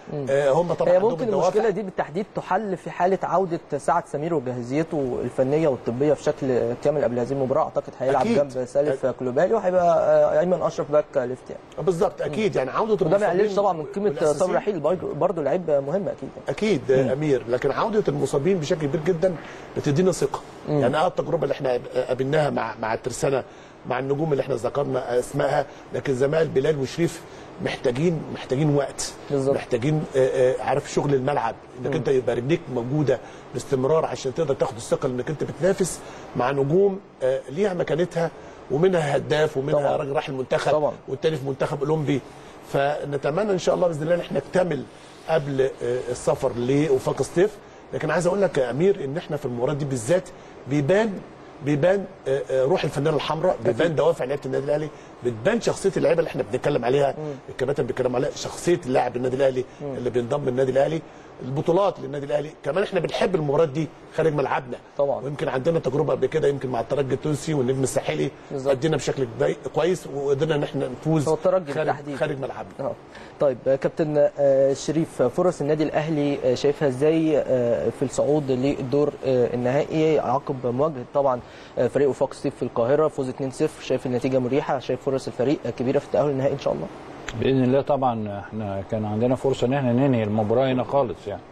آه، هم طبعا
هي
عندهم
ممكن
الدوافع.
المشكله دي بالتحديد تحل في حاله عوده سعد سمير وجاهزيته الفنيه والطبيه بشكل كامل قبل هذه المباراه اعتقد هيلعب
أكيد.
جنب سالف كلوبالي وهيبقى آه، ايمن اشرف باك ليفت يعني
بالظبط اكيد يعني عوده
وده ما
المصابين
يقللش طبعا من قيمه
والأساسيين.
صبري رحيل برضه لعيب مهم اكيد يعني.
اكيد آه، امير لكن عوده المصابين بشكل كبير جدا بتدينا ثقه يعني اه التجربه اللي احنا قابلناها مع مع الترسانه مع النجوم اللي احنا ذكرنا اسمائها لكن زمايل بلال وشريف محتاجين محتاجين وقت
بالظبط.
محتاجين آه، آه، عارف شغل الملعب انك انت يبقى رجليك موجوده باستمرار عشان تقدر تاخد الثقه انك انت بتنافس مع نجوم آه، ليها مكانتها ومنها هداف ومنها
طبعاً.
راجل راح المنتخب
طبعاً.
والتاني في منتخب اولمبي فنتمنى ان شاء الله باذن الله ان احنا نكتمل قبل آه، السفر لوفاق سطيف لكن عايز اقول لك يا امير ان احنا في المباراه دي بالذات بيبان بيبان آه، آه، روح الفنانه الحمراء بيبان دوافع لعيبه النادي الاهلي بتبان شخصيه اللعيبه اللي احنا بنتكلم عليها الكباتن بيتكلم عليها شخصيه اللاعب النادي الاهلي اللي بينضم للنادي الاهلي البطولات للنادي الاهلي كمان احنا بنحب المباريات دي خارج ملعبنا
طبعاً.
ويمكن عندنا تجربه قبل كده يمكن مع الترجي التونسي والنجم الساحلي
بالظبط.
ادينا بشكل كبي- كويس وقدرنا ان احنا نفوز
هو الترجي
خارج,
بالتحديد.
خارج ملعبنا
اه طيب آه، كابتن آه، شريف فرص النادي الاهلي آه، شايفها ازاي آه، في الصعود للدور آه، النهائي عقب مواجهه طبعا آه، فريق وفاق سطيف في القاهره فوز 2-0 شايف النتيجه مريحه شايف فرص الفريق آه، كبيره في التاهل النهائي ان شاء الله
باذن الله طبعا احنا كان عندنا فرصه ان احنا ننهي المباراه هنا خالص يعني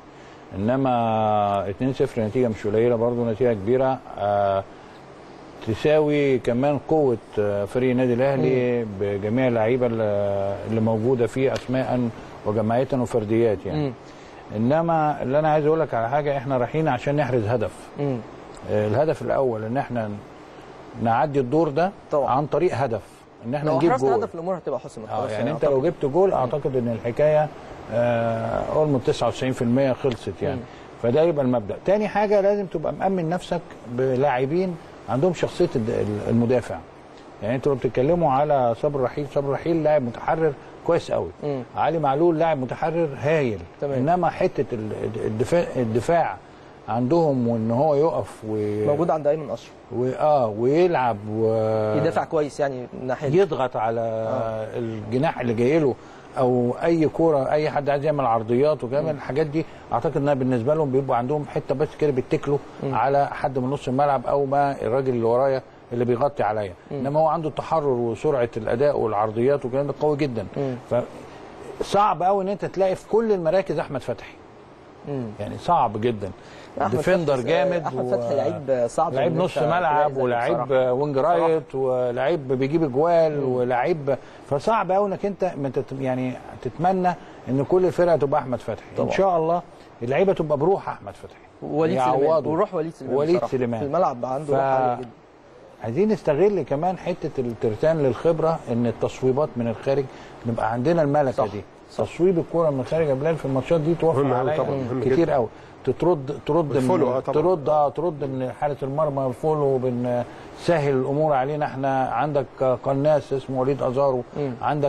انما 2-0 نتيجه مش قليله برضو نتيجه كبيره آه تساوي كمان قوه آه، فريق النادي الاهلي بجميع اللعيبه اللي اللي موجوده فيه اسماء وجماعيه وفرديات يعني
مم.
انما اللي انا عايز اقول لك على حاجه احنا رايحين عشان نحرز هدف
مم.
آه، الهدف الاول ان احنا نعدي الدور ده
طبعا.
عن طريق هدف ان احنا
لو
نجيب
حرزت
جول
هدف الامور هتبقى حسمت
اه
خلاص
يعني انت لو
أعتقد.
جبت جول اعتقد ان الحكايه اولموست 99% خلصت يعني فده يبقى المبدا تاني حاجه لازم تبقى مامن نفسك بلاعبين عندهم شخصيه الد- ال- المدافع يعني انتوا لو بتتكلموا على صبر رحيل صبر رحيل لاعب متحرر كويس قوي
مم.
علي معلول لاعب متحرر هايل
تمام.
انما حته ال- الدفاع الدفاع عندهم وان هو يقف و...
موجود عند ايمن اشرف
واه ويلعب و...
يدافع كويس يعني من ناحيه
يضغط على الجناح اللي جاي له او اي كوره اي حد عايز يعمل عرضيات وكمان الحاجات دي اعتقد انها بالنسبه لهم بيبقوا عندهم حته بس كده بيتكلوا على حد من نص الملعب او ما الراجل اللي ورايا اللي بيغطي عليا انما هو عنده التحرر وسرعه الاداء والعرضيات والكلام ده قوي جدا فصعب قوي ان انت تلاقي في كل المراكز احمد فتحي
مم.
يعني صعب جدا
أحمد
ديفندر
فتحي-
جامد
احمد
و-
فتحي لعيب صعب
لعيب
إن
نص
أنت
ملعب
تلاقي زيه
ولاعيب
بصراحة.
وينج رايت ولاعيب بيجيب اجوال ولاعيب فصعب قوي انك انت ما تت- يعني تتمنى ان كل الفرقه تبقى احمد فتحي
طبعا.
ان شاء الله اللعيبه تبقى بروح احمد فتحي
وليد سليمان
يعوضوا.
وروح وليد سليمان
وليد
بصراحة.
سليمان.
في الملعب عنده
ف-
روح عاليه جدا
عايزين نستغل كمان حته الترتان للخبره ان التصويبات من الخارج نبقى عندنا الملكه
صح.
دي تصويب الكوره من الخارج يا بلال في الماتشات دي توفر
مهم أوي
عليا
طبعاً، مهم
كتير
جداً.
قوي ترد ترد من
الفولو، آه طبعاً.
ترد اه ترد من حارس المرمى الفولو بنسهل الامور علينا احنا عندك قناص اسمه وليد ازارو عندك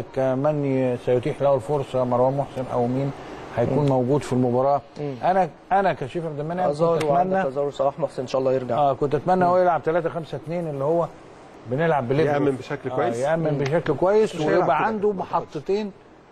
من سيتيح له الفرصه مروان محسن او مين هيكون موجود في المباراه انا انا كشريف عبد المنعم كنت
ازارو وعندك
اتمنى
ازارو صلاح محسن ان شاء الله يرجع
اه كنت اتمنى هو يلعب 3 5 2 اللي هو بنلعب بليفرو
يأمن بشكل كويس.
آه يامن بشكل كويس
مش هيلعب
ويبقى
كده.
عنده محطتين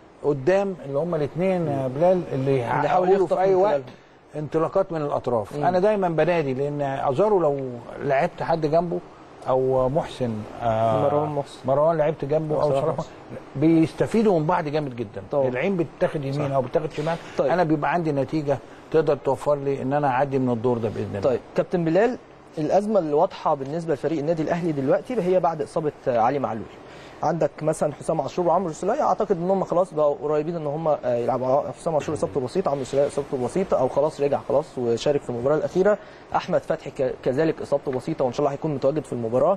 قدام اللي هم الاثنين يا بلال اللي
يحاول
يحاولوا
يخطف
في اي
من
وقت
خلالهم.
انطلاقات من الاطراف انا دايما بنادي لان ازارو لو لعبت حد جنبه او محسن آه
مروان محسن.
مروان لعبت جنبه او
صلاح
صلاح
محسن.
بيستفيدوا من بعض جامد جدا
طبعا.
العين بتتاخد يمين او بتاخد شمال
طيب.
انا بيبقى عندي نتيجه تقدر توفر لي ان انا اعدي من الدور ده باذن الله
طيب كابتن بلال الازمه اللي واضحه بالنسبه لفريق النادي الاهلي دلوقتي هي بعد اصابه علي معلول عندك مثلا حسام عاشور وعمرو السوليه اعتقد ان هم خلاص بقوا قريبين ان هم آه، يلعبوا حسام عاشور اصابته بسيطه عمرو السوليه اصابته بسيطه او خلاص رجع خلاص وشارك في المباراه الاخيره احمد فتحي ك- كذلك اصابته بسيطه وان شاء الله هيكون متواجد في المباراه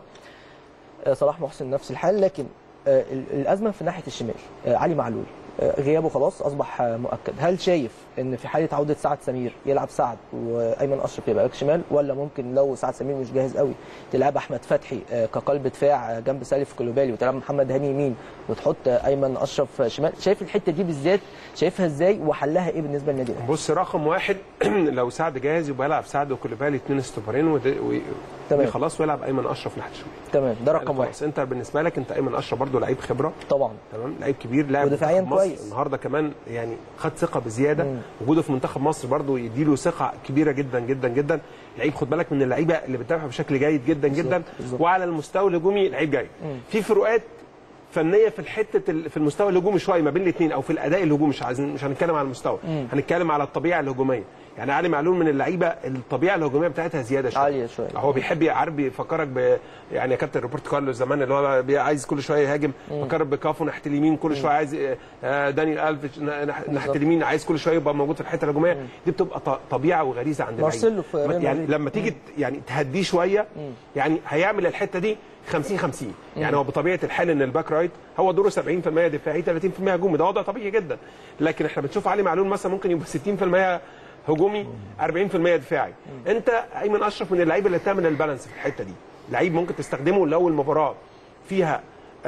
آه، صلاح محسن نفس الحال لكن آه، ال- الازمه في ناحيه الشمال آه، علي معلول آه، غيابه خلاص اصبح آه، مؤكد هل شايف ان في حاله عوده سعد سمير يلعب سعد وايمن اشرف يبقى باك شمال ولا ممكن لو سعد سمير مش جاهز قوي تلعب احمد فتحي آه، كقلب دفاع آه، جنب سالف كلوبالي وتلعب محمد هاني يمين وتحط آه، ايمن اشرف آه، شمال شايف الحته دي بالذات شايفها ازاي وحلها ايه بالنسبه للنادي الاهلي
بص رقم واحد لو سعد جاهز يبقى يلعب سعد وكوليبالي اثنين استوبرين ود- و-
تمام.
خلاص ويلعب ايمن اشرف ناحيه الشمال
تمام ده رقم
يعني
واحد
خلاص انت بالنسبه لك انت ايمن اشرف برضو لعيب خبره
طبعا
تمام لعيب كبير لاعب
ودفاعياً
منتخب مصر.
كويس.
النهارده كمان يعني خد ثقه بزياده وجوده في منتخب مصر برضو يديله ثقه كبيره جدا جدا جدا لعيب خد بالك من اللعيبه اللي بتدافع بشكل جيد جدا جدا
بالظبط.
وعلى المستوى الهجومي لعيب جيد في فروقات فنيه في الحته ال- في المستوى الهجومي شويه ما بين الاثنين او في الاداء الهجومي مش عايزين مش هنتكلم على المستوى هنتكلم على الطبيعه الهجوميه يعني علي معلول من اللعيبه الطبيعه الهجوميه بتاعتها زياده شويه
عالية شوية.
هو بيحب عارف بيفكرك ب يعني يا كابتن روبرت كارلوس زمان اللي هو بي- عايز كل شويه يهاجم فكرك بكافو ناحيه اليمين كل شويه عايز آه، دانيال الفيش ناح- ناحيه اليمين عايز كل شويه يبقى موجود في الحته الهجوميه دي بتبقى ط- طبيعه وغريزه عند اللعيب
مارسيلو في ريال
يعني
مدريد.
لما تيجي ت- يعني تهديه شويه يعني هيعمل الحته دي 50 50 يعني هو بطبيعه الحال ان الباك رايت هو دوره 70% دفاعي 30% هجومي ده وضع طبيعي جدا لكن احنا بنشوف علي معلول مثلا ممكن يبقى 60% هجومي 40% دفاعي انت ايمن اشرف من اللعيبه اللي بتعمل البالانس في الحته دي لعيب ممكن تستخدمه لو المباراه فيها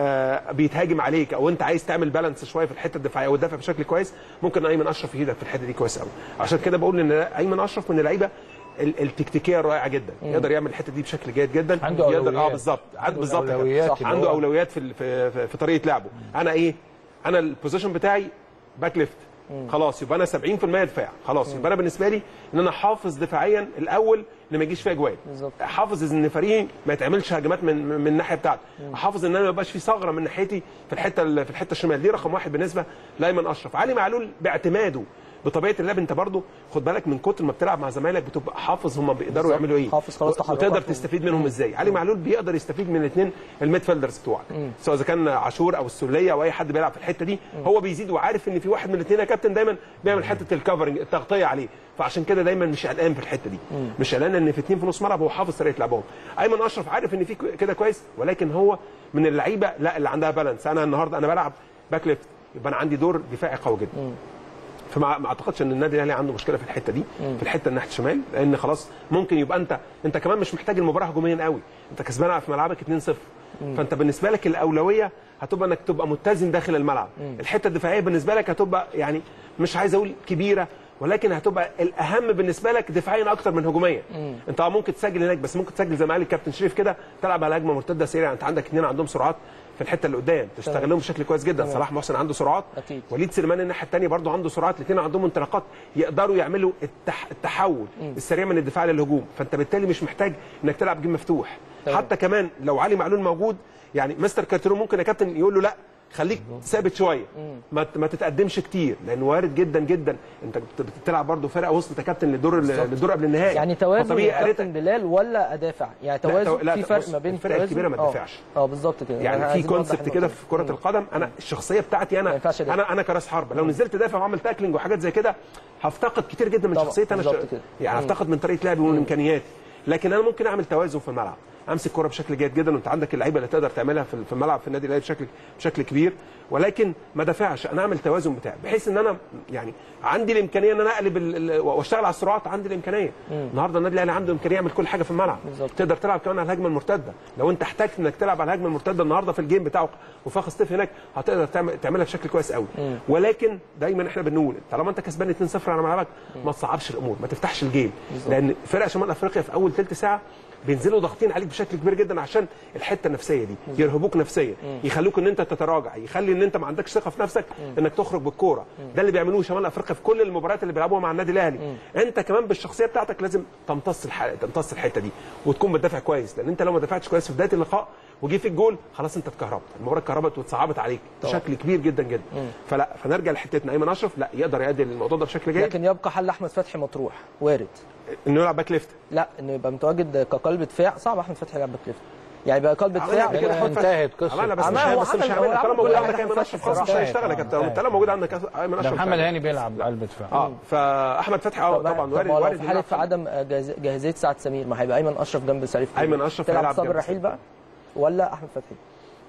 آه بيتهاجم عليك او انت عايز تعمل بالانس شويه في الحته الدفاعيه وتدافع بشكل كويس ممكن ايمن اشرف يفيدك في الحته دي كويس قوي عشان كده بقول ان ايمن اشرف من اللعيبه ال- التكتيكيه الرائعه جدا يقدر يعمل الحته دي بشكل جيد جدا
عنده
يقدر اه
أولويات.
بالظبط عنده
عنده
بالظبط كده.
الأولويات
صح.
اللي
عنده
هو-
اولويات في ال- في, في, في طريقه لعبه انا ايه انا البوزيشن بتاعي باك ليفت خلاص يبقى انا 70% دفاع خلاص يبقى انا بالنسبه لي ان انا حافظ دفاعيا الاول ان ما يجيش فيها جوان
بالظبط.
حافظ ان فريقي ما يتعملش هجمات من من الناحيه بتاعتي احافظ ان انا ما يبقاش في ثغره من ناحيتي في الحته ال- في الحته الشمال دي رقم واحد بالنسبه لايمن اشرف علي معلول باعتماده بطبيعه اللعب انت برضو خد بالك من كتر ما بتلعب مع زمايلك بتبقى حافظ هم بيقدروا
بالظبط.
يعملوا ايه
حافظ خلاص تحركاتهم.
وتقدر تستفيد منهم ازاي علي معلول بيقدر يستفيد من الاثنين الميد فيلدرز بتوعك سواء اذا كان عاشور او السوليه او اي حد بيلعب في الحته دي هو بيزيد وعارف ان في واحد من الاثنين يا كابتن دايما بيعمل حته الكفرنج التغطيه عليه فعشان كده دايما مش قلقان في الحته دي مش قلقان ان في اثنين في نص ملعب هو حافظ طريقه لعبهم ايمن اشرف عارف ان في كو- كده كويس ولكن هو من اللعيبه لا اللي عندها بالانس انا النهارده انا بلعب باك ليفت يبقى انا عندي دور دفاعي قوي جدا فما ما اعتقدش ان النادي الاهلي عنده مشكله في الحته دي في الحته ناحيه الشمال لان خلاص ممكن يبقى انت انت كمان مش محتاج المباراه هجوميا قوي انت كسبان في ملعبك 2-0 فانت بالنسبه لك الاولويه هتبقى انك تبقى متزن داخل الملعب الحته الدفاعيه بالنسبه لك هتبقى يعني مش عايز اقول كبيره ولكن هتبقى الاهم بالنسبه لك دفاعيا اكتر من هجوميا انت اه ممكن تسجل هناك بس ممكن تسجل زي ما قال الكابتن شريف كده تلعب على هجمه مرتده سريعه انت عندك اثنين عندهم سرعات في الحته اللي قدام تستغلهم بشكل كويس جدا صلاح محسن عنده سرعات
أكيد.
وليد سليمان الناحيه الثانيه برضه عنده سرعات الاثنين عندهم انطلاقات يقدروا يعملوا التح... التحول السريع من الدفاع للهجوم فانت بالتالي مش محتاج انك تلعب جيم مفتوح
تمام.
حتى كمان لو علي معلول موجود يعني مستر كارتيرو ممكن يا كابتن يقول له لا خليك ثابت شويه ما ت- ما تتقدمش كتير لان وارد جدا جدا انت بت- بتلعب برضه فرقه وصلت يا كابتن للدور للدور قبل النهائي
يعني توازن
فطبيعي
يا
قريتك-
كابتن بلال ولا ادافع يعني
لا،
توازن
تو- لا،
في
لا،
فرق
بص،
ما بين
الفرق
توازن-
الكبيرة ما
آه.
تدافعش.
اه بالظبط كده
يعني في
عايزين نوضح
كونسبت
النقطة
كده
دي.
في كره القدم انا الشخصيه بتاعتي انا
ينفعش أدافع.
انا انا كراس حربه لو نزلت دافع وعمل تاكلينج وحاجات زي كده هفتقد كتير جدا من
طبعا،
شخصيتي انا
بالظبط كده.
يعني هفتقد من طريقه لعبي ومن امكانياتي لكن انا ممكن اعمل توازن في الملعب امسك كرة بشكل جيد جدا وانت عندك اللعيبه اللي تقدر تعملها في في الملعب في النادي الاهلي بشكل بشكل كبير ولكن ما دافعش انا اعمل توازن بتاعي بحيث ان انا يعني عندي الامكانيه ان انا اقلب ال- ال- واشتغل على السرعات عندي الامكانيه النهارده النادي الاهلي عنده امكانيه يعمل كل حاجه في الملعب
بالظبط.
تقدر تلعب كمان على الهجمه المرتده لو انت احتجت انك تلعب على الهجمه المرتده النهارده في الجيم بتاعه وفاخ ستيف هناك هتقدر تعمل تعملها بشكل كويس قوي ولكن دايما احنا بنقول طالما انت كسبان 2-0 على ملعبك ما تصعبش الامور ما تفتحش الجيم لان فرق شمال افريقيا في اول ثلث ساعه بينزلوا ضاغطين عليك بشكل كبير جدا عشان الحته النفسيه دي يرهبوك نفسيا يخلوك ان انت تتراجع يخلي ان انت ما عندكش ثقه في نفسك انك تخرج بالكوره ده اللي بيعملوه شمال افريقيا في كل المباريات اللي بيلعبوها مع النادي الاهلي انت كمان بالشخصيه بتاعتك لازم تمتص الح... تمتص الحته دي وتكون بتدافع كويس لان انت لو ما دافعتش كويس في بدايه اللقاء وجي في الجول خلاص انت اتكهربت المباراه اتكهربت واتصعبت عليك بشكل كبير جدا جدا فلا فنرجع لحتتنا ايمن اشرف لا يقدر يؤدي الموضوع ده بشكل جيد
لكن يبقى حل احمد فتحي مطروح وارد
انه يلعب باك ليفت
لا انه يبقى متواجد كقلب دفاع صعب احمد فتحي يلعب باك ليفت يعني يبقى قلب
عملها
دفاع
قبل كده
وكده
خد
انتهت قصه
عملها بس مش
عملها، هو
بس مش
عمل- هو
هيعملها طالما
عمل
موجود
كل
عندك
حاجة
ايمن
في
اشرف
فتحي
خلاص مش
الصراحة.
هيشتغل يا كابتن طالما موجود عندك ايمن اشرف
محمد
هيعمل.
هاني بيلعب قلب دفاع
اه فاحمد فتحي اه طبعا
طب
وارد
ما هو لو
وارد
في حاله في
يلعب.
عدم جاهز- جاهزيه سعد سمير ما هيبقى ايمن اشرف جنب سليف
أيمن أشرف
تلعب
هيلعب
صابر
جنب
رحيل
سليف.
بقى ولا احمد فتحي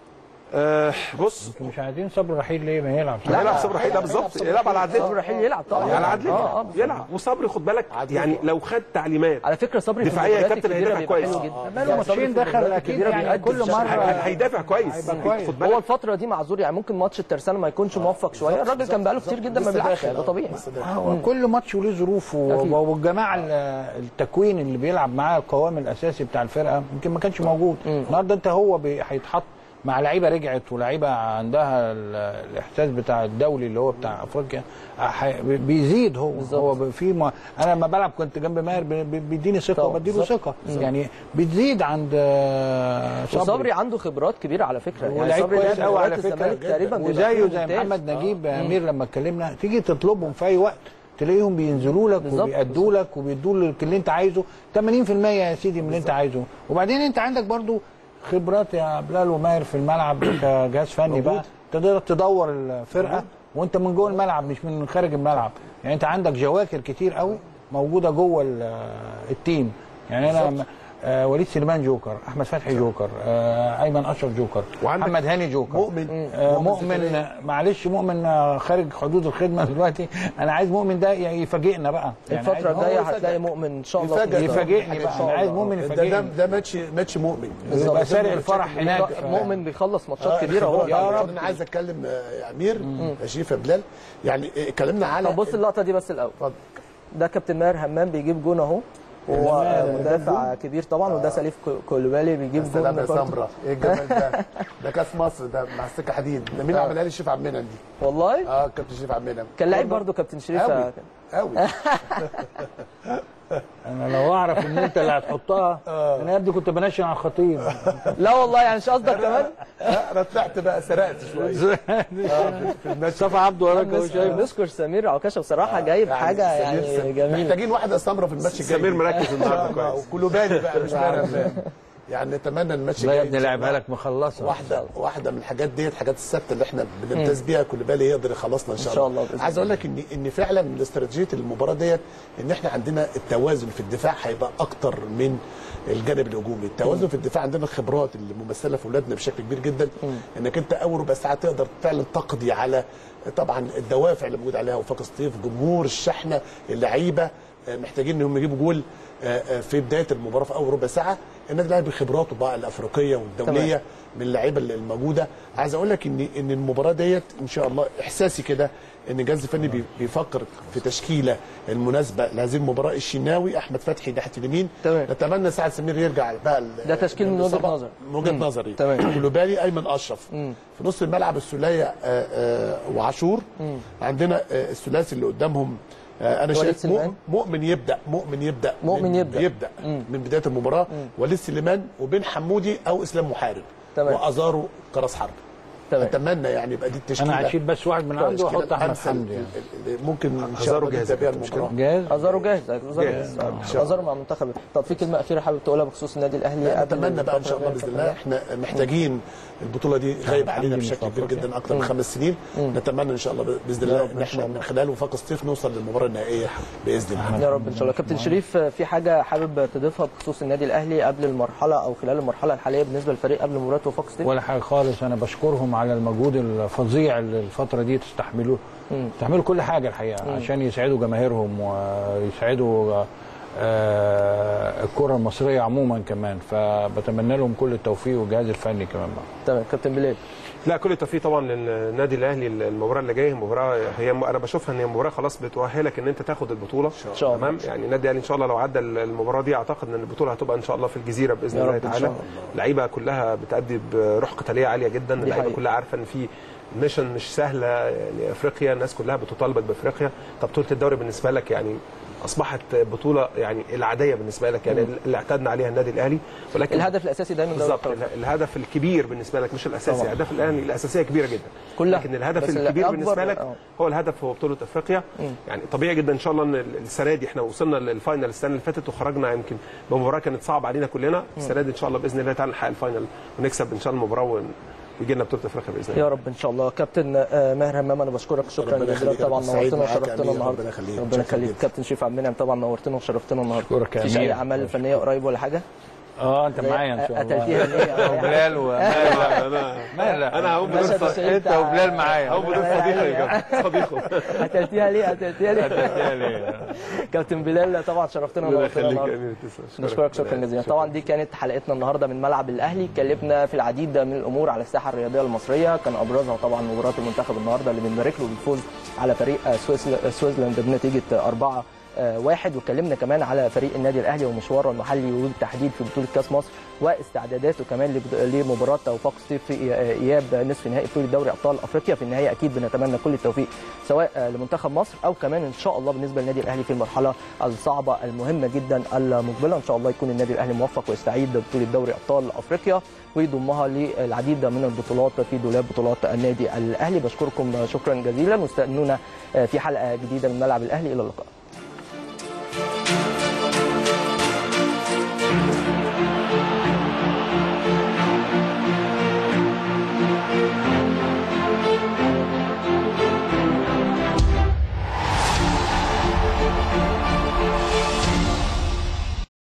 آه بص
مش عايزين صبري رحيل ليه ما يلعب
يلعب صبري رحيل ده بالظبط يلعب على عدلته
صبري رحيل يلعب طبعا
على عدلته
اه اه
يلعب وصبري خد بالك يعني لو خد تعليمات
على فكره صبري في
دفاعية يا
المباريات
كابتن
الكبيرة
هيدافع
بيبقى
كويس.
حلو جدا
بقاله ماتشين دخل اكيد يعني كل
هي-
مره
هيدافع كويس
هيبقى كويس.
خد
هو
بالك
الفتره دي معذور يعني ممكن ماتش الترسانه ما يكونش موفق شويه الراجل كان بقاله كتير جدا ما بيلعبش ده طبيعي
هو كل ماتش وليه ظروفه
أكيد.
والجماعه ال- التكوين اللي بيلعب معاه القوام الاساسي بتاع الفرقه يمكن ما كانش موجود النهارده انت هو بي- هيتحط مع لعيبه رجعت ولعيبه عندها ال- الاحساس بتاع الدولي اللي هو بتاع افريقيا ح- بي- بيزيد هو
بالظبط.
هو ب- في ما انا لما بلعب كنت جنب ماهر بي- بي- بيديني ثقه
طبعا،
وبديله
بالظبط.
ثقه يعني بتزيد عند آه،
وصبري عنده خبرات كبيره على فكره يعني
ولعيب
صبري
كويس
لعب
قوي على
مباريات
فكره
الزمالك تقريبا بيبقى
وزيه
فيه
زي
ممتاز.
محمد نجيب
آه.
امير لما اتكلمنا تيجي تطلبهم في اي وقت تلاقيهم بينزلوا لك
بالظبط،
وبيأدوا لك وبيدوا لك اللي انت عايزه 80% يا سيدي من اللي انت عايزه وبعدين انت عندك برضو خبرات يا بلال وماهر في الملعب كجهاز فني بقى تقدر تدور الفرقه وانت من جوه الملعب مش من خارج الملعب يعني انت عندك جواكر كتير قوي موجوده جوه ال- التيم يعني انا آه وليد سليمان جوكر احمد فتحي جوكر آه ايمن اشرف جوكر
وعندك
محمد هاني جوكر
مؤمن
آه مؤمن معلش مؤمن آه، خارج حدود الخدمه دلوقتي انا عايز مؤمن ده يفاجئنا بقى يعني
الفتره
عايز-
الجايه
هو يفاجئ.
هتلاقي مؤمن ان شاء الله
يفاجئ.
في المباراة.
يفاجئني
إن
بقى
شاء
انا عايز
الله.
مؤمن
ده ده
يفاجئني
ده ماتش ماتش مؤمن
يبقى سارق الفرح هناك
مؤمن بيخلص ماتشات
آه،
كبيره اهو
يا
يعني.
رب انا عايز اتكلم آه، يا امير يا شريف يا بلال يعني آه، اتكلمنا على
طب بص اللقطه دي بس الاول
اتفضل.
ده كابتن ماهر همام بيجيب جون اهو هو مدافع كبير طبعا وده سليف كولوبالي بيجيب جون
سلام يا
برضه.
سمره ايه الجمال ده ده كاس مصر ده مع السكه حديد ده مين عملها لي شريف عبد المنعم دي
والله
اه كابتن شريف عبد المنعم
كان لعيب برضه كابتن شريف
قوي قوي
انا لو اعرف ان انت اللي هتحطها انا يا ابني كنت بنشن على الخطيب
لا والله يعني مش قصدك كمان
لا، انا طلعت بقى سرقت شويه
مصطفى عبده وراك اهو شايف
نشكر سمير عكاشه بصراحه جايب حاجه
سمير
يعني
سم-
جميله
محتاجين واحده سمره في الماتش الجاي
سمير مركز النهارده كويس
وكله بالي بقى مش ماهر يعني نتمنى الماتش
لا يا
الجاي
ابني لعبها لك مخلصه
واحده واحده من الحاجات ديت حاجات الثابته اللي احنا بنمتاز بيها كل بالي يقدر يخلصنا ان شاء
إن شاء
الله,
الله بإذن
عايز اقول لك ان ان فعلا من استراتيجيه المباراه ديت ان احنا عندنا التوازن في الدفاع هيبقى اكتر من الجانب الهجومي التوازن في الدفاع عندنا الخبرات اللي ممثله في اولادنا بشكل كبير جدا انك انت اول ربع ساعه تقدر فعلا تقضي على طبعا الدوافع اللي موجود عليها وفاق سطيف جمهور الشحنه اللعيبه آه، محتاجين انهم يجيبوا جول آه، آه، في بدايه المباراه في اول ربع ساعه النادي الاهلي بخبراته بقى الافريقيه والدوليه من اللعيبه اللي الموجوده عايز اقول لك ان ان المباراه ديت ان شاء الله احساسي كده ان الجهاز الفني بي- بيفكر في تشكيله المناسبه لهذه المباراه الشناوي احمد فتحي ناحيه اليمين
تمام.
نتمنى سعد سمير يرجع بقى ال-
ده تشكيل من وجهة
الإصابة.
نظر.
من وجهه
مم.
نظري
تمام.
كلوبالي ايمن اشرف في نص الملعب السوليه آه، آه، وعاشور عندنا آه، الثلاثي اللي قدامهم آه، انا
وليد
شايف
سليمان.
مؤمن مؤمن يبدا مؤمن يبدا
مؤمن
من
يبدأ.
يبدا من بدايه المباراه وليد سليمان وبين حمودي او اسلام محارب
تمام.
وازارو كراس حرب
تمام.
اتمنى يعني يبقى دي التشكيله
انا هشيل بس واحد من عنده
التشكيلة
واحط احمد
الأمثل
حمدي يعني.
ال- ال- ممكن ان شاء
أزارو
الله
جاهز
نتابع
يا كابتن،
المباراه
جاهز
ازارو جاهز ازارو
جاهز.
جاهز ازارو مع المنتخب طب في كلمه اخيره حابب تقولها بخصوص النادي الاهلي قبل
نتمنى بقى ان شاء الله باذن الله احنا محتاجين البطوله دي غايبه علينا
حمدي
بشكل
من
كبير
أفريقيا.
جدا اكثر من خمس سنين نتمنى ان شاء الله باذن الله ان احنا من خلال وفاق الصيف نوصل للمباراه النهائيه باذن الله
يا رب ان شاء الله كابتن شريف في حاجه حابب تضيفها بخصوص النادي الاهلي قبل المرحله او خلال المرحله الحاليه بالنسبه للفريق قبل مباراه وفاق سطيف
ولا حاجه خالص انا بشكرهم على المجهود الفظيع اللي الفتره دي تستحملوه تستحملوا كل حاجه الحقيقه عشان يسعدوا جماهيرهم ويسعدوا آه، الكره المصريه عموما كمان فبتمنى لهم كل التوفيق والجهاز الفني كمان بقى.
تمام كابتن بلال
لا كل التوفيق طبعا للنادي الاهلي المباراه اللي جايه مباراه هي انا بشوفها ان هي مباراه خلاص بتؤهلك ان انت تاخد البطوله
إن شاء الله.
تمام يعني النادي الاهلي ان شاء الله لو عدى المباراه دي اعتقد ان البطوله هتبقى ان شاء الله في الجزيره باذن
يا
الله
رب إن
تعالى
شاء الله.
اللعيبه كلها بتأدي بروح قتاليه عاليه جدا اللعيبه
حقيقة.
كلها عارفه ان في ميشن مش سهله يعني افريقيا الناس كلها بتطالبك بافريقيا طب بطوله الدوري بالنسبه لك يعني اصبحت بطوله يعني العاديه بالنسبه لك يعني اللي اعتدنا عليها النادي الاهلي ولكن
الهدف الاساسي دايما دوري
بالظبط
الأبطال.
اله- الهدف الكبير بالنسبه لك مش الاساسي
طبعا.
الاهداف الاهلي الاساسيه كبيره جدا
كلها.
لكن الهدف
بس
الكبير
الأكبر-
بالنسبه لك
آه.
هو الهدف هو بطوله افريقيا يعني طبيعي جدا ان شاء الله ان ال- السنه دي احنا وصلنا للفاينل السنه اللي فاتت وخرجنا يمكن بمباراه كانت صعبه علينا كلنا السنه دي ان شاء الله باذن الله تعالى نحقق الفاينل ونكسب ان شاء الله المباراه ون- ويجي لنا بطوله افريقيا باذن الله
يا رب ان شاء الله كابتن آه، ماهر همام انا بشكرك شكرا
ربنا
جزيلا
يخليك.
طبعا
أنا سعيد
نورتنا
معاك يا
وشرفتنا
أمير.
النهارده
ربنا يخليك.
ربنا
شكراً
يخليك
جداً.
كابتن شريف عبد المنعم طبعا نورتنا وشرفتنا النهارده
أشكرك يا
مفيش اي
أمير.
اعمال فنيه قريب ولا حاجه
اه انت معايا ان شاء الله
قتلتيها ليه يا أخي؟
وبلال ومال
انا
مال
انا هقوم بدور
مشهد
ص-
الشهيد
انت
بتاع-
وبلال معايا
هقوم بدور صديقي يا جماعه صديقه
قتلتيها ليه قتلتيها ليه
قتلتيها ليه؟
كابتن بلال طبعا شرفتنا
الله
ونورتنا
يخليك يا
النهارده
امير تسلم
نشكرك شكرا جزيلا طبعا دي كانت حلقتنا النهارده من ملعب الاهلي اتكلمنا في العديد من الامور على الساحه الرياضيه المصريه كان ابرزها طبعا مباراه المنتخب النهارده اللي بنبارك له بالفوز على فريق آه، سويسل- سويسلاند بنتيجه 4 واحد واتكلمنا كمان على فريق النادي الاهلي ومشواره المحلي وبالتحديد في بطوله كاس مصر واستعداداته كمان لبد- لمباراه توفيق الصيف في اياب نصف نهائي بطوله دوري ابطال افريقيا في النهايه اكيد بنتمنى كل التوفيق سواء آه، لمنتخب مصر او كمان ان شاء الله بالنسبه للنادي الاهلي في المرحله الصعبه المهمه جدا المقبله ان شاء الله يكون النادي الاهلي موفق ويستعيد بطوله دوري ابطال افريقيا ويضمها للعديد من البطولات في دولاب بطولات النادي الاهلي بشكركم شكرا جزيلا واستنونا آه، في حلقه جديده من ملعب الاهلي الى اللقاء